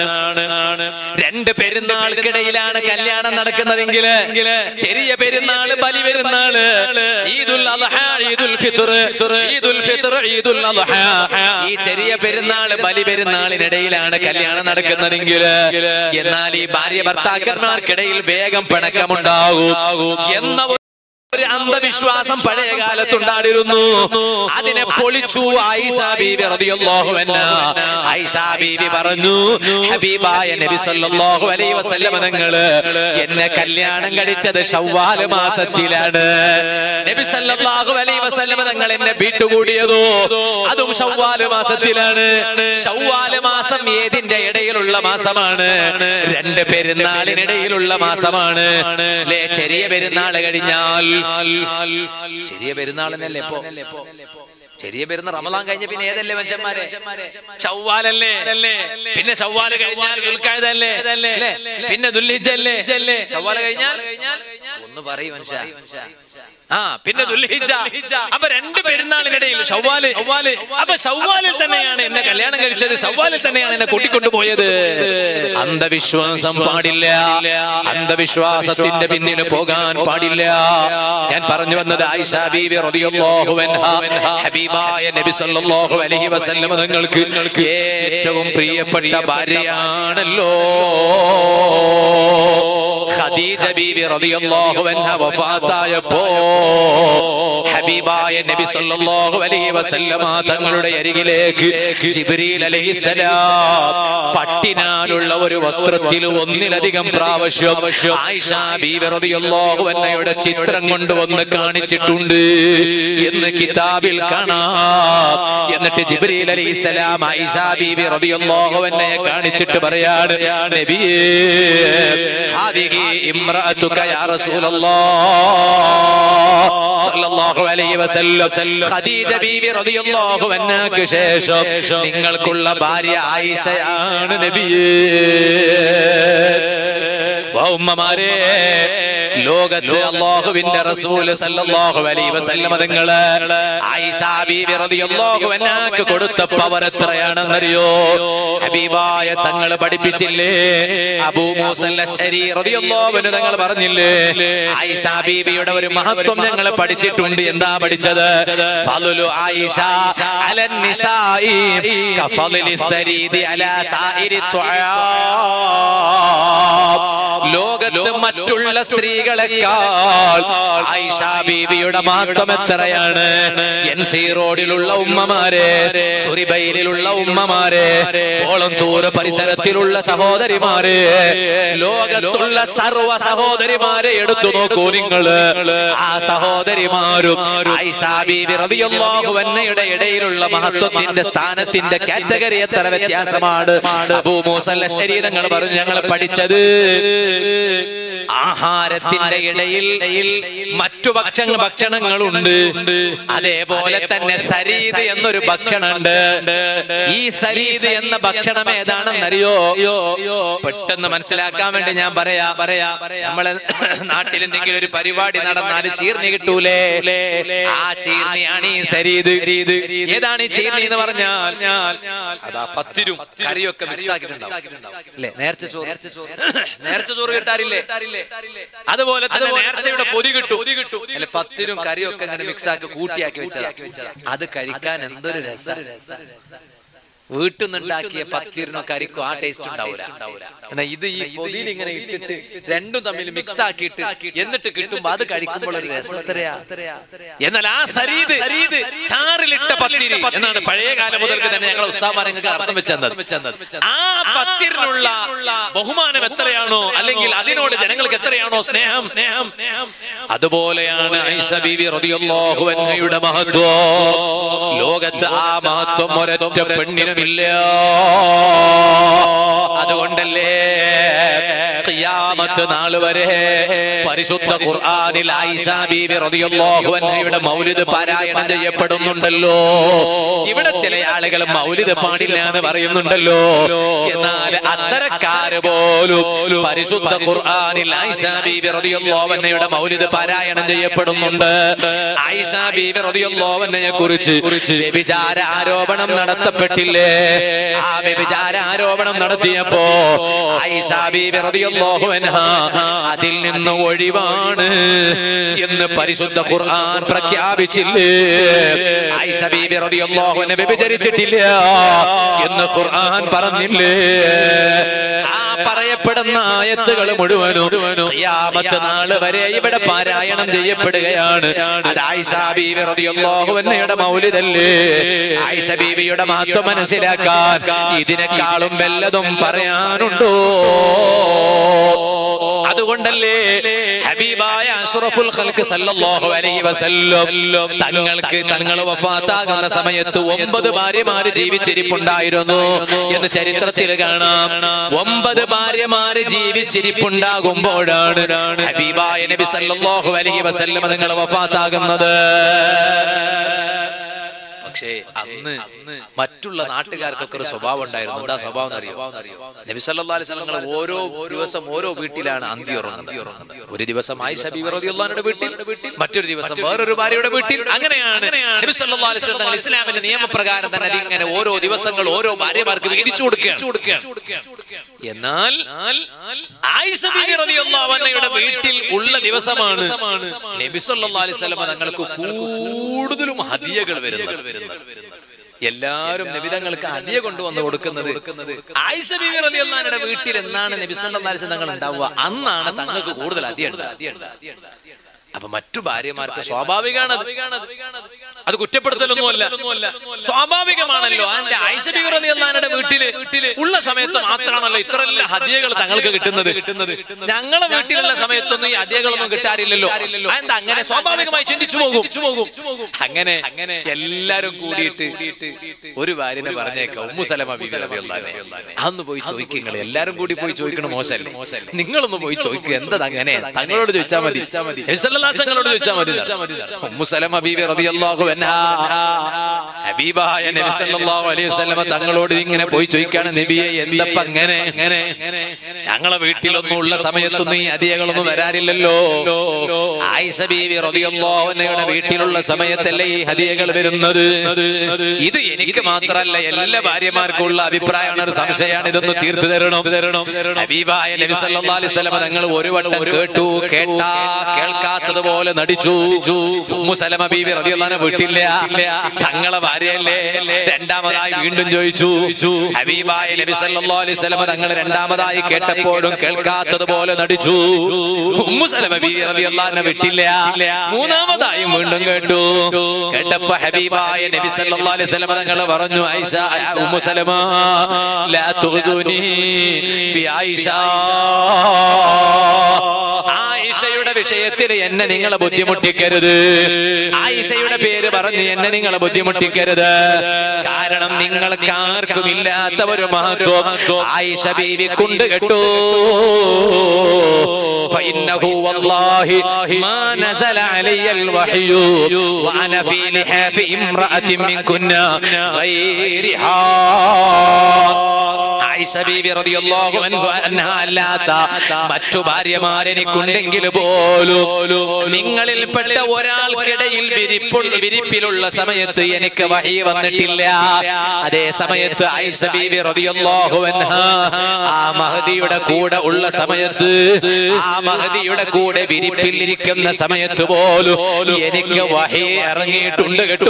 രണ്ട് പെരുന്നാൾക്കിടയിലാണ് കല്യാണം നടക്കുന്നതെങ്കിൽ ചെറിയ പെരുന്നാള് ബലി പെരുന്നാള് ഈദുൽ അദ്ഹ ഈദുൽ ഫിത്ർ ഈദുൽ ഫിത്ർ ഈദുൽ അദ്ഹ ഈ ചെറിയ പെരുന്നാള് ബലി പെരുന്നാളിനിടയിലാണ് കല്യാണം നടക്കുന്നതെങ്കിൽ എന്നാൽ ഈ ഭാര്യ ഭർത്താക്കന്മാർക്കിടയിൽ വേഗം പിണക്കമുണ്ടാകും എന്ന ഒരു അന്ധവിശ്വാസം പഴയ കാലത്തുണ്ടായിരുന്നു അതിനെ പൊളിച്ചു ആയിഷ ബീബി റളിയല്ലാഹു അൻഹ ആയിഷ ബീബി പറഞ്ഞു ഹബീബായ നബി സല്ലല്ലാഹു അലൈഹി വസല്ലം തങ്ങള് എന്നെ കല്യാണം കഴിച്ചത് ശവ്വാൽ മാസത്തിലാണ് നബി സല്ലല്ലാഹു അലൈഹി വസല്ലം തങ്ങൾ എന്നെ വീട്ടുകൂടിയതോ അതും ശവ്വാൽ മാസത്തിലാണ് ശവ്വാൽ മാസം ഏതിന്റെ ഇടയിലുള്ള മാസമാണ് രണ്ട് പെരുന്നാളിനിടയിലുള്ള മാസമാണ് അല്ലേ ചെറിയ പെരുന്നാൾ കഴിഞ്ഞാൽ ചെറിയ പെരുന്നാളിനല്ലേ ഇപ്പൊ ചെറിയ പെരുന്ന റമദാൻ കഴിഞ്ഞ പിന്നെ ഏതല്ലേ മനുഷ്യന്മാരെ ഷവ്വാലല്ലേ പിന്നെ ഷവ്വാല് കഴിഞ്ഞാൽ ദുൽഖഅദല്ലേ അല്ലേ? പിന്നെ ദുൽഹിജ്ജല്ലേ ഷവ്വാല് കഴിഞ്ഞാൽ ഒന്ന് പറയും മനുഷ്യ ആ പിന്നെ ദുൽഹിജ്ജ അപ്പൊ രണ്ട് പെരുന്നാളിനിടയിൽ ഷവ്വാല് ഷവ്വാല് അപ്പൊ ഷവ്വാലിൽ തന്നെയാണ് എന്നെ കല്യാണം കഴിച്ചത് ഷവ്വാലിൽ തന്നെയാണ് എന്നെ കൂട്ടിക്കൊണ്ടു പോയത് അന്ധവിശ്വാസം പാടില്ല അന്ധവിശ്വാസത്തിന്റെ പിന്നിൽ പോകാൻ പാടില്ല ഞാൻ പറഞ്ഞു വന്നത് ആയിഷ ബീവി റളിയല്ലാഹു അൻഹ ഹബീബായ നബി സല്ലല്ലാഹു അലൈഹി വസല്ലം തങ്ങൾക്ക് ഏറ്റവും പ്രിയപ്പെട്ട ഭാര്യയാണല്ലോ ഖദീജ ബീവി റളിയല്ലാഹു അൻഹ വഫാത്തായപ്പോ ഹബീബായ നബി സല്ലല്ലാഹു അലൈഹി വസല്ലമ തങ്ങളുടെ അരികിലേക്ക് ജിബ്രീൽ അലൈഹിസ്സലാം പട്ടിനാലുള്ള ഒരു വസ്ത്രത്തിൽ ഒന്നിലധികം പ്രാവശ്യം ആയിഷ ബീവി റളിയല്ലാഹു അൻഹയുടെ ചിത്രം കൊണ്ടുവന്ന് കാണിച്ചിട്ടുണ്ട് എന്ന് കിതാബിൽ കാണാം എന്നിട്ട് ജിബ്രീൽ അലൈഹിസ്സലാം ആയിഷ ബീവി റളിയല്ലാഹു അൻഹയെ കാണിച്ചിട്ട് പറയാണ് നബിയേ ഹാദിഹി ഇംറഅതുക യാ റസൂലല്ലാഹ് സല്ലല്ലാഹു അലൈഹി വസല്ലം ഖദീജ ബീവി റളിയല്ലാഹു അൻഹയ്ക്ക് ശേഷം നിങ്ങൾക്കുള്ള ഭാര്യ ആയിഷയാണ് നബിയേ വാ ഉമ്മമാരെ ലോകത്ത് അള്ളാഹുവിന്റെ റസൂല് സല്ലല്ലാഹു അലൈഹി വസല്ലം തങ്ങള് ആയിഷ ബീവി റളിയല്ലാഹു അൻഹയ്ക്ക് കൊടുത്ത പവർ എത്രയാണെന്നറിയോ ഹബീബായ തങ്ങൾ പഠിപ്പിച്ചില്ലേ അബൂ മൂസൽ അശ്അരി റളിയല്ലാഹു അൻഹു തങ്ങൾ പറഞ്ഞില്ലേ ആയിഷ ബീവിയുടെ ഒരു മഹത്വം ഞങ്ങൾ പഠിച്ചിട്ടുണ്ട് എന്താ പഠിച്ചത് ഫളുലു ആയിഷ അലൻ നിസായി കഫളിൽ സരീദി അലാ സായിരി തുആം ലോകത്ത് മറ്റുള്ള സ്ത്രീകളെക്കാൾ ആയിഷ ബീവിയുടെ മാത്രം എത്രയാണ് എൻ സി റോഡിലുള്ള ഉമ്മമാരെ സുറിബൈലിലുള്ള ഉമ്മമാരെ കോളന്തൂർ പരിസരത്തിലുള്ള സഹോദരിമാരെ ലോകത്തുള്ള സർവ സഹോദരിമാരെ എടുത്തു നോക്കൂ നിങ്ങള് ആ സഹോദരിമാരും ആയിഷ ബീവി റളിയല്ലാഹു അൻഹയുടെ ഇടയിലുള്ള മഹത്വത്തിന്റെ സ്ഥാനത്തിന്റെ കാറ്റഗറി എത്ര വ്യത്യാസമാണ് അബൂ മൂസൽ അശ്അരി തങ്ങൾ പറഞ്ഞു ഞങ്ങൾ പഠിച്ചത് ആഹാരത്തിന്റെ ഇടയിൽ മറ്റു ഭക്ഷണ ഭക്ഷണങ്ങളുണ്ട് അതേപോലെ തന്നെ സരീത് എന്നൊരു ഭക്ഷണമുണ്ട് ഈ സരീത് എന്ന ഭക്ഷണം ഏതാണെന്നറിയോ പെട്ടെന്ന് മനസ്സിലാക്കാൻ വേണ്ടി ഞാൻ പറയാ പറയാ നമ്മളെ നാട്ടിൽ എന്തെങ്കിലും ഒരു പരിപാടി നടന്നാൽ ചീർണി കിട്ടൂലേ ആ ചീർണിയാണ് ഈ സരീത് ഏതാണ് ഈ ചീർണി എന്ന് പറഞ്ഞാൽ അതാ പത്തിരും കറിയൊക്കെ മിക്സ് ആക്കിയിട്ടുണ്ടാവും അല്ലേ നേർച്ച ചോറ് നേർച്ച ചോറ് കിട്ടാറില്ലേ അതുപോലെ തന്നെ നേർച്ചയുടെ പൊതി കിട്ടും അല്ലെ പത്തിരും കറിയൊക്കെ ഇങ്ങനെ മിക്സ് ആക്കി കൂട്ടിയാക്കി വെച്ചതാ അത് കഴിക്കാൻ എന്തൊരു രസം വീട്ടിൽ നിന്നുണ്ടാക്കിയ പത്തിരിനോ കരിക്കോ ആ ടേസ്റ്റ് ഉണ്ടാവില്ല എന്നാ ഇത് ഈ പൊതിയിൽ ഇങ്ങനെ ഇട്ടിട്ട് രണ്ടും തമ്മിൽ മിക്സ് ആക്കിയിട്ട് എന്നിട്ട് കിട്ടുമ്പോ അത് കഴിക്കുമ്പോൾ ഒരു രസത്തരയാ എന്നാൽ ആ സരീത് ചാറിലിട്ട പത്തിരി എന്നാണ് പഴയ കാലം മുതൽക്ക് തന്നെ ഞങ്ങൾ ഉസ്താമാരങ്ങൾക്ക് അർത്ഥം വെച്ചത് ആ പത്തിരിനുള്ള ബഹുമാനം എത്രയാണോ അല്ലെങ്കിൽ അതിനോട് ജനങ്ങൾക്ക് എത്രയാണോ സ്നേഹം സ്നേഹം സ്നേഹം അതുപോലെയാണ് ഐഷ ബീവി റളിയല്ലാഹു അൻഹയുടെ മഹത്വം ലോകത്ത് ആ മഹത്വം ഒരൊറ്റ പെണ്ണിനുമില്ല അതുകൊണ്ടല്ലേ ഖിയാമത്ത് നാൾ വരെ പരിശുദ്ധ ഖുർആനിൽ ആയിഷ ബീവി റളിയല്ലാഹു അൻഹയുടെ മൗലിദ് പാരായണം ചെയ്യപ്പെടുന്നുണ്ടല്ലോ ഇവിടെ ചില ആളുകൾ മൗലിദ് പാടില്ല എന്ന് പറയുന്നുണ്ടല്ലോ എന്നാൽ അത്തരക്കാര് പോലും പരിശുദ്ധ ഖുർആനിൽ ആയിഷ ബീവി റളിയല്ലാഹു അൻഹയുടെ മൗലിദ് പാരായണം ചെയ്യപ്പെടുന്നുണ്ട് ആയിഷ ബീവി റളിയല്ലാഹു അൻഹയെ കുറിച്ച് വ്യഭിചാര ആരോപണം നടത്തപ്പെട്ടില്ലേ ആ വ്യഭിചാര ആരോപണം നടത്തിയപ്പോ ആയിഷ ബീവി റളിയല്ലാഹു അൻഹ അതിൽ നിന്ന് ഒഴിവാണ് എന്ന് പരിശുദ്ധ ഖുർആൻ പ്രഖ്യാപിച്ചില്ലേ ആയിഷ ബീവി റളിയല്ലാഹു അൻഹ വ്യഭിചരിച്ചിട്ടില്ല എന്ന് ഖുർആൻ പറഞ്ഞില്ലേ ആ പറയപ്പെടുന്ന ആയത്തുകൾ മുഴുവനും ഖിയാമത്ത് നാൾ വരെ ഇവിടെ പാരായണം ചെയ്യപ്പെടുകയാണ് അത് ആയിഷ ബീവി റളിയല്ലാഹു അൻഹയുടെ മൗലിദല്ലേ ആയിഷ ബീവിയുടെ മഹത്വം മനസ്സിലാക്കാൻ ഇതിനേക്കാളും വല്ലതും പറയാനുണ്ടോ അതുകൊണ്ടല്ലേ ഹബീബായ അഷ്റഫുൽ ഖൽക്ക് സല്ലല്ലാഹു അലൈഹി വസല്ലം തങ്ങൾക്ക് തങ്ങൾ വഫാത്താകുന്ന സമയത്ത് ഒമ്പത് ഭാര്യമാര് ജീവിച്ചിരിപ്പുണ്ടായിരുന്നു എന്ന് ചരിത്രത്തിൽ കാണാം ഒമ്പത് ഭാര്യമാര് ജീവിച്ചിരിപ്പുണ്ടാകുമ്പോഴാണ് ഹബീബായ നബി സല്ലല്ലാഹു അലൈഹി വസല്ലം നിങ്ങൾ വഫാത്താകുന്നത് പക്ഷേ അന്ന് മറ്റുള്ള നാട്ടുകാർക്കൊക്കെ ഒരു സ്വഭാവം ഉണ്ടായിരുന്നു എന്താ സ്വഭാവം അറിയോ നബി സല്ലല്ലാഹു അലൈഹി വസല്ലം ഓരോ ദിവസം ഓരോ വീട്ടിലാണ് അന്തി ഉറങ്ങുന്നത് ഒരു ദിവസം ആയിഷ ബീവി റളിയല്ലാഹുവിന്റെ വീട്ടിൽ മറ്റൊരു ദിവസം വേറൊരു ഭാര്യയുടെ വീട്ടിൽ അങ്ങനെയാണ് നബി സല്ലല്ലാഹു അലൈഹി വസല്ലം തങ്ങൾ ഇസ്ലാമിന്റെ നിയമപ്രകാരം തന്നെ അതിങ്ങനെ ഓരോ ദിവസങ്ങൾ ഓരോ ഭാര്യമാർക്ക് വീതിച്ചു കൊടുക്കുകയാണ് എന്നാൽ ആയിഷ ബീവി റളിയല്ലാഹു അൻഹയുടെ വീട്ടിൽ ഉള്ള ദിവസമാണ് നബി സല്ലല്ലാഹു അലൈഹി വസല്ലം തങ്ങൾക്ക് കൂടുതലും ഹദിയകൾ വരുന്നത് എല്ലാരും നബിതങ്ങൾക്ക് ഹദിയ കൊണ്ടുവന്ന് കൊടുക്കുന്നത് ആയിഷ ബീവി റളിയല്ലാഹുവിന്റെ വീട്ടിൽ എന്നാണ് നബി സല്ലല്ലാഹു അലൈഹി വസല്ലം തങ്ങൾ ഉണ്ടാവുക അന്നാണ് തങ്ങൾക്ക് കൂടുതൽ ഹദിയ അപ്പൊ മറ്റു ഭാര്യമാർക്ക് സ്വാഭാവികമാണ് അത് കുറ്റപ്പെടുത്തലൊന്നുമല്ല സ്വാഭാവികമാണല്ലോ അതിന്റെ ഐശ്വര്യയുടെ വീട്ടില് ഉള്ള സമയത്ത് മാത്രമാണല്ലോ ഇത്രയെല്ലാം ഹദിയകൾ തങ്ങൾക്ക് കിട്ടുന്നത് കിട്ടുന്നത് ഞങ്ങളെ വീട്ടിലുള്ള സമയത്തൊന്നും ഈ ഹദിയകളൊന്നും കിട്ടാറില്ലല്ലോ അതെന്താ അങ്ങനെ സ്വാഭാവികമായി ചിന്തിച്ചു പോകും അങ്ങനെ അങ്ങനെ എല്ലാരും കൂടിയിട്ട് ഒരു ഭാര്യനെ പറഞ്ഞേക്കാം ഉമ്മു സലമ ബീവി റളിയല്ലാഹു അൻഹ. അന്ന് പോയി ചോദിക്കുക നിങ്ങൾ എല്ലാരും കൂടി പോയി ചോദിക്കണം മോശമല്ലേ നിങ്ങളൊന്ന് പോയി ചോദിക്കുക എന്താ അങ്ങനെ തങ്ങളോട് ചോദിച്ചാൽ മതി നബിസല്ലാസങ്ങളോട് ചോദിച്ചാൽ മതി ഉമ്മു സലമ ബീവി റളിയല്ലാഹു അൻഹ ഹബീബായ നബി സല്ലല്ലാഹു അലൈഹി വസല്ലമ തങ്ങളോട് ഇങ്ങനെ പോയി ചോദിക്കാണ് നബിയെ എന്തപ്പ അങ്ങനെ അങ്ങനെ ഞങ്ങളെ വീട്ടിലൊന്നും ഉള്ള സമയത്തൊന്നും ഈ അതിയകളൊന്നും വരാറില്ലല്ലോ ആയിഷ ബീവി റളിയല്ലാഹു അൻഹയുടെ വീട്ടിലുള്ള സമയത്തല്ലേ ഈ ഹദിയകൾ വരുന്നത് ഇത് എനിക്ക് മാത്രമല്ല എല്ലാ ഭാര്യമാർക്കും ഉള്ള അഭിപ്രായമാണ് ഒരു സംശയമാണ് ഇതൊന്ന് തീർത്തു തരണം ഹബീബായ നബി സല്ലല്ലാഹു അലൈഹി വസല്ലമ തങ്ങൾ ഒരു വട്ടം കേട്ടു കേട്ടാ കേൾക്കാത്തതുപോലെ നടിച്ചു ഉമ്മു സലമ ബീവി റളിയല്ലാഹു അൻഹ വിട്ടില്ല തങ്ങളെ ഭാര്യയല്ലേ രണ്ടാമതായി വീണ്ടും ചോദിച്ചു ഹബീബായ നബി സല്ലല്ലാഹു അലൈഹി വസല്ലമ തങ്ങൾ രണ്ടാമതായി കേട്ടപ്പോഴും കേൾക്കാത്തതുപോലെ നടിച്ചു ഉമ്മു സലമ ബീവി റളിയല്ലാഹു അൻഹ വിട്ടില്ല മൂന്നാമതായി വീണ്ടും കേട്ടു കേട്ടപ്പോ ഹബീബായ നബി സല്ലല്ലാഹു അലൈഹി വസല്ലമ തങ്ങൾ പറഞ്ഞു ആയിഷ ഉമ്മു സലമ ലാ തുഗ്ദുനി ഫി ആയിഷ ആയിഷയുടെ വിഷയത്തിൽ എന്നെ നിങ്ങൾ ബുദ്ധിമുട്ടിക്കരുത് ആയിഷയുടെ പേര് പറഞ്ഞ് എന്നെ നിങ്ങൾ ബുദ്ധിമുട്ടിക്കരുത് കാരണം നിങ്ങൾക്ക് ആർക്കും ഇല്ലാത്ത ഒരു മഹത്വം ആയിഷ ബീവി കൊണ്ട് കേട്ടു فإنه والله ما نزل علي الوحي وأنا في لحاف امرأة منكن غيرها ആയിഷ ബീവി റളിയല്ലാഹു അൻഹ അല്ലാത്ത മറ്റു ഭാര്യമാർ എനിക്കുണ്ടെങ്കിൽ പോലും നിങ്ങളിൽപ്പെട്ട ഒരാൾക്കിടയിൽ വിരിപ്പുള്ള വിരിപ്പിലുള്ള സമയത്ത് എനിക്ക് വഹി വന്നിട്ടില്ല അതേ സമയത്ത് ആയിഷ ബീവി റളിയല്ലാഹു അൻഹ ആ മഹദിയുടെ കൂടെ ഉള്ള സമയത്ത് ആ മഹദിയുടെ കൂടെ വിരിപ്പിൽ ഇരിക്കുന്ന സമയത്ത് പോലും എനിക്ക് വഹി ഇറങ്ങിയിട്ടുണ്ട് കേട്ടോ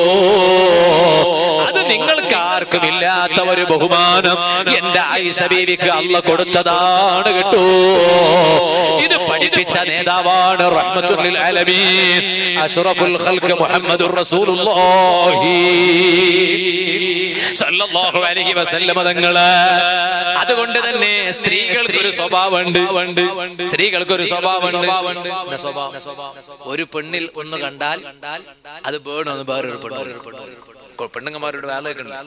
അത് നിങ്ങൾക്ക് ആർക്കും ഇല്ലാത്ത ഒരു ബഹുമാനം എന്റെ ആയിഷ ബീവിക്ക് അല്ല കൊടുത്തതാണ് കേട്ടോ ഇത് പഠിപ്പിച്ച നേതാവാണ് റഹ്മത്തുൽ ആലമീൻ അഷ്റഫുൽ ഖൽഖ് മുഹമ്മദുർ റസൂലുള്ളാഹി സല്ലല്ലാഹു അലൈഹി വസല്ലമ തങ്ങള് അതുകൊണ്ട് തന്നെ സ്ത്രീകൾക്ക് ഒരു സ്വഭാവമുണ്ട് സ്ത്രീകൾക്ക് ഒരു സ്വഭാവമുണ്ട് എന്താ സ്വഭാവം ഒരു പെണ്ണിൽ ഒന്ന് കണ്ടാൽ അത് വേണമെന്ന് വേറൊരു പെണ്ണ് പെണ്ണുങ്ങന്മാരുടെ വേല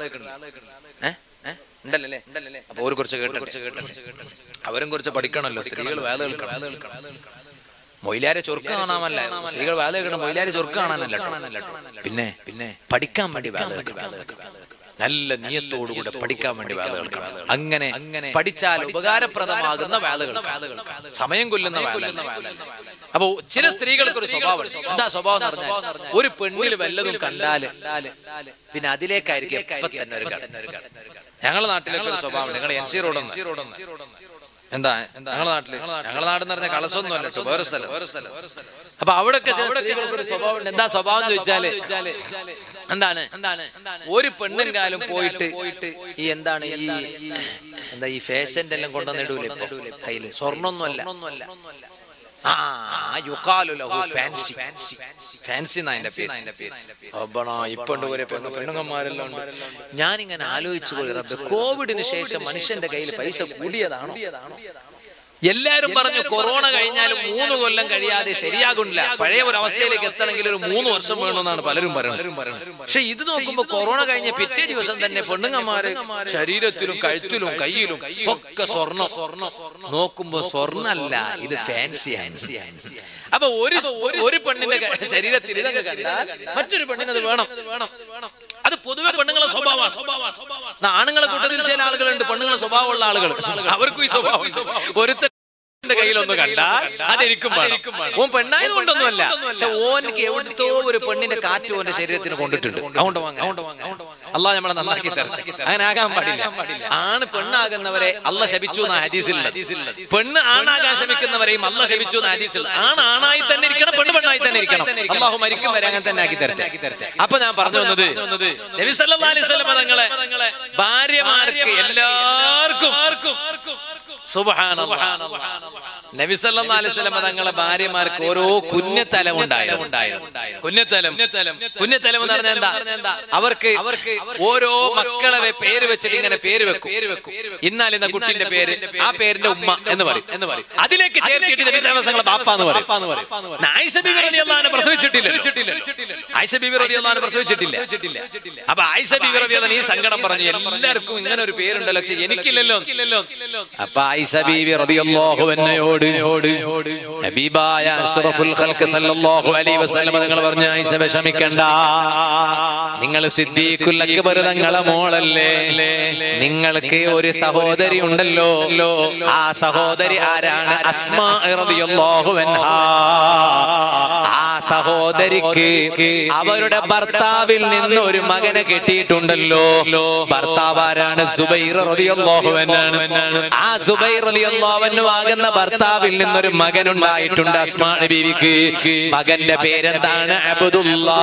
ഉണ്ടല്ലേ അപ്പൊ ഒരു കുറച്ച് കേട്ട് കുറച്ച് കേട്ട് അവരും കുറച്ച് പഠിക്കണമല്ലോ സ്ത്രീകൾ വേല കേൾക്കണം മൊയിലാരെ ചൊർക്ക് കാണാമല്ല സ്ത്രീകൾ വേല കേൾക്കണം മൊയിലാരെ ചൊർക്ക് കാണാനല്ല കേട്ടോ. പിന്നെ പിന്നെ പഠിക്കാൻ വേണ്ടി വേല കേൾക്കണം നല്ല നിയത്തോടുകൂടെ പഠിക്കാൻ വേണ്ടി വേല കേൾക്കണം അങ്ങനെ അങ്ങനെ പഠിച്ചാൽ ഉപകാരപ്രദമാകുന്ന വേലകൾ സമയം കൊല്ലുന്ന വേല അപ്പൊ ചില സ്ത്രീകൾക്ക് ഒരു സ്വഭാവം എന്താ സ്വഭാവം എന്ന് പറഞ്ഞാൽ ഒരു പെണ്ണിൽ വല്ലതും കണ്ടാല് പിന്നെ അതിലേക്കായിരിക്കും എപ്പോ തന്നെ ഒരു കട ഞങ്ങളുടെ നാട്ടിലൊക്കെ ഒരു സ്വഭാവം നിങ്ങൾ എൻ സി റോഡൊന്നും എന്താ ഞങ്ങളുടെ നാട്ടില് ഞങ്ങളുടെ നാടെന്ന് പറഞ്ഞാൽ കളസൊന്നുമല്ല വേറെ സ്ഥലം അപ്പൊ അവിടെയൊക്കെ ചില സ്ത്രീകൾക്ക് ഒരു സ്വഭാവം ഉണ്ട്. എന്താ സ്വഭാവം എന്ന് ചോദിച്ചാല് എന്താണ് എന്താണ് ഒരു പെണ്ണും കാലം പോയിട്ട് ഈ എന്താണ് ഈ എന്താ ഈ ഫാഷന്റെ എല്ലാം കൊണ്ടുവന്നിടൂലേ ഇപ്പൊ കയ്യില് സ്വർണ്ണൊന്നുമല്ല ആ യുക്കാലു ലഹു ഫാൻസി ഫാൻസി എന്നതിന്റെ പേര് അബ്ബണാ ഇപ്പൊ ഉണ്ട് ഒരു പെണ്ണു പെണ്ണുങ്ങന്മാരെല്ലാം ഉണ്ട് ഞാനിങ്ങനെ ആലോചിച്ചു പോയി റബ്ബേ കോവിഡിന് ശേഷം മനുഷ്യന്റെ കയ്യിൽ പൈസ കൂടിയതാണോ എല്ലാരും പറഞ്ഞു കൊറോണ കഴിഞ്ഞാലും മൂന്ന് കൊല്ലം കഴിയാതെ ശരിയാകുന്നില്ല പഴയ ഒരു അവസ്ഥയിലേക്ക് എത്തണമെങ്കിൽ ഒരു മൂന്ന് വർഷം വേണമെന്നാണ് പലരും പറയുന്നത് പക്ഷെ ഇത് നോക്കുമ്പോ കൊറോണ കഴിഞ്ഞ പിറ്റേ ദിവസം തന്നെ പെണ്ണുങ്ങന്മാര് ശരീരത്തിലും കഴുത്തിലും കയ്യിലും ഒക്കെ സ്വർണ്ണം സ്വർണ്ണം നോക്കുമ്പോ സ്വർണ്ണല്ല ഇത് ഫാൻസി അപ്പൊ ഒരു ഒരു- ഒരു പെണ്ണിന്റെ ക- ശരീരത്തിൽ ഇതൊക്കെ കണ്ടാൽ മറ്റൊരു പെണ്ണിന് അത് വേണം അത് പൊതുവെ പെണ്ണുങ്ങളെ സ്വഭാവമാണ് ആണുങ്ങളെ കൂട്ടത്തിൽ ചില ആളുകളുണ്ട് പെണ്ണുങ്ങളെ സ്വഭാവമുള്ള ആളുകൾ അവർക്കും ഈ സ്വഭാവം ഒരുത്ത കയ്യിലൊന്ന് കണ്ടാൽ അതെനിക്കും വേണം ഓൻ പെണ്ണായത് കൊണ്ടൊന്നുമല്ല പക്ഷെ ഓനക്ക് എവിടുത്തോ ഒരു പെണ്ണിന്റെ കാറ്റ് ഓന്റെ ശരീരത്തിന് കൊണ്ടിട്ടുണ്ട് അതുകൊണ്ട് വാങ്ങ അള്ളാഹ് നമ്മളെ നന്നാക്കി തരട്ടെ അങ്ങനെ ആകാൻ പാടില്ല ആണ് പെണ്ണാകുന്നവരെ അല്ല ശപിച്ചു എന്ന ഹദീസിൽ പെണ്ണ് ആണാകാൻ ശ്രമിക്കുന്നവരെയും അല്ല ശപിച്ചു എന്ന ഹദീസിൽ ആണ് ആണായി തന്നെ ഇരിക്കണം പെണ്ണ് പെണ്ണായി തന്നെ ഇരിക്കണം അള്ളാഹു മരിക്കും വരെ അങ്ങനെ തന്നെ ആക്കി തരട്ടെ അപ്പൊ ഞാൻ പറഞ്ഞു വന്നത് നബി സല്ലല്ലാഹു അലൈഹി വസല്ലം തങ്ങളെ ഭാര്യമാർക്ക് എല്ലാവർക്കും സുബ്ഹാനല്ലാഹ് നബി സല്ലല്ലാഹു അലൈഹി വസല്ലം തങ്ങളെ ഭാര്യമാർക്ക് ഓരോ കുഞ്ഞത്തലം ഉണ്ടായിരുന്നു കുഞ്ഞത്തലം കുഞ്ഞത്തലം എന്ന് പറഞ്ഞാൽ എന്താ അവർക്ക് അവർക്ക് ഓരോ മക്കളെ വെ- പേര് വെച്ചിട്ട് ഇങ്ങനെ പേര് വെക്കും ഇന്നാൽ എന്ന കുട്ടിന്റെ പേര് ആ പേരിന്റെ ഉമ്മ എന്ന് പറയും എന്ന് പറയും അതിലേക്ക് ചേർത്തിട്ട് നബി സല്ലല്ലാഹു അലൈഹി വസല്ലം ബാപ്പ എന്ന് പറയും ആയിഷ ബീബി റളിയല്ലാഹു അൻഹ പ്രസവിച്ചിട്ടില്ല ആയിഷ ബീബി റളിയല്ലാഹു അൻഹ പ്രസവിച്ചിട്ടില്ല അപ്പൊ ആയിഷ ബീബി റളിയല്ലാഹു അൻഹ ഈ സങ്കടം പറഞ്ഞു എല്ലാവർക്കും ഇങ്ങനെ ഒരു പേരുണ്ടല്ലോ പക്ഷെ എനിക്കില്ലല്ലോ അപ്പൊ ആയിഷ ബീബി റളിയല്ലാഹു അൻഹയോട് ഹബീബായ അഷ്റഫുൽ ഖൽഖ് സല്ലല്ലാഹു അലൈഹി വസല്ലം നിങ്ങൾ പറഞ്ഞ ആയിഷ വിഷമിക്കണ്ട നിങ്ങൾ സിദ്ദീഖുൽ അക്ബർ തങ്ങളെ മോളല്ലേ നിങ്ങൾക്ക് ഒരു സഹോദരി ഉണ്ടല്ലോ ആ സഹോദരി ആരാണ് അസ്മാ റളിയല്ലാഹു അൻഹാ ആ സഹോദരിക്ക് അവരുടെ ഭർത്താവിൽ നിന്ന് ഒരു മകനെ കിട്ടിയിട്ടുണ്ടല്ലോ ഭർത്താവ് ആരാണ് സുബൈർ റളിയല്ലാഹു അൻഹാണ് ആ സുബൈർ റളിയല്ലാഹു അൻഹു ആകുന്ന ഭർത്താവിൽ നിന്നൊരു മകൻ ഉണ്ടായിട്ടുണ്ട് അസ്മാ ബീവിക്ക് മകന്റെ പേരെന്താണ് അബ്ദുല്ലാ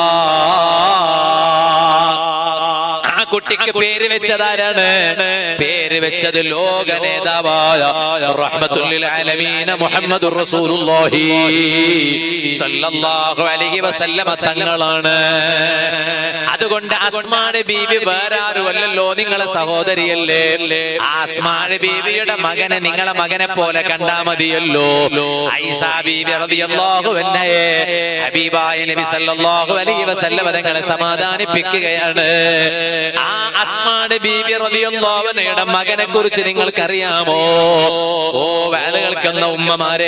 ആ കുട്ടിക്ക് പേര് വെച്ചതാരാണ് പേര് വെച്ചത് ലോക നേതാവായ റഹ്മത്തുല്ലിൽ ആലമീന മുഹമ്മദുർ റസൂലുള്ളാഹി സല്ലല്ലാഹു അലൈഹി വസല്ലമ തങ്ങളാണ് അതുകൊണ്ട് അസ്മാന് ബീവി വേറെ ആരുമല്ലല്ലോ നിങ്ങളെ സഹോദരിയല്ലേ ആസ്മാന് ബീവിയുടെ മകനെ നിങ്ങളെ മകനെ പോലെ കണ്ടാ മതിയല്ലോ ഐസാ ബീവി റളിയല്ലാഹു അൻഹയെ ഹബീബായ നബി സല്ലല്ലാഹു അലൈഹി വസല്ലമ തങ്ങളെ സമാധാനിപ്പിക്കുകയാണ് ആ അസ്മാട് ബീബി റളിയല്ലാഹുവിനയുടെ മകനെ കുറിച്ച് നിങ്ങൾക്കറിയാമോ ഓ വേല കേൾക്കുന്ന ഉമ്മമാരെ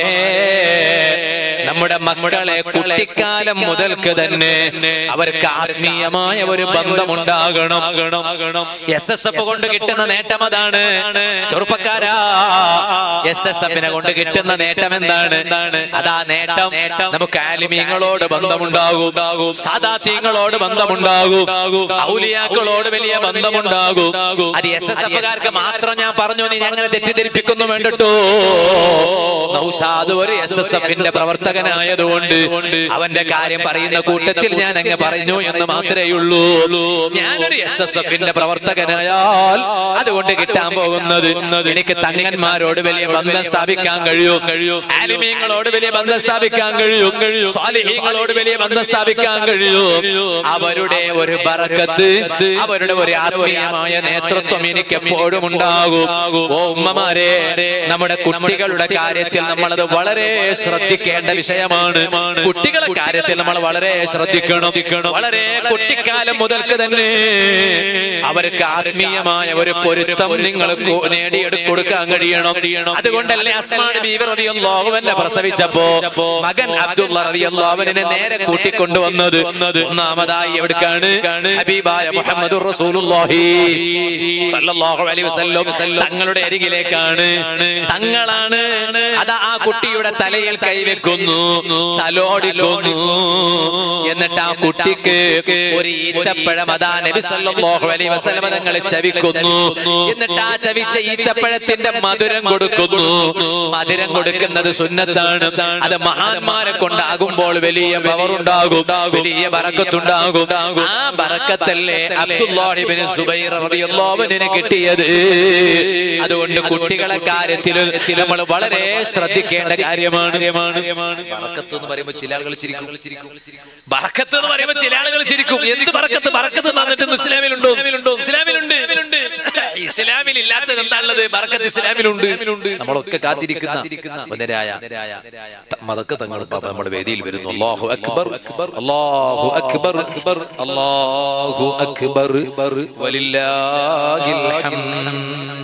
നമ്മുടെ മക്കളെ കുട്ടിക്കാലം മുതൽക്ക് തന്നെ അവർക്ക് ആത്മീയമായ ഒരു ബന്ധമുണ്ടാകണം എസ് എസ് എഫ് കൊണ്ട് കിട്ടുന്ന നേട്ടം അതാണ് ചെറുപ്പക്കാരാ എസ് എസ് എഫിനെ കൊണ്ട് കിട്ടുന്ന നേട്ടം എന്താണ് അതാ നേട്ടം നമുക്ക് ആലിമീങ്ങളോട് ബന്ധമുണ്ടാകും സാദാസീങ്ങളോട് ബന്ധമുണ്ടാകും ഔലിയാക്കളോട് വലിയ ബന്ധമുണ്ടാകും അത് എസ് എസ് എഫുകാർക്ക് മാത്രം ഞാൻ പറഞ്ഞു നീ അങ്ങനെ തെറ്റിദ്ധരിപ്പിക്കുന്നു വേണ്ടട്ടോ നൗഷാദ് ഒരു എസ് എസ് എഫിന്റെ പ്രവർത്തകനായതുകൊണ്ട് അവന്റെ കാര്യം പറയുന്ന കൂട്ടത്തിൽ ഞാൻ അങ്ങ് പറഞ്ഞു എന്ന് മാത്രമേ ഉള്ളൂ ഞാനൊരു എസ് എസ് എഫിന്റെ പ്രവർത്തകനായാൽ അതുകൊണ്ട് കിട്ടാൻ പോകുന്നത് എനിക്ക് തങ്ങന്മാരോട് വലിയ ബന്ധം സ്ഥാപിക്കാൻ കഴിയും കഴിയും ആലിമീങ്ങളോട് വലിയ ബന്ധം സ്ഥാപിക്കാൻ കഴിയും കഴിയും സ്വാലിഹീങ്ങളോട് വലിയ ബന്ധം സ്ഥാപിക്കാൻ കഴിയും അവരുടെ ഒരു ബറക്കത്ത് അവരുടെ ഒരു ആത്മീയമായ നേതൃത്വം എനിക്ക് എപ്പോഴും ഉണ്ടാകും ഓ ഉമ്മമാരെ നമ്മുടെ കുട്ടികളുടെ കാര്യത്തിൽ നമ്മളത് വളരെ ശ്രദ്ധിക്കേണ്ട വിഷയമാണ് കുട്ടികളുടെ കാര്യത്തിൽ നമ്മൾ വളരെ ശ്രദ്ധിക്കണം വളരെ കുട്ടിക്കാലം മുതൽക്ക് തന്നെ അവർക്ക് ആത്മീയമായ ഒരു പൊരുത്തം നിങ്ങൾ കൊ- നേടിയെടുത്ത് കൊടുക്കാൻ കഴിയണം അതുകൊണ്ടല്ലേ അസ്മാൻ ബീവി റളിയല്ലാഹു അൻഹ പ്രസവിച്ചപ്പോ മകൻ അബ്ദുള്ള റളിയല്ലാഹുവിനെ നേരെ കൂട്ടിക്കൊണ്ടുവന്നത് ഒന്നാമതായി എവിടേക്കാണ് ഹബീബായ മുഹമ്മദ് റസൂലുള്ളാഹി സല്ലല്ലാഹു അലൈഹി വസല്ലം തങ്ങളുടെ അരികിലേക്കാണ് തങ്ങളാണ് അതാ ആ കുട്ടിയുടെ തലയിൽ കൈവെക്കുന്നു തലോടിക്കുന്നു എന്നിട്ട് ആ കുട്ടിക്ക് ഒരു ഈത്തപ്പഴം അതാ നബി സല്ലല്ലാഹു അലൈഹി വസല്ലം തങ്ങൾ ചവിക്കുന്നു എന്നിട്ട് ആ ചവിച്ച ഈത്തപ്പഴത്തിന്റെ മധുരം കൊടുക്കുന്നു മധുരം കൊടുക്കുന്നത് സുന്നത്താണ് അത് മഹാന്മാരെ കൊണ്ടാകുമ്പോൾ വലിയ പവറുണ്ടാകും വലിയ ബറക്കത്തുണ്ടാകും ആ ബറക്കത്തല്ലേ അബ്ദുല്ലാഹിബിന് സുബൈർ റളിയല്ലാഹുവിന് കിട്ടിയത് അതുകൊണ്ട് കുട്ടികളെ കാര്യത്തിൽ നമ്മൾ വളരെ ശ്രദ്ധിക്കേണ്ട കാര്യമാണ് ബറക്കത്ത് എന്ന് പറയുമ്പോൾ ചില ആളുകൾ ചിരിക്കും ബറക്കത്ത് എന്ന് പറയുമ്പോൾ ചില ആളുകൾ ചിരിക്കും എന്ത് ബറക്കത്ത് ബറക്കത്ത് എന്ന് പറഞ്ഞിട്ട് ഇസ്ലാമിലുണ്ടോ ഇസ്ലാമിലുണ്ട് ഇസ്ലാമിൽ ഇല്ലാത്തത് എന്താണുള്ളത് ബറക്കത്ത് ഇസ്ലാമിലുണ്ട് നമ്മളൊക്കെ കാത്തിരിക്കുന്ന വനരായ മതക്ക് തങ്ങൾ പാപ്പ നമ്മുടെ വേദിയിൽ വരുന്നു അല്ലാഹു അക്ബർ അല്ലാഹു അക്ബർ അക്ബർ അല്ലാഹു അക്ബർ വലില്ലാഹിൽ ഹംദ്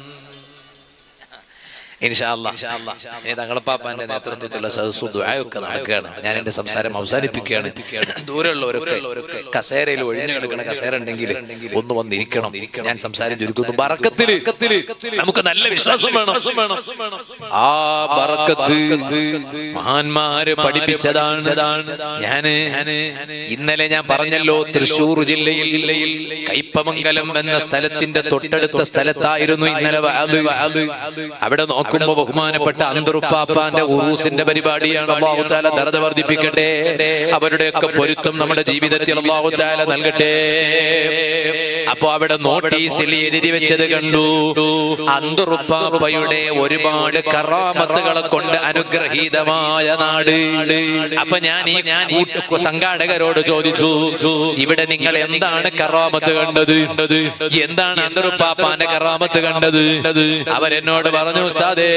തങ്ങളപ്പാപ്പാന്റെ നേതൃത്വത്തിലുള്ള സദസ്സും ദുആയൊക്കെ നടക്കുകയാണ് ഞാൻ എന്റെ സംസാരം അവസാനിപ്പിക്കുകയാണ് ദൂരെയുള്ളവരൊക്കെ കസേരയിൽ ഒഴിഞ്ഞു കിടക്കുന്ന കസേര ഉണ്ടെങ്കിൽ ഒന്ന് വന്നിരിക്കണം ഞാൻ സംസാരം ചുരുക്കുന്നു ബറക്കത്തില് നമുക്ക് നല്ല വിശ്വാസം വേണം ആ ബറക്കത്ത് മഹാന്മാര് പഠിപ്പിച്ചതാണ് ഞാന് ഇന്നലെ ഞാൻ പറഞ്ഞല്ലോ തൃശൂർ ജില്ലയിൽ ജില്ലയിൽ കൈപ്പമംഗലം എന്ന സ്ഥലത്തിന്റെ തൊട്ടടുത്ത സ്ഥലത്തായിരുന്നു ഇന്നലെ വഅദ്. അവിടെ നോക്കുമ്പോ ബഹുമാനപ്പെട്ട അന്തറുപ്പാപ്പാന്റെ ഉറൂസിന്റെ പരിപാടിയാണ് അള്ളാഹു താല ദർദ വർദ്ധിപ്പിക്കട്ടെ അവരുടെയൊക്കെ പൊരുത്തം നമ്മുടെ ജീവിതത്തിൽ അള്ളാഹു താല നൽകട്ടെ അപ്പൊ അവിടെ നോട്ടീസിൽ എഴുതി വെച്ചത് കണ്ടു അന്തറുപ്പാപ്പയുടെ ഒരുപാട് കറാമത്തുകളെ കൊണ്ട് അനുഗ്രഹീതമായ നാട് അപ്പൊ ഞാൻ ഈ ഞാൻ ഈ സംഘാടകരോട് ചോദിച്ചു ഇവിടെ നിങ്ങൾ എന്താണ് കറാമത്ത് കണ്ടത് എന്താണ് അന്തറുപ്പാപ്പാന്റെ കറാമത്ത് കണ്ടത് അവരെന്നോട് പറഞ്ഞു ഉസ്താദേ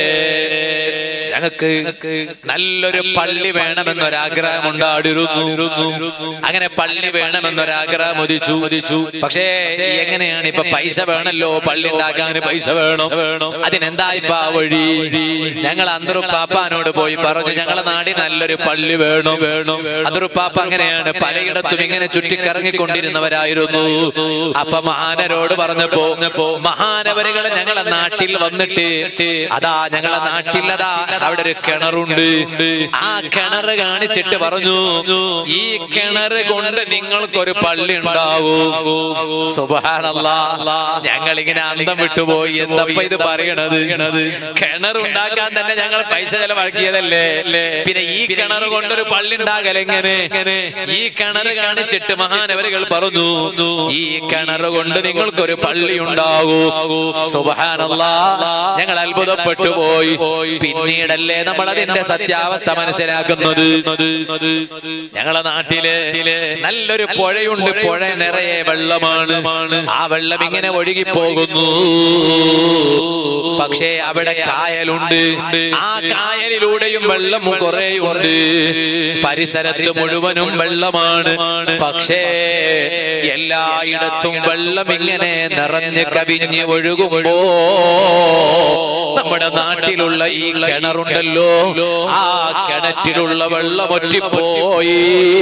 ഞങ്ങൾക്ക് നല്ലൊരു പള്ളി വേണമെന്നൊരാഗ്രഹം ഉണ്ടായിരുന്നു അങ്ങനെ പള്ളി വേണമെന്നൊരാഗ്രഹം ഉദിച്ചു ഉദിച്ചു പക്ഷേ എങ്ങനെയാണ് ഇപ്പൊ പൈസ വേണല്ലോ പള്ളി ഉണ്ടാക്കാൻ പൈസ വേണം അതിനെന്താ ഇപ്പൊ ആ വഴി ഞങ്ങൾ അന്തറുപ്പാപ്പാനോട് പോയി പറഞ്ഞു ഞങ്ങളെ നാടി നല്ലൊരു പള്ളി വേണം വേണം അന്തറുപ്പാപ്പ അങ്ങനെയാണ് പലയിടത്തും ഇങ്ങനെ ചുറ്റിക്കറങ്ങിക്കൊണ്ടിരുന്നവരായിരുന്നു അപ്പൊ മഹാനരോട് പറഞ്ഞപ്പോ മഹാനവരുകള് ഞങ്ങളെ നാട്ടിൽ വന്നിട്ട് അതാ ഞങ്ങളെ നാട്ടിൽ അതാ അവിടെ ഒരു കിണറുണ്ട് ആ കിണറ് കാണിച്ചിട്ട് പറഞ്ഞു ഈ കിണറ് കൊണ്ട് നിങ്ങൾക്കൊരു പള്ളി ഉണ്ടാവൂ സുബാനല്ലാ ഞങ്ങൾ ഇങ്ങനെ അന്തം വിട്ടുപോയി എന്തപ്പ ഇത് പറയണത് കിണർ ഉണ്ടാക്കാൻ തന്നെ ഞങ്ങൾ പൈസ ചെലവാക്കിയതല്ലേ പിന്നെ ഈ കിണർ കൊണ്ടൊരു പള്ളി ഉണ്ടാകൽ എങ്ങനെ ഈ കിണർ കാണിച്ചിട്ട് മഹാനവരുകൾ പറഞ്ഞു ഈ കിണർ കൊണ്ട് നിങ്ങൾക്കൊരു പള്ളി ഉണ്ടാകൂ സുബാനല്ലാ ഞങ്ങൾ അത്ഭുതപ്പെട്ടു പോയി പിന്നീട് പിന്നീടല്ലേ നമ്മൾ അതിന്റെ സത്യാവസ്ഥ മനസ്സിലാക്കുന്നത് ഞങ്ങളെ നാട്ടില് നല്ലൊരു പുഴയുണ്ട് പുഴ നിറയെ വെള്ളമാണ് ആ വെള്ളം ഇങ്ങനെ ഒഴുകി പോകുന്നു പക്ഷേ അവിടെ കായലുണ്ട് ആ കായലിലൂടെയും വെള്ളം കുറെ ഉണ്ട് പരിസരത്ത് മുഴുവനും വെള്ളമാണ് പക്ഷേ എല്ലായിടത്തും വെള്ളം ഇങ്ങനെ നിറഞ്ഞ് കവിഞ്ഞ് ഒഴുകുമ്പോ നമ്മുടെ നാട്ടിലുള്ള ഈ കിണറുണ്ടല്ലോ ആ കിണറ്റിലുള്ള വെള്ളം ഒറ്റിപ്പോയി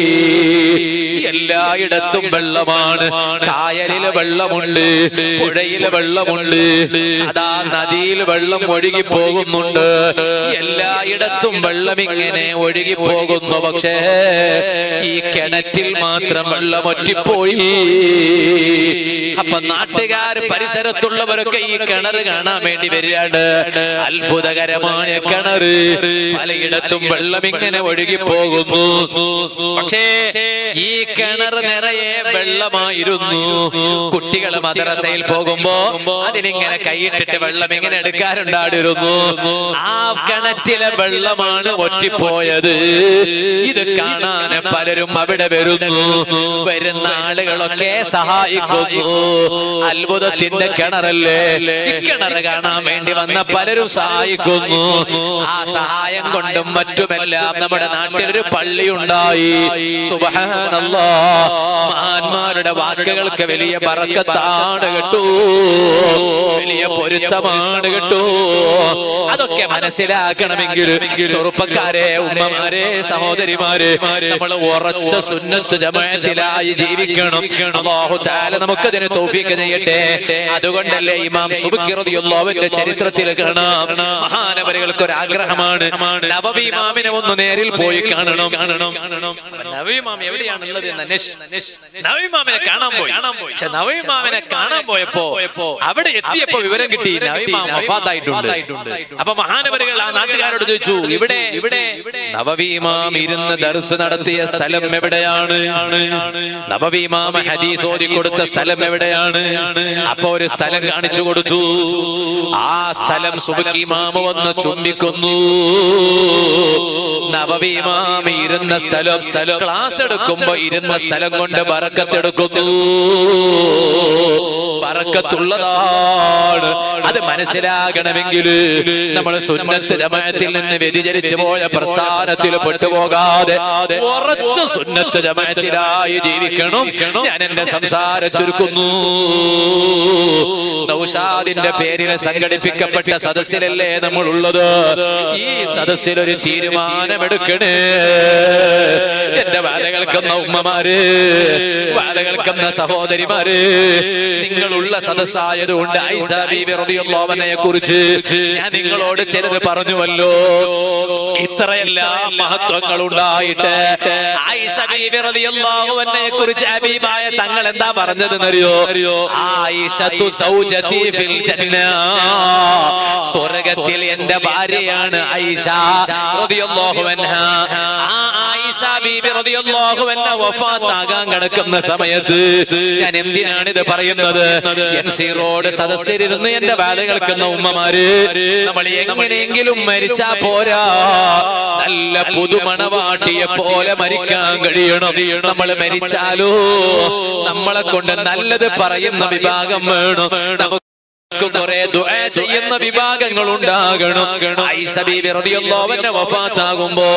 എല്ലായിടത്തും വെള്ളമാണ് കായലിലെ വെള്ളമുണ്ട് പുഴയിലെ വെള്ളമുണ്ട് അതാ നദിയിൽ വെള്ളം ഒഴുകി പോകുന്നുണ്ട് എല്ലായിടത്തും വെള്ളം ഇങ്ങനെ ഒഴുകി പോകുന്നു പക്ഷേ ഈ കിണറ്റിൽ മാത്രം വെള്ളം ഒറ്റിപ്പോയി അപ്പൊ നാട്ടുകാർ പരിസരത്തുള്ളവരൊക്കെ ഈ കിണർ കാണാൻ വേണ്ടി വരികയാണ് അത്ഭുതകരമായ കിണറ് പലയിടത്തും വെള്ളം ഇങ്ങനെ ഒഴുകി പോകുന്നു പക്ഷേ ഈ കിണർ നിറയെ വെള്ളമായിരുന്നു കുട്ടികൾ മദ്രസയിൽ പോകുമ്പോ അതിലിങ്ങനെ കൈയിട്ടിട്ട് വെള്ളം ഇങ്ങനെ എടുക്കാറുണ്ടായിരുന്നു ആ കിണറ്റിലെ വെള്ളമാണ് ഒറ്റിപ്പോയത് ഇത് കാണാൻ പലരും അവിടെ വരുന്നു വരുന്ന ആളുകളൊക്കെ സഹായിക്കുന്നു അത്ഭുതത്തിന്റെ കിണറല്ലേ ഈ കിണർ കാണാൻ വേണ്ടി വന്ന പലരും സഹായിക്കുന്നു ആ സഹായം കൊണ്ടും മറ്റുമെല്ലാം നമ്മുടെ നാട്ടിൽ ഒരു പള്ളി ഉണ്ടായി സുബഹാനല്ലാ മഹാന്മാരുടെ വാക്കുകൾക്ക് വലിയ പറക്കത്താണ് കേട്ടോ വലിയ പൊരുത്തമാണ് കേട്ടോ അതൊക്കെ മനസ്സിലാക്കണമെങ്കിൽ ചെറുപ്പക്കാരെ ഉമ്മമാരെ സഹോദരിമാരെ നമ്മൾ ഉറച്ച സുന്നത്ത് ജമാഅത്തിലായി ജീവിക്കണം അല്ലാഹു തആല നമുക്കതിന് തൗഫീഖ് ചെയ്യട്ടെ അതുകൊണ്ടല്ലേ ഇമാം സുബ്കി റളിയല്ലാഹുവിന്റെ ചരിത്രത്തിൽ കാണാം മഹാനവരുകൾക്ക് ഒരു ആഗ്രഹമാണ് നവവി ഇമാമിനെ ഒന്ന് നേരിൽ പോയി കാണണം കാണണം നവവി ഇമാം എവിടെയാണുള്ളത് എന്ന് അന്വേഷിച്ചു നവവി ഇമാമിനെ കാണാൻ പോയി പക്ഷെ നവവി ഇമാമിനെ കാണാൻ പോയപ്പോ അവിടെ എത്തിയപ്പോ വിവരം കിട്ടി നവവി ഇമാം വഫാത്തായിട്ടുണ്ട് അപ്പൊ മഹാനവരുകൾ ആ നാട്ടുകാരോട് ചോദിച്ചു ഇവിടെ ഇവിടെ നവവി ഇമാം ഇരുന്ന് ദർസ് നടത്തിയ സ്ഥലം എവിടെയാണ് നവവി ഇമാം ഹദീസ് ഓതി കൊടുത്ത സ്ഥലം എവിടെയാണ് അപ്പൊ ഒരു സ്ഥലം കാണിച്ചു കൊടുത്തു ആ സ്ഥലം സുബുക്കി ഇമാമ വന്ന് ചുംബിക്കുന്നു നവവി ഇമാം ഇരുന്ന സ്ഥലം സ്ഥലം ക്ലാസ് എടുക്കുമ്പോ ഇരുന്ന സ്ഥലം കൊണ്ട് ബറക്കത്തെടുക്കുന്നു ബറക്കത്തുള്ളതാണ് അത് മനസ്സിലാകണമെങ്കിൽ നമ്മൾ സുന്നത്ത് ജമാഅത്തിൽ നിന്ന് വ്യതിചരിച്ചു പോയ പ്രസ്ഥാനത്തിൽ പെട്ടുപോകാതെ ഉറച്ച സുന്നത്ത് ജമാഅത്തിലായി ജീവിക്കണം ഞാൻ എന്റെ സംസാരം ചുരുക്കുന്നു നൗഷാദിന്റെ പേരിൽ സംഘടിപ്പിക്കപ്പെട്ട സദസ്സിലല്ലേ നമ്മൾ ഉള്ളത് ഈ സദസ്സിൽ ഒരു തീരുമാനമെടുക്കണേ എന്റെ വാല കേൾക്കുന്ന ഉമ്മമാര് വാല കേൾക്കുന്ന സഹോദരിമാര് നിങ്ങളുള്ള സദസ്സായതുകൊണ്ട് ഐഷ ബീബി റളിയല്ലാഹുവിനെ കുറിച്ച് ഞാൻ നിങ്ങളോട് ചിലത് പറഞ്ഞുവല്ലോ ഇത്രയെല്ലാം മഹത്വങ്ങൾ ഉണ്ടായിട്ട് ഐഷ ബീബി റളിയല്ലാഹുവിനെ കുറിച്ച് ഹബീബായ തങ്ങൾ എന്താ പറഞ്ഞതെന്നറിയോ ആയിഷത്തു സൗജതി ഫിൽ ജന്ന സ്വർഗത്തിൽ എന്റെ ഭാര്യയാണ് ഐഷ റളിയല്ലാഹു അൻഹാ ആ ആയിഷ ബീബി റളിയല്ലാഹു അൻഹ വഫാത്താകാൻ കിടക്കുന്ന സമയത്ത് ഞാൻ എന്തിനാണ് ഇത് പറയുന്നത് എൻ സി റോഡ് സദസ്സിലിരുന്ന് എന്റെ വേല കേൾക്കുന്ന ഉമ്മമാര് നമ്മൾ എങ്ങനെയെങ്കിലും മരിച്ചാ പോരാ നല്ല പുതുമണവാട്ടിയെ പോലെ മരിക്കാൻ കഴിയണം നമ്മൾ മരിച്ചാലോ നമ്മളെ കൊണ്ട് നല്ലത് പറയുന്ന വിഭാഗം വേണം നമുക്ക് കുറെ ദുആ ചെയ്യുന്ന വിഭാഗങ്ങൾ ഉണ്ടാകണം ഐസ ബീബി റളിയല്ലാഹു അൻഹ വഫാത്താകുമ്പോ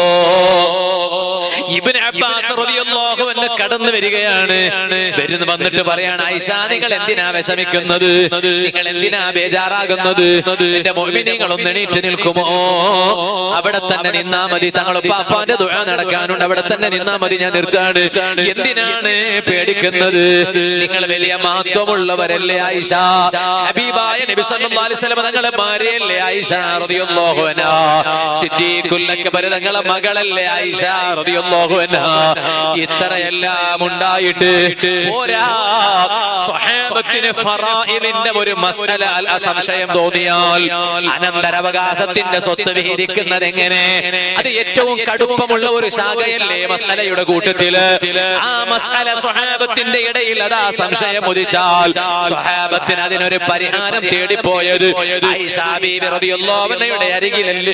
ഇബ്നു അബ്ബാസ് റളിയല്ലാഹു അൻഹു കടന്നു വരികയാണ് വരുന്നു വന്നിട്ട് പറയാണ് ഐഷ നിങ്ങൾ എന്തിനാ വിഷമിക്കുന്നത് നിങ്ങൾ എന്തിനാ ബേജാറാകുന്നത് എന്റെ മുഅ്മിനീങ്ങൾ ഒന്ന് എണീറ്റ് നിൽക്കുമോ അവിടെ തന്നെ നിന്നാ മതി തങ്ങൾ പാപ്പാന്റെ ദുആ നടക്കാനുണ്ട് അവിടെ തന്നെ നിന്നാ മതി ഞാൻ നിർത്താണ് എന്തിനാണ് പേടിക്കുന്നത് നിങ്ങൾ വലിയ മഹത്വമുള്ളവരല്ലേ ആയിഷ ഹബീബായ നബി സല്ലല്ലാഹു അലൈഹി വസല്ലം തങ്ങളെ ഭാര്യയല്ലേ ആയിഷ റളിയല്ലാഹു അൻഹാ സിദ്ദീഖുൽ അക്ബർ തങ്ങളെ മകളല്ലേ ആയിഷ റളിയല്ലാഹു അൻഹാ ഇത്രയെല്ലാം ഉണ്ടായിട്ട് പോരാ സ്വഹാബത്തിന് ഫറായിലിന്റെ ഒരു മസ്അല അൽ- സംശയം തോന്നിയാൽ അനന്തരാവകാശത്തിന്റെ സ്വത്ത് വിഹിരിക്കുന്നത് എങ്ങനെ അത് ഏറ്റവും കടുപ്പമുള്ള ഒരു ശാഖയല്ലേ മസ്അലയുടെ കൂട്ടത്തില് ആ മസ്അല സ്വഹാബത്തിന്റെ ഇടയിൽ അതാ സംശയം ഉദിച്ചാൽ സ്വഹാബത്തിന് അതിനൊരു പരിഹാരം പരിഹാരം തേടിപ്പോയത് ആയിഷാ ബീവി റളിയല്ലാഹു അൻഹയുടെ അരികിലല്ലേ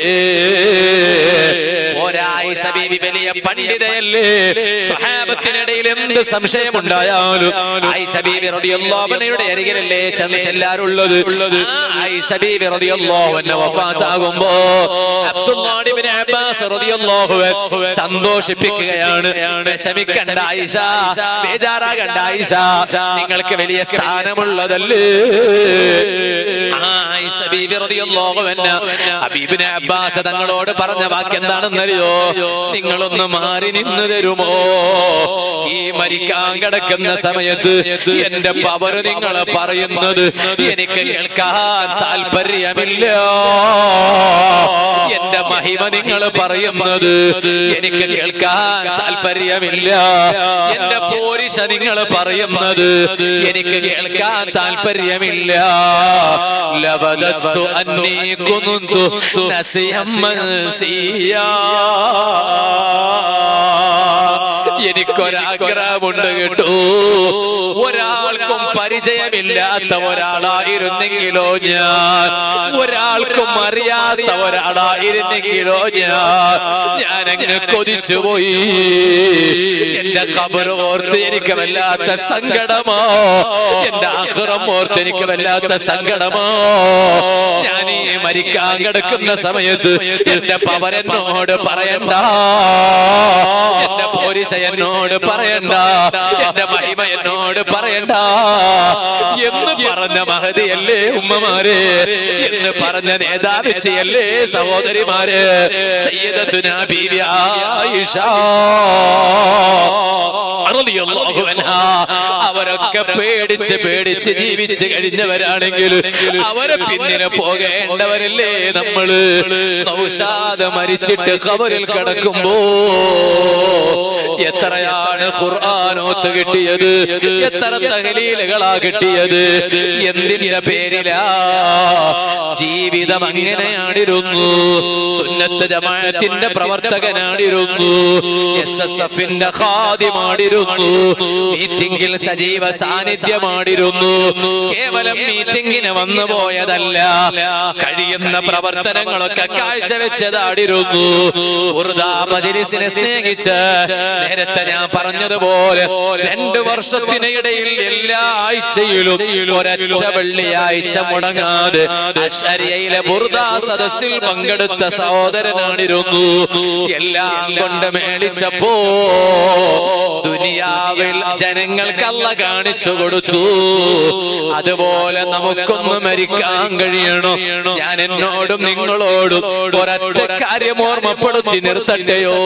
ഒരായിഷ ബീവി വലിയ പണ്ഡിതയല്ലേ സ്വഹാബത്തിനിടയിൽ എന്ത് സംശയമുണ്ടായാലും ആയിഷ ബീവി റളിയല്ലാഹു അൻഹയുടെ അരികിലല്ലേ ചെന്ന് ചെല്ലാറുള്ളത് ആ ആയിഷ ബീവി റളിയല്ലാഹു അൻഹ വഫാത്താകുമ്പോ അബ്ദുല്ലാഹ് ഇബ്നു അബ്ബാസ് റളിയല്ലാഹു അൻഹു സന്തോഷിപ്പിക്കുകയാണ് വിഷമിക്കണ്ട ആയിഷ ബേജാറാകണ്ട ആയിഷ നിങ്ങൾക്ക് വലിയ സ്ഥാനമുള്ളതല്ലേ ആ ആയിഷ ബീവി റളിയല്ലാഹു അൻഹ ഹബീബിനെ അബ്ബാസ് തങ്ങളോട് പറഞ്ഞ വാക്ക് എന്താണെന്നറിയോ നിങ്ങളൊന്ന് മാറി നിന്ന് തരുമോ ഈ മരിക്കാൻ കിടക്കുന്ന സമയത്ത് എന്റെ പവർ നിങ്ങൾ പറയുന്നത് എനിക്ക് കേൾക്കാൻ താല്പര്യമില്ല എന്റെ മഹിമ നിങ്ങൾ പറയുന്നത് എനിക്ക് കേൾക്കാൻ താല്പര്യമില്ല എന്റെ പോരിഷ നിങ്ങൾ പറയുന്നത് എനിക്ക് കേൾക്കാൻ താല്പര്യമില്ല ലവദത്തു അന്നീ കുനുന്തു നസിയം മൻസിയാ എനിക്കൊരാഗ്രഹമുണ്ട് കേട്ടോ ഒരാൾക്കും പരിചയമില്ലാത്ത ഒരാളായിരുന്നെങ്കിലോ ഞാൻ ഒരാൾക്കും അറിയാത്ത ഒരാളായിരുന്നെങ്കിലോ ഞാൻ ഞാൻ അങ്ങ് കൊതിച്ചുപോയി എന്റെ കബർ ഓർത്ത് എനിക്ക് വല്ലാത്ത സങ്കടമോ എന്റെ ആഹ്റം ഓർത്ത് എനിക്ക് വല്ലാത്ത സങ്കടമോ ഞാൻ ഈ മരിക്കാൻ കിടക്കുന്ന സമയത്ത് എന്റെ പവരനോട് പറയണ്ട എന്റെ പോരിശ എന്നോട് പറയണ്ട എന്റെ മഹിമ എന്നോട് പറയണ്ട എന്ന് പറഞ്ഞ മഹതിയല്ലേ ഉമ്മമാരെ എന്ന് പറഞ്ഞ നേതാവിച്ചയല്ലേ സഹോദരിമാര് സയ്യിദത്തുനാ ബീവി ആയിഷ റളിയല്ലാഹു അൻഹാ. അവരൊക്കെ പേടിച്ച് പേടിച്ച് ജീവിച്ച് കഴിഞ്ഞവരാണെങ്കിൽ അവരെ പിന്നിലെ പോകേണ്ടവരല്ലേ നമ്മള് നൗഷാദ് മരിച്ചിട്ട് കബറിൽ കിടക്കുമ്പോ എത്രയാണ് ഖുർആാനോത്ത് കിട്ടിയത് എത്ര തഹലീലുകളാ കിട്ടിയത് എന്തിന്റെ പേരിലാ ജീവിതം അങ്ങനെയാണിരുന്നു സുന്നത്ത് ജമാഅത്തിന്റെ പ്രവർത്തകനാണിരുന്നു എസ് എസ് എഫിന്റെ ഖാദിമാണിരുന്നു മീറ്റിംഗിൽ സജീവ സാന്നിധ്യമാണിരുന്നു കേവലം മീറ്റിംഗിന് വന്നു പോയതല്ല കഴിയുന്ന പ്രവർത്തനങ്ങളൊക്കെ കാഴ്ചവെച്ചതാടിരുന്നു ഉറുദാ മജ്ലിസിനെ സ്നേഹിച്ച് നേരത്തെ ഞാൻ പറഞ്ഞതുപോലെ രണ്ടു വർഷത്തിനിടയിൽ എല്ലാ ആഴ്ചയിലും ഒരൊറ്റ വെള്ളിയാഴ്ച മുടങ്ങാതെ അശരിയയിലെ ബുർദാ സദസ്സിൽ പങ്കെടുത്ത സഹോദരനാണിരുന്നു എല്ലാം കൊണ്ട് മേളിച്ചപ്പോ ദുനിയാവിൽ ജനങ്ങൾക്ക് അല്ല കാണിച്ചു കൊടുത്തു അതുപോലെ നമുക്കൊന്ന് മരിക്കാൻ കഴിയണം ഞാൻ എന്നോടും നിങ്ങളോടും ഒരൊറ്റ കാര്യം ഓർമ്മപ്പെടുത്തി നിർത്തട്ടെയോ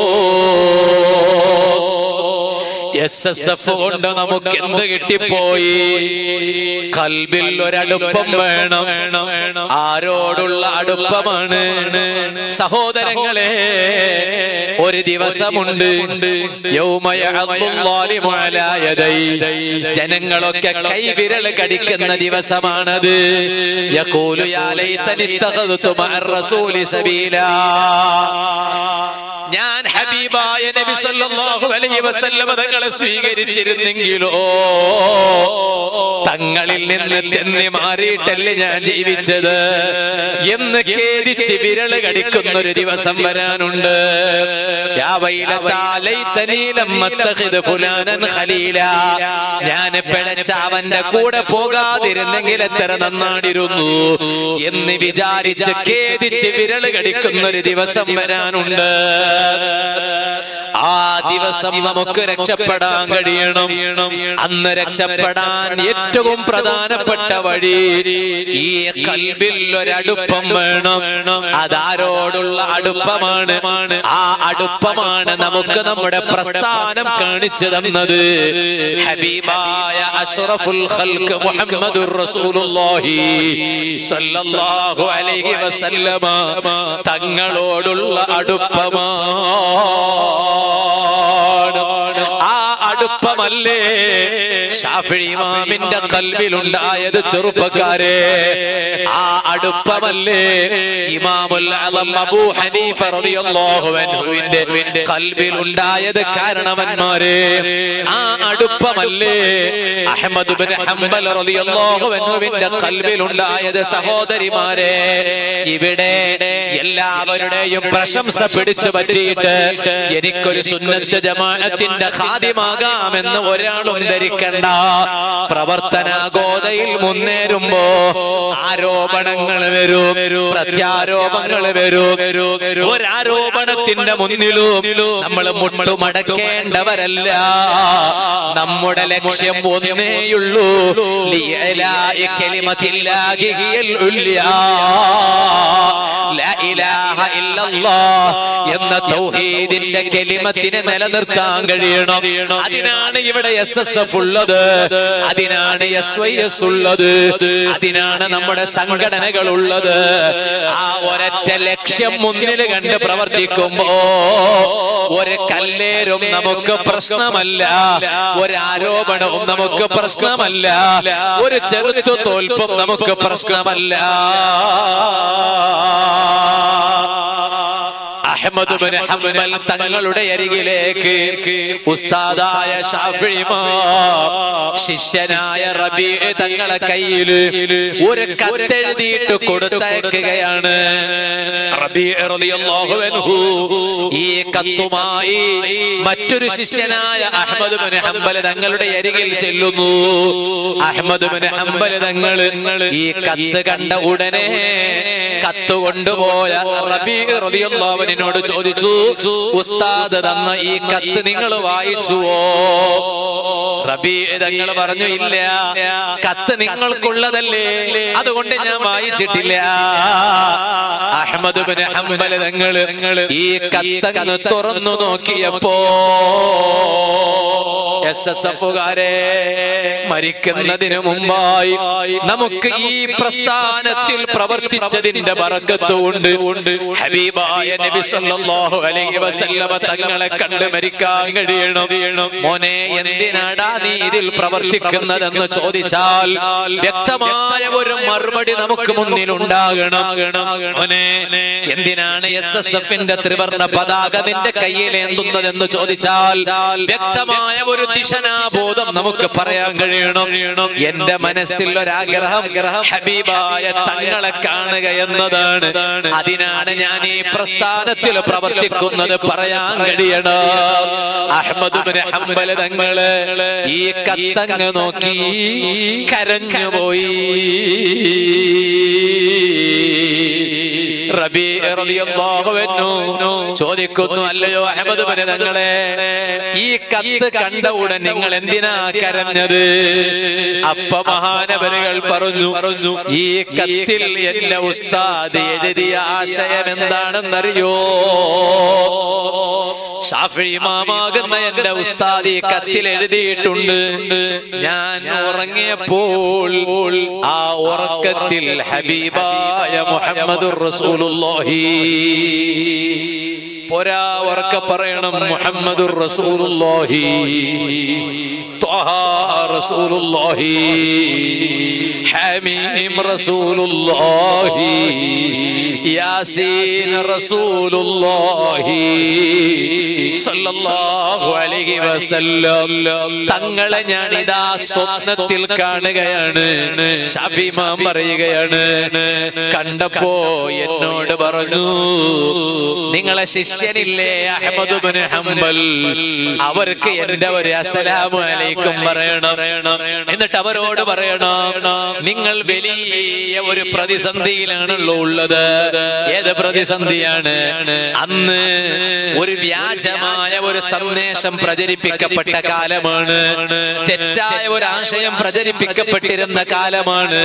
എസ് എസ് എഫ് കൊണ്ട് നമുക്ക് എന്ത് കിട്ടിപ്പോയി കൽബിൽ ഒരടുപ്പം വേണം ആരോടുള്ള അടുപ്പമാണ് സഹോദരങ്ങളെ ഒരു ദിവസമുണ്ട് യൗമയ അദ്ദുല്ലാലിമു അലാ യദൈ. ജനങ്ങളൊക്കെ കൈവിരൽ കടിക്കുന്ന ദിവസമാണത് യഖൂലു യാ ലൈതനി ഇത്തഖദ്തു മഅർ റസൂലി സബീലാ ഞാൻ ഹബീബായ നബി സല്ലല്ലാഹു അലൈഹി വസല്ലമ തങ്ങളെ സ്വീകരിച്ചിരുന്നെങ്കിലോ തങ്ങളിൽ നിന്ന് തെന്നി മാറിയിട്ടല്ലേ ഞാൻ ജീവിച്ചത് എന്ന് ഖേദിച്ച് വിരല് കടിക്കുന്ന ഒരു ദിവസം വരാനുണ്ട് യാ വൈലതാ ലൈതനീ ലം അത്തഖിദ് ഫുലാനൻ ഖലീലാ ഞാൻ പിഴച്ച അവന്റെ കൂടെ പോകാതിരുന്നെങ്കിൽ എത്ര നന്നാടിരുന്നു എന്ന് വിചാരിച്ച് ഖേദിച്ച് വിരല് കടിക്കുന്ന ഒരു ദിവസം വരാനുണ്ട് ആ ദിവസം നമുക്ക് രക്ഷപ്പെടാൻ കഴിയണം അന്ന് രക്ഷപ്പെടാൻ ഏറ്റവും പ്രധാനപ്പെട്ട വഴി ഈ കൽബിൽ ഒരടുപ്പം വേണം അതാരോടുള്ള അടുപ്പമാണ് ആ അടുപ്പമാണ് നമുക്ക് നമ്മുടെ പ്രസ്ഥാനം കാണിച്ചു തന്നത് ഹബീബായ അഷ്റഫുൽ ഖൽഖ് മുഹമ്മദുർ റസൂലുള്ളാഹി സ്വല്ലല്ലാഹു അലൈഹി വസല്ലമ തങ്ങളോടുള്ള അടുപ്പമാണ് ആ അടുപ്പമല്ലേ ഷാഫി ഇമാമിന്റെ കൽവിലുണ്ടായത് ചെറുപ്പക്കാരെ ആ അടുപ്പമല്ലേ ഇമാമുൽ അളം അബൂ ഹനീഫ റളിയല്ലാഹു അൻഹുവിന്റെ കൽവിലുണ്ടായത് കാരണവന്മാരെ ആ അടുപ്പമല്ലേ അഹ്മദ് ബിൻ ഹംബൽ റളിയല്ലാഹു അൻഹുവിന്റെ കൽവിലുണ്ടായത് സഹോദരിമാരെ ഇവിടെ എല്ലാവരുടെയും പ്രശംസ പിടിച്ചു പറ്റിയിട്ട് എനിക്കൊരു സുന്നത്ത് ജമാഅത്തിന്റെ ഖാദിമാകാമെന്ന് ഒരാളും ധരിക്കണ്ട പ്രവർത്തനാഗോതയിൽ മുന്നേറുമ്പോ ആരോപണങ്ങൾ വരും പ്രത്യാരോപങ്ങൾ വരും ഒരാരോപണത്തിന്റെ മുന്നിലും നമ്മൾ മുട്ടുമടക്കേണ്ടവരല്ല നമ്മുടെ ലക്ഷ്യം ഒന്നേയുള്ളൂ ലിയലാഇ കലിമത്തില്ലാഹി ഹിയൽ ഉല്യാ. ലാ ഇലാഹ ഇല്ലല്ലാഹ് എന്ന തൗഹീദിന്റെ കലിമത്തിനെ നിലനിർത്താൻ കഴിയണം അതിനാണ് ഇവിടെ എസ് എസ് എഫ് ഉള്ളത് അതിനാണ് എസ് വൈ എസ് ഉള്ളത് അതിനാണ് നമ്മുടെ സംഘടനകൾ ഉള്ളത് ആ ഒരൊറ്റ ലക്ഷ്യം മുന്നിൽ കണ്ട് പ്രവർത്തിക്കുമ്പോ ഒരു കല്ലേരും നമുക്ക് പ്രശ്നമല്ല ഒരു ആരോപണവും നമുക്ക് പ്രശ്നമല്ല ഒരു ചെറുത്തു തോൽപ്പും നമുക്ക് പ്രശ്നമല്ല അഹമ്മദ് ബിൻ ഹംബൽ തങ്ങളുടെ അരികിലേക്ക് ഉസ്താദായ ഷാഫി ഇമാം ശിഷ്യനായ റബീ തങ്ങളെ കയ്യിൽ ഒരു കത്തെഴുതിയിട്ട് കൊടുത്തയക്കുകയാണ് റബീ റളിയല്ലാഹു അൻഹു ഈ കത്തുമായി മറ്റൊരു ശിഷ്യനായ അഹമ്മദ് ബിൻ ഹംബൽ തങ്ങളുടെ അരികിൽ ചെല്ലുന്നു അഹമ്മദ് ബിൻ ഹംബൽ തങ്ങൾ ഈ കത്ത് കണ്ട ഉടനെ കത്ത് കൊണ്ടുപോയ റബീ റളിയല്ലാഹുവിനോട് ചോദിച്ചു ഉസ്താദ് തന്ന ഈ കത്ത് നിങ്ങൾ വായിച്ചുവോ റബീ തങ്ങൾ പറഞ്ഞു ഇല്ല കത്ത് നിങ്ങൾക്കുള്ളതല്ലേ അതുകൊണ്ട് ഞാൻ വായിച്ചിട്ടില്ല അഹമ്മദ് ബിൻ ഹംബൽ തങ്ങൾ ഈ കത്തങ്ങ് തുറന്നു നോക്കിയപ്പോ എസ് എസ് എഫുകാരെ മരിക്കുന്നതിന് മുമ്പായി നമുക്ക് ഈ പ്രസ്ഥാനത്തിൽ പ്രവർത്തിച്ചതിന്റെ ബറക്കത്തുണ്ട് ഹബീബായ നബി സല്ലല്ലാഹു അലൈഹി വസല്ലമ തങ്ങളെ കണ്ട് മരിക്കാൻ കഴിയണം മോനെ എന്തിനാടാ നീ ഇതിൽ പ്രവർത്തിക്കുന്നതെന്ന് ചോദിച്ചാൽ വ്യക്തമായ ഒരു മറുപടി നമുക്ക് മുന്നിൽ ഉണ്ടാകണം മോനെ എന്തിനാണ് എസ് എസ് എഫിന്റെ ത്രിവർണ പതാക നിന്റെ കയ്യിൽ ഏന്തുന്നതെന്ന് ചോദിച്ചാൽ വ്യക്തമായ ഒരു ദിശനാബോധം നമുക്ക് പറയാൻ കഴിയണം എന്റെ മനസ്സിൽ ഒരാഗ്രഹം ഹബീബായ തങ്ങളെ കാണുക എന്നതാണ് അതിനാണ് ഞാൻ ഈ പ്രസ്ഥാനത്തിൽ പ്രവർത്തിക്കുന്നത് പറയാൻ കഴിയണം അഹമ്മദ് ബിൻ ഹംബൽ തങ്ങള് ഈ കത്തങ്ങ് നോക്കി കരഞ്ഞു പോയി റബീ റളിയല്ലാഹു അൻഹു ചോദിക്കുന്നു അല്ലയോ അഹമ്മദ് ബിൻ തങ്ങളെ ഈ കത്ത് കണ്ട ഉടൻ നിങ്ങൾ എന്തിനാ കരഞ്ഞത് അപ്പ മഹാനവരുകൾ പറഞ്ഞു പറഞ്ഞു ഈ കത്തിൽ എന്റെ ഉസ്താദ് എഴുതിയ ആശയം എന്താണെന്നറിയോ ഷാഫി ഇമാമാകുന്ന എന്റെ ഉസ്താദ് ഈ കത്തിൽ എഴുതിയിട്ടുണ്ട് ഞാൻ ഉറങ്ങിയപ്പോൾ ആ ഉറക്കത്തിൽ ഹബീബായ മുഹമ്മദുർ റസൂലുള്ളാഹി പോരാ ഉറക്ക പറയണം മുഹമ്മദുർ റസൂലുള്ളാഹി ത്വഹ റസൂലുള്ളാഹി ഹമീം റസൂലുള്ളാഹി യാസീൻ റസൂലുള്ളാഹി സല്ലല്ലാഹു അലൈഹി വസല്ലം തങ്ങളെ ഞാൻ ഇതാ സ്വപ്നത്തിൽ കാണുകയാണ് ഷാഫി ഇമാം പറയുകയാണ് കണ്ടപ്പോ എന്നോട് പറഞ്ഞു നിങ്ങളെ ശിഷ്യനില്ലേ അഹമ്മദ് ബിൻ ഹംബൽ അവർക്ക് എന്റെ ഒരു അസ്സലാമു അലൈക്കും പറയണം എന്നിട്ട് അവരോട് പറയണം നിങ്ങൾ വലിയ ഒരു പ്രതിസന്ധിയിലാണല്ലോ ഉള്ളത് ഏത് പ്രതിസന്ധിയാണ് അന്ന് ഒരു വ്യാജമായ ഒരു സന്ദേശം പ്രചരിപ്പിക്കപ്പെട്ട കാലമാണ് തെറ്റായ ഒരു ആശയം പ്രചരിപ്പിക്കപ്പെട്ടിരുന്ന കാലമാണ്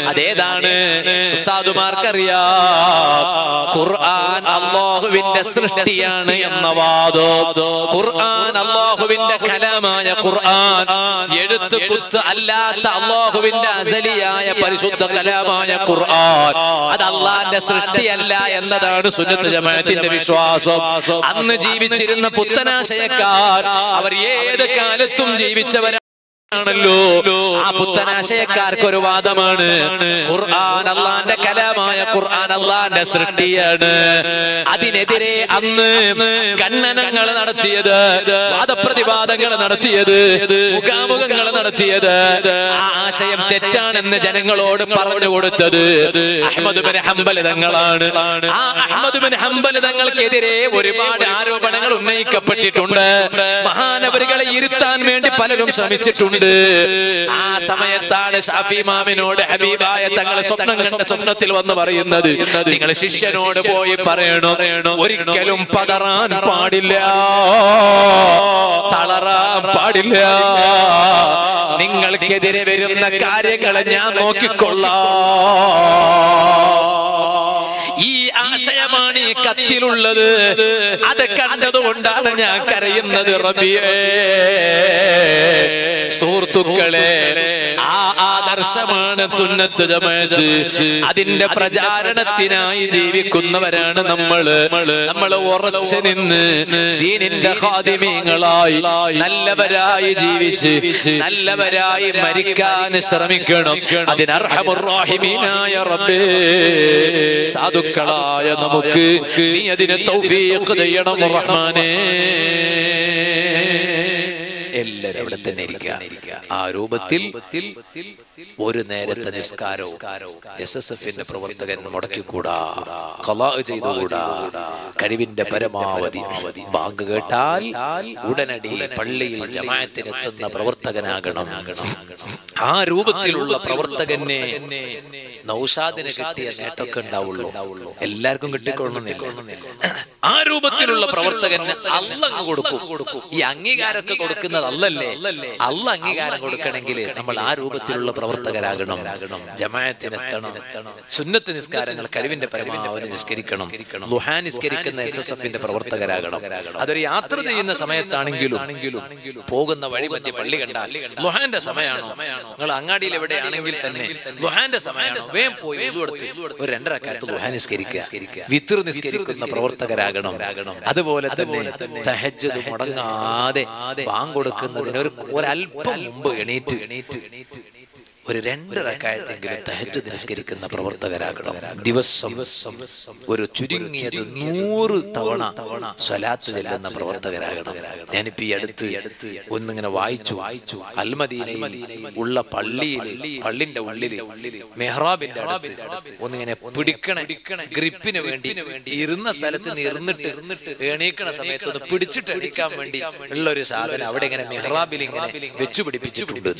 അതേതാണ് ഉസ്താദുമാർക്കറിയാം ഖുർആൻ അള്ളാഹുവിന്റെ സൃഷ്ടി സൃഷ്ടിയാണ് എന്ന വാദോ ഖുർആൻ അള്ളാഹുവിന്റെ കലാമായ ഖുർആൻ എഴുത്ത് കുത്ത് അല്ലാത്ത അള്ളാഹുവിന്റെ അസലിയായ പരിശുദ്ധ കലാമായ ഖുർആൻ അത് അള്ളാന്റെ സൃഷ്ടിയല്ല എന്നതാണ് സുന്നത്ത് ജമാഅത്തിന്റെ വിശ്വാസം അന്ന് ജീവിച്ചിരുന്ന പുത്തനാശയക്കാർ അവർ ഏത് കാലത്തും ജീവിച്ചവരാണ് ആണല്ലോ ആ പുത്തനാശയക്കാർക്ക് ഒരു വാദമാണ് ഖുർആൻ അള്ളാന്റെ കലാമായ ഖുർആൻ അള്ളാന്റെ സൃഷ്ടിയാണ് അതിനെതിരെ അന്ന് ഖണ്ഡനങ്ങൾ നടത്തിയത് വാദപ്രതിവാദങ്ങൾ നടത്തിയത് മുഖാമുഖങ്ങൾ നടത്തിയത് ആ ആശയം തെറ്റാണെന്ന് ജനങ്ങളോട് പറഞ്ഞു കൊടുത്തത് അഹമ്മദ് ബിൻ ഹംബൽ തങ്ങളാണ് ആ അഹമ്മദ് ബിൻ ഹംബൽ തങ്ങൾക്കെതിരെ ഒരുപാട് ആരോപണങ്ങൾ ഉന്നയിക്കപ്പെട്ടിട്ടുണ്ട് മഹാനവരികളെ ഇരുത്താൻ വേണ്ടി പലരും ശ്രമിച്ചിട്ടുണ്ട് ആ സമയത്താണ് ഷാഫി മാമിനോട് ഹബീബായ തങ്ങളെ സ്വപ്നം കണ്ട സ്വപ്നത്തിൽ വന്ന് പറയുന്നത് നിങ്ങൾ ശിഷ്യനോട് പോയി പറയണോ ഒരിക്കലും പതറാൻ പാടില്ല തളറാൻ പാടില്ല നിങ്ങൾക്കെതിരെ വരുന്ന കാര്യങ്ങളെ ഞാൻ നോക്കിക്കൊള്ളാം ഈ ആശയമാണ് ഈ കത്തിലുള്ളത് അത് കണ്ടതുകൊണ്ടാണ് ഞാൻ കരയുന്നത് റബിയേ സുഹൃത്തുക്കളെ ആ ആദർശമാണ് സുന്നത്ത് ജമാഅത്ത് അതിന്റെ പ്രചാരണത്തിനായി ജീവിക്കുന്നവരാണ് നമ്മള് നമ്മൾ ഉറച്ചു നിന്ന് ദീനിന്റെ ഖാദിമീങ്ങളായി നല്ലവരായി ജീവിച്ച് നല്ലവരായി മരിക്കാൻ ശ്രമിക്കണം അതിനർഹമുറാഹിമീനായ റബ്ബേ സാധുക്കളായ നമുക്ക് നീ അതിന് തൗഫീഖ് ചെയ്യണം റഹ്മാനേ എല്ലാവരും അവിടെ തന്നെ ഇരിക്കുക ആ രൂപത്തിൽ ഒരു നേരത്തെ നിസ്കാരവും എസ് എസ് എഫിന്റെ പ്രവർത്തകൻ മുടക്കിക്കൂടാ കലാ ചെയ്തുകൂടാ കഴിവിന്റെ പരമാവധി ബാങ്ക് കേട്ടാൽ ഉടനടി പള്ളിയിൽ ജമാഅത്തിനെത്തുന്ന പ്രവർത്തകനാകണം ആ രൂപത്തിലുള്ള പ്രവർത്തകനെ നൗഷാദിന് കിട്ടിയ നേട്ടമൊക്കെ ഉണ്ടാവുള്ളൂ എല്ലാവർക്കും കിട്ടിക്കൊള്ളണമെന്നില്ല ആ രൂപത്തിലുള്ള പ്രവർത്തകന് അല്ലങ്ങ് കൊടുക്കും കൊടുക്കും ഈ അംഗീകാരമൊക്കെ കൊടുക്കുന്നത് അല്ലല്ലേ അല്ല അംഗീകാരം കൊടുക്കണമെങ്കിൽ നമ്മൾ ആ രൂപത്തിലുള്ള പ്രവർത്തകരാകണം ജമാഅത്തിനെത്തണം സുന്നത്ത് നിസ്കാരങ്ങൾ കഴിവിന്റെ പരമാവധി നിസ്കരിക്കണം ലുഹാ നിസ്കരിക്കുന്ന എസ് എസ് എഫിന്റെ പ്രവർത്തകരാകണം അതൊരു യാത്ര ചെയ്യുന്ന സമയത്താണെങ്കിലും പോകുന്ന വഴി മധ്യ പള്ളി കണ്ടാൽ ലുഹാന്റെ സമയമാണോ നിങ്ങൾ അങ്ങാടിയിൽ എവിടെയാണെങ്കിൽ തന്നെ ലുഹാന്റെ സമയമാണോ വേഗം പോയി ഉതുവെടുത്ത് ഒരു രണ്ടരക്കാലത്ത് ലുഹാ നിസ്കരിക്കുക വിത്തിർ നിസ്കരിക്കുന്ന പ്രവർത്തകരാകണം അതുപോലെ തന്നെ തഹജ്ജുദ് മുടങ്ങാതെ ബാങ്ക് കൊടുക്കുന്നതിന് ഒരു ഒരല്പം മുമ്പ് എണീറ്റ് എണീറ്റ് ഒരു രണ്ട് റക്കായത്തെങ്കിലും തഹജ്ജുദ് നിസ്കരിക്കുന്ന പ്രവർത്തകരാകണം ദിവസം ഒരു ചുരുങ്ങിയത് നൂറ് തവണ സ്വലാത്ത് ചെല്ലുന്ന പ്രവർത്തകരാകണം ഞാനിപ്പോ ഈ അടുത്ത് ഒന്നിങ്ങനെ വായിച്ചു വായിച്ചു അൽമദീനയിൽ ഉള്ള പള്ളിയിൽ പള്ളിന്റെ ഉള്ളിൽ മെഹ്റാബിന്റെ അടുത്ത് ഒന്നിങ്ങനെ പിടിക്കണ ഗ്രിപ്പിന് വേണ്ടി ഇരുന്ന സ്ഥലത്ത് നിന്ന് ഇരുന്നിട്ട് എണീക്കണ സമയത്ത് ഒന്ന് പിടിച്ചിട്ട് എണീക്കാൻ വേണ്ടി ഉള്ള ഒരു സാധനം അവിടെ ഇങ്ങനെ മെഹ്റാബിൽ ഇങ്ങനെ വെച്ചു പിടിപ്പിച്ചിട്ടുണ്ട്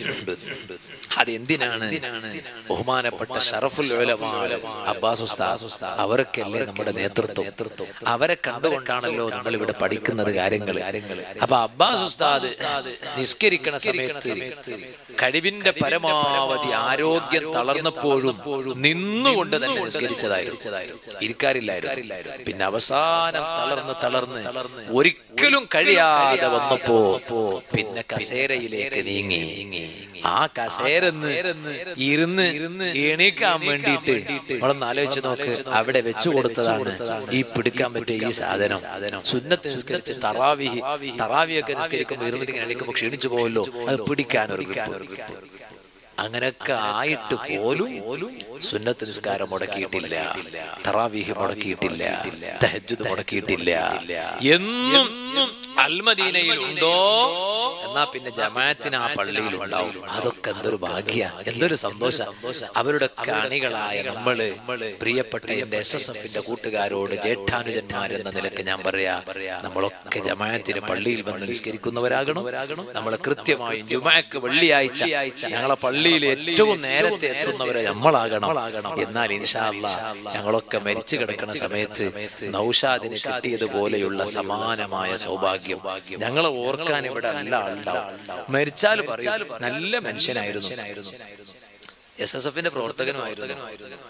അത് എന്തിനാണ് ബഹുമാനപ്പെട്ട ഷറഫുൽ ഉലമാ അബ്ബാസ് ഉസ്താദ് അവർക്കല്ലേ നമ്മുടെ നേതൃത്വം അവരെ കണ്ടുകൊണ്ടാണല്ലോ നമ്മൾ ഇവിടെ പഠിക്കുന്നത് കാര്യങ്ങൾ അപ്പൊ അബ്ബാസ് ഉസ്താദ് നിസ്കരിക്കണ സമയത്ത് കഴിവിന്റെ പരമാവധി ആരോഗ്യം തളർന്നപ്പോഴും നിന്നുകൊണ്ട് തന്നെ നിസ്കരിച്ചതായിരുന്നു ഇരിക്കാറില്ലായിരുന്നു പിന്നെ അവസാനം തളർന്ന് തളർന്ന് ഒരിക്കലും കഴിയാതെ വന്നപ്പോ പിന്നെ കസേരയിലേക്ക് നീങ്ങി ആ കസേരന്ന് ഇരുന്ന് എണീക്കാൻ വേണ്ടിയിട്ട് നമ്മളൊന്ന് ആലോചിച്ച് നോക്ക് അവിടെ വെച്ചു കൊടുത്തതാണ് ഈ പിടിക്കാൻ പറ്റിയ ഈ സാധനം സുന്നത്ത് നിസ്കരിച്ച് തറാവിഹി തറാവിയൊക്കെ നിസ്കരിക്കുമ്പോൾ ഇരുന്നിട്ട് ഇങ്ങനെ എണീക്കുമ്പോൾ ക്ഷീണിച്ചു പോവല്ലോ അത് പിടിക്കാൻ ഒരു grip. അങ്ങനൊക്കെ ആയിട്ട് പോലും സുന്നത്ത് നിസ്കാരം മുടക്കിയിട്ടില്ല തറാവീഹ് മുടക്കിയിട്ടില്ല തഹജ്ജുദ് മുടക്കിയിട്ടില്ല എന്നും അൽമദീനയിൽ ഉണ്ടോ എന്നാ പിന്നെ ജമാഅത്തിന് ആ പള്ളിയിൽ ഉണ്ടാവും അതൊക്കെ എന്തൊരു ഭാഗ്യ എന്തൊരു സന്തോഷം അവരുടെ കാണികളായ നമ്മള് പ്രിയപ്പെട്ട എന്റെ എസ് എസ് എഫിന്റെ കൂട്ടുകാരോട് ജേഷ്ഠാനുജന്മാരെന്ന നിലക്ക് ഞാൻ പറയാ നമ്മളൊക്കെ ജമാഅത്തിന് പള്ളിയിൽ വന്ന് നിസ്കരിക്കുന്നവരാകണം നമ്മൾ കൃത്യമായി ജുമാക്ക് വെള്ളിയാഴ്ച ഞങ്ങളെ പള്ളിയിൽ ഏറ്റവും നേരത്തെ എത്തുന്നവരെ നമ്മളാകണം എന്നാൽ ഇൻഷാല്ല ഞങ്ങളൊക്കെ മരിച്ചു കിടക്കുന്ന സമയത്ത് നൗഷാദിന് കിട്ടിയതുപോലെയുള്ള സമാനമായ സൗഭാഗ്യം ഞങ്ങളെ ഓർക്കാൻ ഇവിടെ നല്ല ആളുണ്ടാവും മരിച്ചാൽ പറയും നല്ല മനുഷ്യനായിരുന്നു എസ് എസ് എഫിന്റെ പ്രവർത്തകനുമായിരുന്നു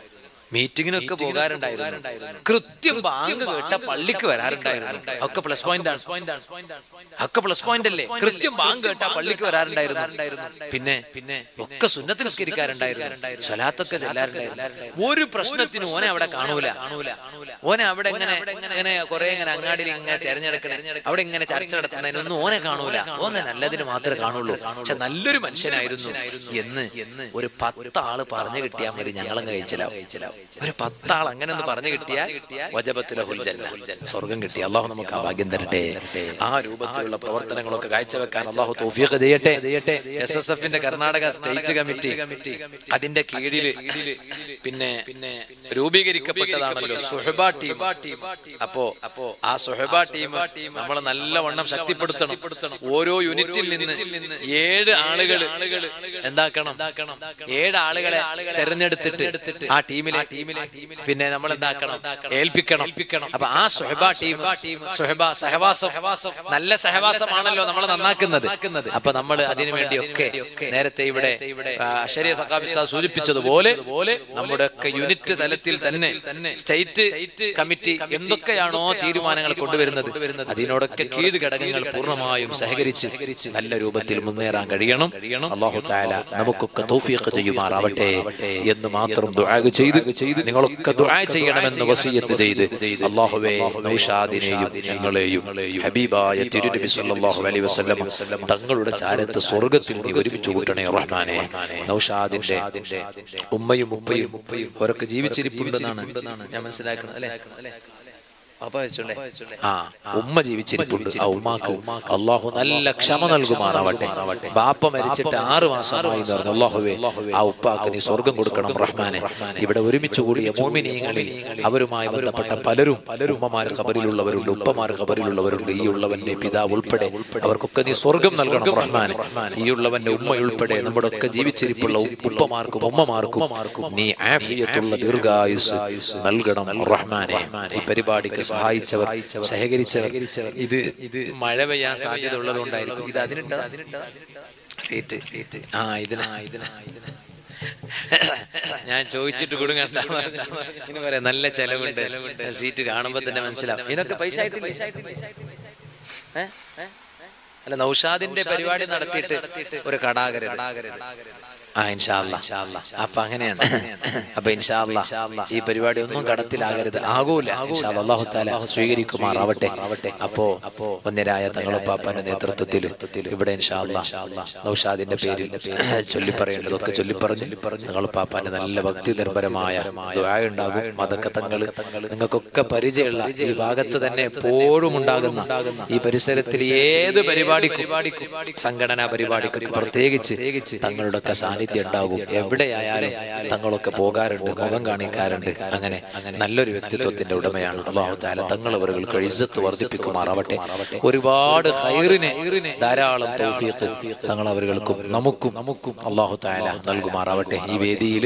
മീറ്റിങ്ങിനൊക്കെ പോകാറുണ്ടായിരുന്നു കൃത്യം ബാങ്ക് കേട്ട പള്ളിക്ക് വരാറുണ്ടായിരുന്നു ഒക്കെ പ്ലസ് പോയിന്റ് ആണ് ഒക്കെ പ്ലസ് പോയിന്റ് അല്ലേ കൃത്യം ബാങ്ക് കേട്ട പള്ളിക്ക് വരാറുണ്ടായിരുന്നു പിന്നെ പിന്നെ ഒക്കെ സുന്നത്ത് നിസ്കരിക്കാറുണ്ടായിരുന്നു സ്വലാത്തൊക്കെ ചെല്ലാറുണ്ടായിരുന്നു ഒരു പ്രശ്നത്തിനും ഓനെ അവിടെ കാണൂല കാണൂല ഓനെ അവിടെ ഇങ്ങനെ ഇങ്ങനെ കുറെ ഇങ്ങനെ അങ്ങാടിയിൽ ഇങ്ങനെ തെരഞ്ഞെടുക്കണേ അവിടെ ഇങ്ങനെ ചർച്ച നടത്തുന്നതിനൊന്നും ഓനെ കാണൂല ഓനെ നല്ലതിന് മാത്രമേ കാണുള്ളൂ പക്ഷെ നല്ലൊരു മനുഷ്യനായിരുന്നു എന്ന് ഒരു പത്ത് ആള് പറഞ്ഞു കിട്ടിയാൽ മതി ഞങ്ങളും കഴിച്ചിലാവും ഒരു പത്താൾ അങ്ങനെ ഒന്ന് പറഞ്ഞു കിട്ടിയാൽ വജപത്തിലെ സ്വർഗം കിട്ടി അള്ളാഹു നമുക്ക് ആ ഭാഗ്യം തരട്ടെ ആ രൂപത്തിലുള്ള പ്രവർത്തനങ്ങളൊക്കെ കാഴ്ചവെക്കാൻ അള്ളാഹു തൗഫീഖ് ചെയ്യട്ടെ എസ് എസ് എഫിന്റെ കർണാടക സ്റ്റേറ്റ് കമ്മിറ്റി അതിന്റെ കീഴില് പിന്നെ പിന്നെ രൂപീകരിക്കപ്പെട്ടതാണല്ലോ സുഹബ ടീം അപ്പോ അപ്പോ ആ സുഹബ ടീം നമ്മളെ നല്ലവണ്ണം ശക്തിപ്പെടുത്തണം ഓരോ യൂണിറ്റിൽ നിന്ന് ഏഴ് ആളുകൾ എന്താക്കണം ഏഴ് ആളുകളെ തെരഞ്ഞെടുത്തിട്ട് ആ ടീമിലെ ടീമിലെ പിന്നെ നമ്മൾ എന്താക്കണം ഏൽപ്പിക്കണം അപ്പൊ ആ സുഹബ ടീം സുഹബ സഹവാസം നല്ല സഹവാസമാണല്ലോ നമ്മൾ നന്നാക്കുന്നത് അപ്പൊ നമ്മൾ അതിനു വേണ്ടിയൊക്കെ നേരത്തെ ഇവിടെ അഷരിയ സഖാബിസ സൂചിപ്പിച്ചതുപോലെ നമ്മുടെ ഒക്കെ യൂണിറ്റ് തലത്തിൽ തന്നെ സ്റ്റേറ്റ് കമ്മിറ്റി എന്തൊക്കെയാണോ തീരുമാനങ്ങൾ കൊണ്ടുവരുന്നത് അതിനോടൊക്കെ കീഴ്ഘടകങ്ങൾ പൂർണ്ണമായും സഹകരിച്ച് നല്ല രൂപത്തിൽ മുന്നേറാൻ കഴിയണം അള്ളാഹു താല നമുക്കൊക്കെ തൗഫീഖ് ചെയ്യുമാറാവട്ടെ എന്ന് മാത്രം ദുആ ചെയ്ത് ചെയ്ത് നിങ്ങളൊക്കെ ദുആ ചെയ്യണമെന്ന് വസീയത്ത് ചെയ്ത് അള്ളാഹുവേ നൗഷാദിനെയും നിങ്ങളെയും ഹബീബായ തിരുനബി സല്ലല്ലാഹു അലൈഹി വസല്ലം തങ്ങളുടെ ചാരത്ത് സ്വർഗ്ഗത്തിൽ നീ ഒരുമിച്ച് കൂട്ടണേ റഹ്മാനെ നൗഷാദിന്റെ ഉമ്മയും ഉപ്പയും ഉപ്പയും അവരൊക്കെ ജീവിച്ചിരിപ്പുണ്ടെന്നാണ് ഞാൻ മനസ്സിലാക്കുന്നത് അല്ലേ ആ ഉമ്മ ജീവിച്ചിരിപ്പുണ്ട് ആ ഉമ്മാക്ക് അള്ളാഹു നല്ല ക്ഷമ നൽകുമാറാവട്ടെ ബാപ്പ മരിച്ചിട്ട് ആറ് മാസമായി എന്ന് പറഞ്ഞു അള്ളാഹുവേ ആ ഉപ്പാക്ക് നീ സ്വർഗം കൊടുക്കണം റഹ്മാനെ ഇവിടെ ഒരുമിച്ച് കൂടിയ മോമിനിയങ്ങളിൽ അവരുമായി ബന്ധപ്പെട്ട പലരും ഉമ്മമാർ ഖബറിലുള്ളവരുണ്ട് ഉപ്പമാർ ഖബറിലുള്ളവരുണ്ട് ഈ ഉള്ളവന്റെ പിതാവ് ഉൾപ്പെടെ അവർക്കൊക്കെ നീ സ്വർഗം നൽകണം റഹ്മാനെ ഈ ഉള്ളവന്റെ ഉമ്മ ഉൾപ്പെടെ നമ്മുടെ ഒക്കെ ജീവിച്ചിരിപ്പുള്ള ഉപ്പമാർക്കും ഉമ്മമാർക്കും നീ ആഫിയത്തുള്ള ദീർഘായുസ് നൽകണം റഹ്മാനെ ഈ പരിപാടിക്ക് സഹായിച്ചവർ സഹകരിച്ചവർ ഇത് ഇത് മഴ പെയ്യാൻ സാധ്യത ഉള്ളതുകൊണ്ടായിരിക്കും ഇത് അതിനിട്ട സീറ്റ് സീറ്റ് ആ ഇതിനാ ഇതിനാ ഇതിനാ ഞാൻ ചോദിച്ചിട്ട് കൊടുങ്ങണ്ട ഇനി പറയാം നല്ല ചെലവുണ്ട് സീറ്റ് കാണുമ്പോ തന്നെ മനസ്സിലാവും ഇതിനൊക്കെ പൈസ ആയിട്ടില്ല ഏ? അല്ല നൗഷാദിന്റെ പരിപാടി നടത്തിയിട്ട് ഒരു കടാകരുത് ആ ഇൻഷാല്ല അപ്പൊ അങ്ങനെയാണ് അപ്പൊ ഇൻഷാല്ല ഈ പരിപാടി ഒന്നും കടത്തിലാകരുത് ആകൂല ഇൻഷാല്ലാ. അല്ലാഹു താല സ്വീകരിക്കുമാറാവട്ടെ അപ്പോ അപ്പോ ഒന്നരായ തങ്ങളുപ്പാപ്പന്റെ നേതൃത്വത്തിൽ ഇവിടെ ഇൻഷാല്ല നൗഷാദിന്റെ പേരിൽ ചൊല്ലി പറയേണ്ടതൊക്കെ ചൊല്ലിപ്പറഞ്ഞു തങ്ങളുപ്പാപ്പാന്റെ നല്ല ഭക്തി നിർഭരമായ ദുആ ഉണ്ടാകും അതൊക്കെ തങ്ങൾ നിങ്ങൾക്കൊക്കെ പരിചയമുള്ള ഈ ഭാഗത്ത് തന്നെ എപ്പോഴും ഉണ്ടാകുന്ന ഈ പരിസരത്തിൽ ഏത് പരിപാടിക്കും സംഘടനാ പരിപാടിക്കൊക്കെ പ്രത്യേകിച്ച് തങ്ങളുടെ ഒക്കെ സാന്നിധ്യം ഉണ്ടാകും എവിടെയായാലും തങ്ങളൊക്കെ പോകാറുണ്ട് മുഖം കാണിക്കാറുണ്ട് അങ്ങനെ നല്ലൊരു വ്യക്തിത്വത്തിന്റെ ഉടമയാണ് അള്ളാഹു താല തങ്ങൾ അവർക്ക് ഇജ്ജത്ത് വർദ്ധിപ്പിക്കുമാറാവട്ടെ ഒരുപാട് ഹൈറിനെ ധാരാളം തൗഫീഖ് തങ്ങൾ അവர்களுക്കും നമുക്കും നമുക്കും അള്ളാഹു താല നൽകുമാറാവട്ടെ ഈ വേദിയിൽ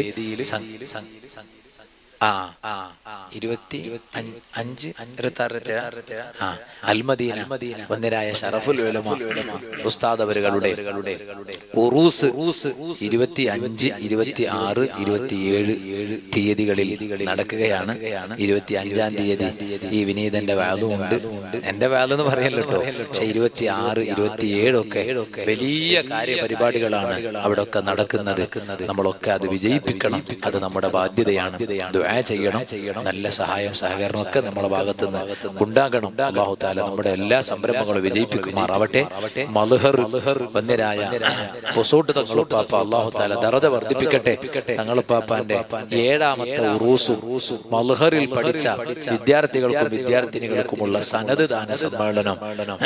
ആ ആ ഇരുപത്തി അഞ്ച് അഞ്ച് ഇരുപത്തി ആറ് ആ അൽമദീന ഒന്നരായ ഷറഫുൽ ഉലമ ഉസ്താദ് അവരുകളുടെ ഉറൂസ് ഇരുപത്തി അഞ്ച് ഇരുപത്തി ആറ് ഇരുപത്തിയേഴ് തീയതികളിൽ നടക്കുകയാണ് ഇരുപത്തി അഞ്ചാം തീയതി ഈ വിനീതന്റെ വാദമുണ്ട് എന്റെ വാദം പറയല്ലോ കേട്ടോ പക്ഷെ ഇരുപത്തി ആറ് ഇരുപത്തിയേഴ് ഒക്കെ വലിയ കാര്യപരിപാടികളാണ് അവിടെ ഒക്കെ നടക്കുന്നത് നമ്മളൊക്കെ അത് വിജയിപ്പിക്കണം അത് നമ്മുടെ ബാധ്യതയാണ് ദുആ ചെയ്യണം നല്ല സഹായം സഹകരണം ഒക്കെ നമ്മുടെ ഭാഗത്ത് നിന്ന് ഉണ്ടാകണം അള്ളാഹു താല നമ്മുടെ എല്ലാ സംരംഭങ്ങളും വിജയിപ്പിക്കുമാറാവട്ടെ മൽഹർ വന്യരായ പൊസോട്ട് തങ്ങളുപ്പാപ്പ അള്ളാഹു താല ദറത വർദ്ധിപ്പിക്കട്ടെ തങ്ങളുപ്പാപ്പാന്റെ ഏഴാമത്തെ ഉറൂസും മൽഹറിൽ പഠിച്ച വിദ്യാർത്ഥികൾക്കും വിദ്യാർത്ഥിനികൾക്കുമുള്ള സനത് ദാന സമ്മേളനം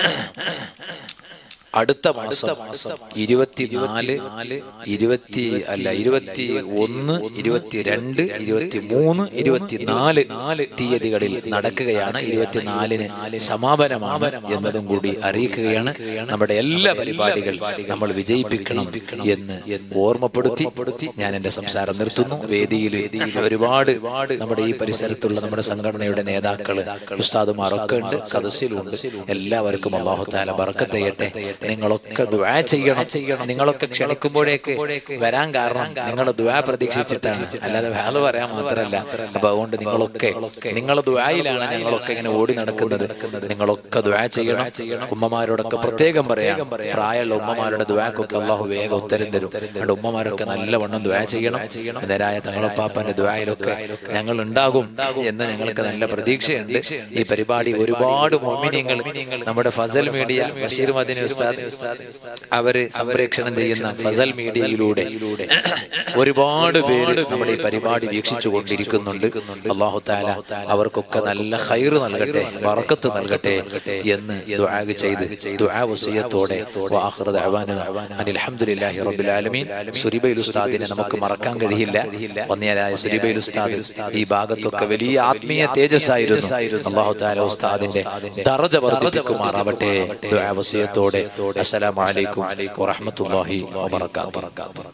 അടുത്ത മാസം ഇരുപത്തിനാല് ഇരുപത്തി അല്ല ഇരുപത്തി ഒന്ന് ഇരുപത്തിരണ്ട് ഇരുപത്തി മൂന്ന് ഇരുപത്തിനാല് നാല് തീയതികളിൽ നടക്കുകയാണ് ഇരുപത്തിനാലിന് സമാപനമാണ് എന്നതും കൂടി അറിയിക്കുകയാണ് നമ്മുടെ എല്ലാ പരിപാടികൾ നമ്മൾ വിജയിപ്പിക്കണം എന്ന് ഓർമ്മപ്പെടുത്തി ഞാൻ എന്റെ സംസാരം നിർത്തുന്നു വേദിയിൽ ഒരുപാട് നമ്മുടെ ഈ പരിസരത്തുള്ള നമ്മുടെ സംഘടനയുടെ നേതാക്കള് ഉസ്താദുമാരൊക്കെ ഉണ്ട് സദസ്സിലുണ്ട് എല്ലാവർക്കും അള്ളാഹു താല ബർക്കത്ത് ചെയ്യട്ടെ നിങ്ങളൊക്കെ ദുആ ചെയ്യണം ചെയ്യണം നിങ്ങളൊക്കെ ക്ഷണിക്കുമ്പോഴേക്ക് വരാൻ കാരണം നിങ്ങൾ ദുആ പ്രതീക്ഷിച്ചിട്ടാണ് അല്ലാതെ വേറെ പറയാൻ മാത്രമല്ല അപ്പൊ അതുകൊണ്ട് നിങ്ങളൊക്കെ നിങ്ങളെ ദുആയിലാണ് ഞങ്ങളൊക്കെ ഇങ്ങനെ ഓടി നടക്കുന്നത് നിങ്ങളൊക്കെ ദുആ ചെയ്യണം ഉമ്മമാരോടൊക്കെ പ്രത്യേകം പറയാം പ്രായമുള്ള ഉമ്മമാരുടെ ദുആക്കൊക്കെ അള്ളാഹു വേഗം ഉത്തരം തരും അതുകൊണ്ട് ഉമ്മമാരൊക്കെ നല്ലവണ്ണം ദുആ ചെയ്യണം നേരായ തങ്ങളപ്പാപ്പന്റെ ദുആയിലൊക്കെ ഞങ്ങൾ ഉണ്ടാകും എന്ന് ഞങ്ങൾക്ക് നല്ല പ്രതീക്ഷയുണ്ട് ഈ പരിപാടി ഒരുപാട് മോമിനിയങ്ങൾ നമ്മുടെ ഫസൽ മീഡിയ ബഷീർ മദിനി ഉസ്താദ് അവര് സംപ്രേക്ഷണം ചെയ്യുന്ന ഫസൽ മീഡിയയിലൂടെ ഒരുപാട് പേര് നമ്മുടെ ഈ പരിപാടി വീക്ഷിച്ചു കൊണ്ടിരിക്കുന്നുണ്ട് അള്ളാഹു താല അവർക്കൊക്കെ നല്ല ഹൈറ് നൽകട്ടെ വറക്കത്ത് നൽകട്ടെ എന്ന് ദുആ ചെയ്ത് ദുആ വസിയത്തോടെ വആഖിറ ദഅവാന അനിൽ ഹംദുലില്ലാഹി റബ്ബിൽ ആലമീൻ സുരിബൈൽ ഉസ്താദിനെ നമുക്ക് മറക്കാൻ കഴിയില്ല വന്നിയരായ സുരിബൈൽ ഉസ്താദ് ഈ ഭാഗത്തൊക്കെ വലിയ ആത്മീയ തേജസ്സായിരുന്നു അള്ളാഹു താല ഉസ്താദിന്റെ ദറജ വർദ്ധിപ്പിക്കുമാറാവട്ടെ ദുആ വസിയത്തോടെ അസ്സലാമു അലൈക്കും വറഹ്മത്തുള്ളാഹി വബറകാതുഹു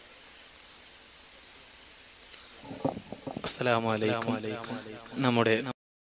അസ്സലാമു അലൈക്കും നമ്മുടെ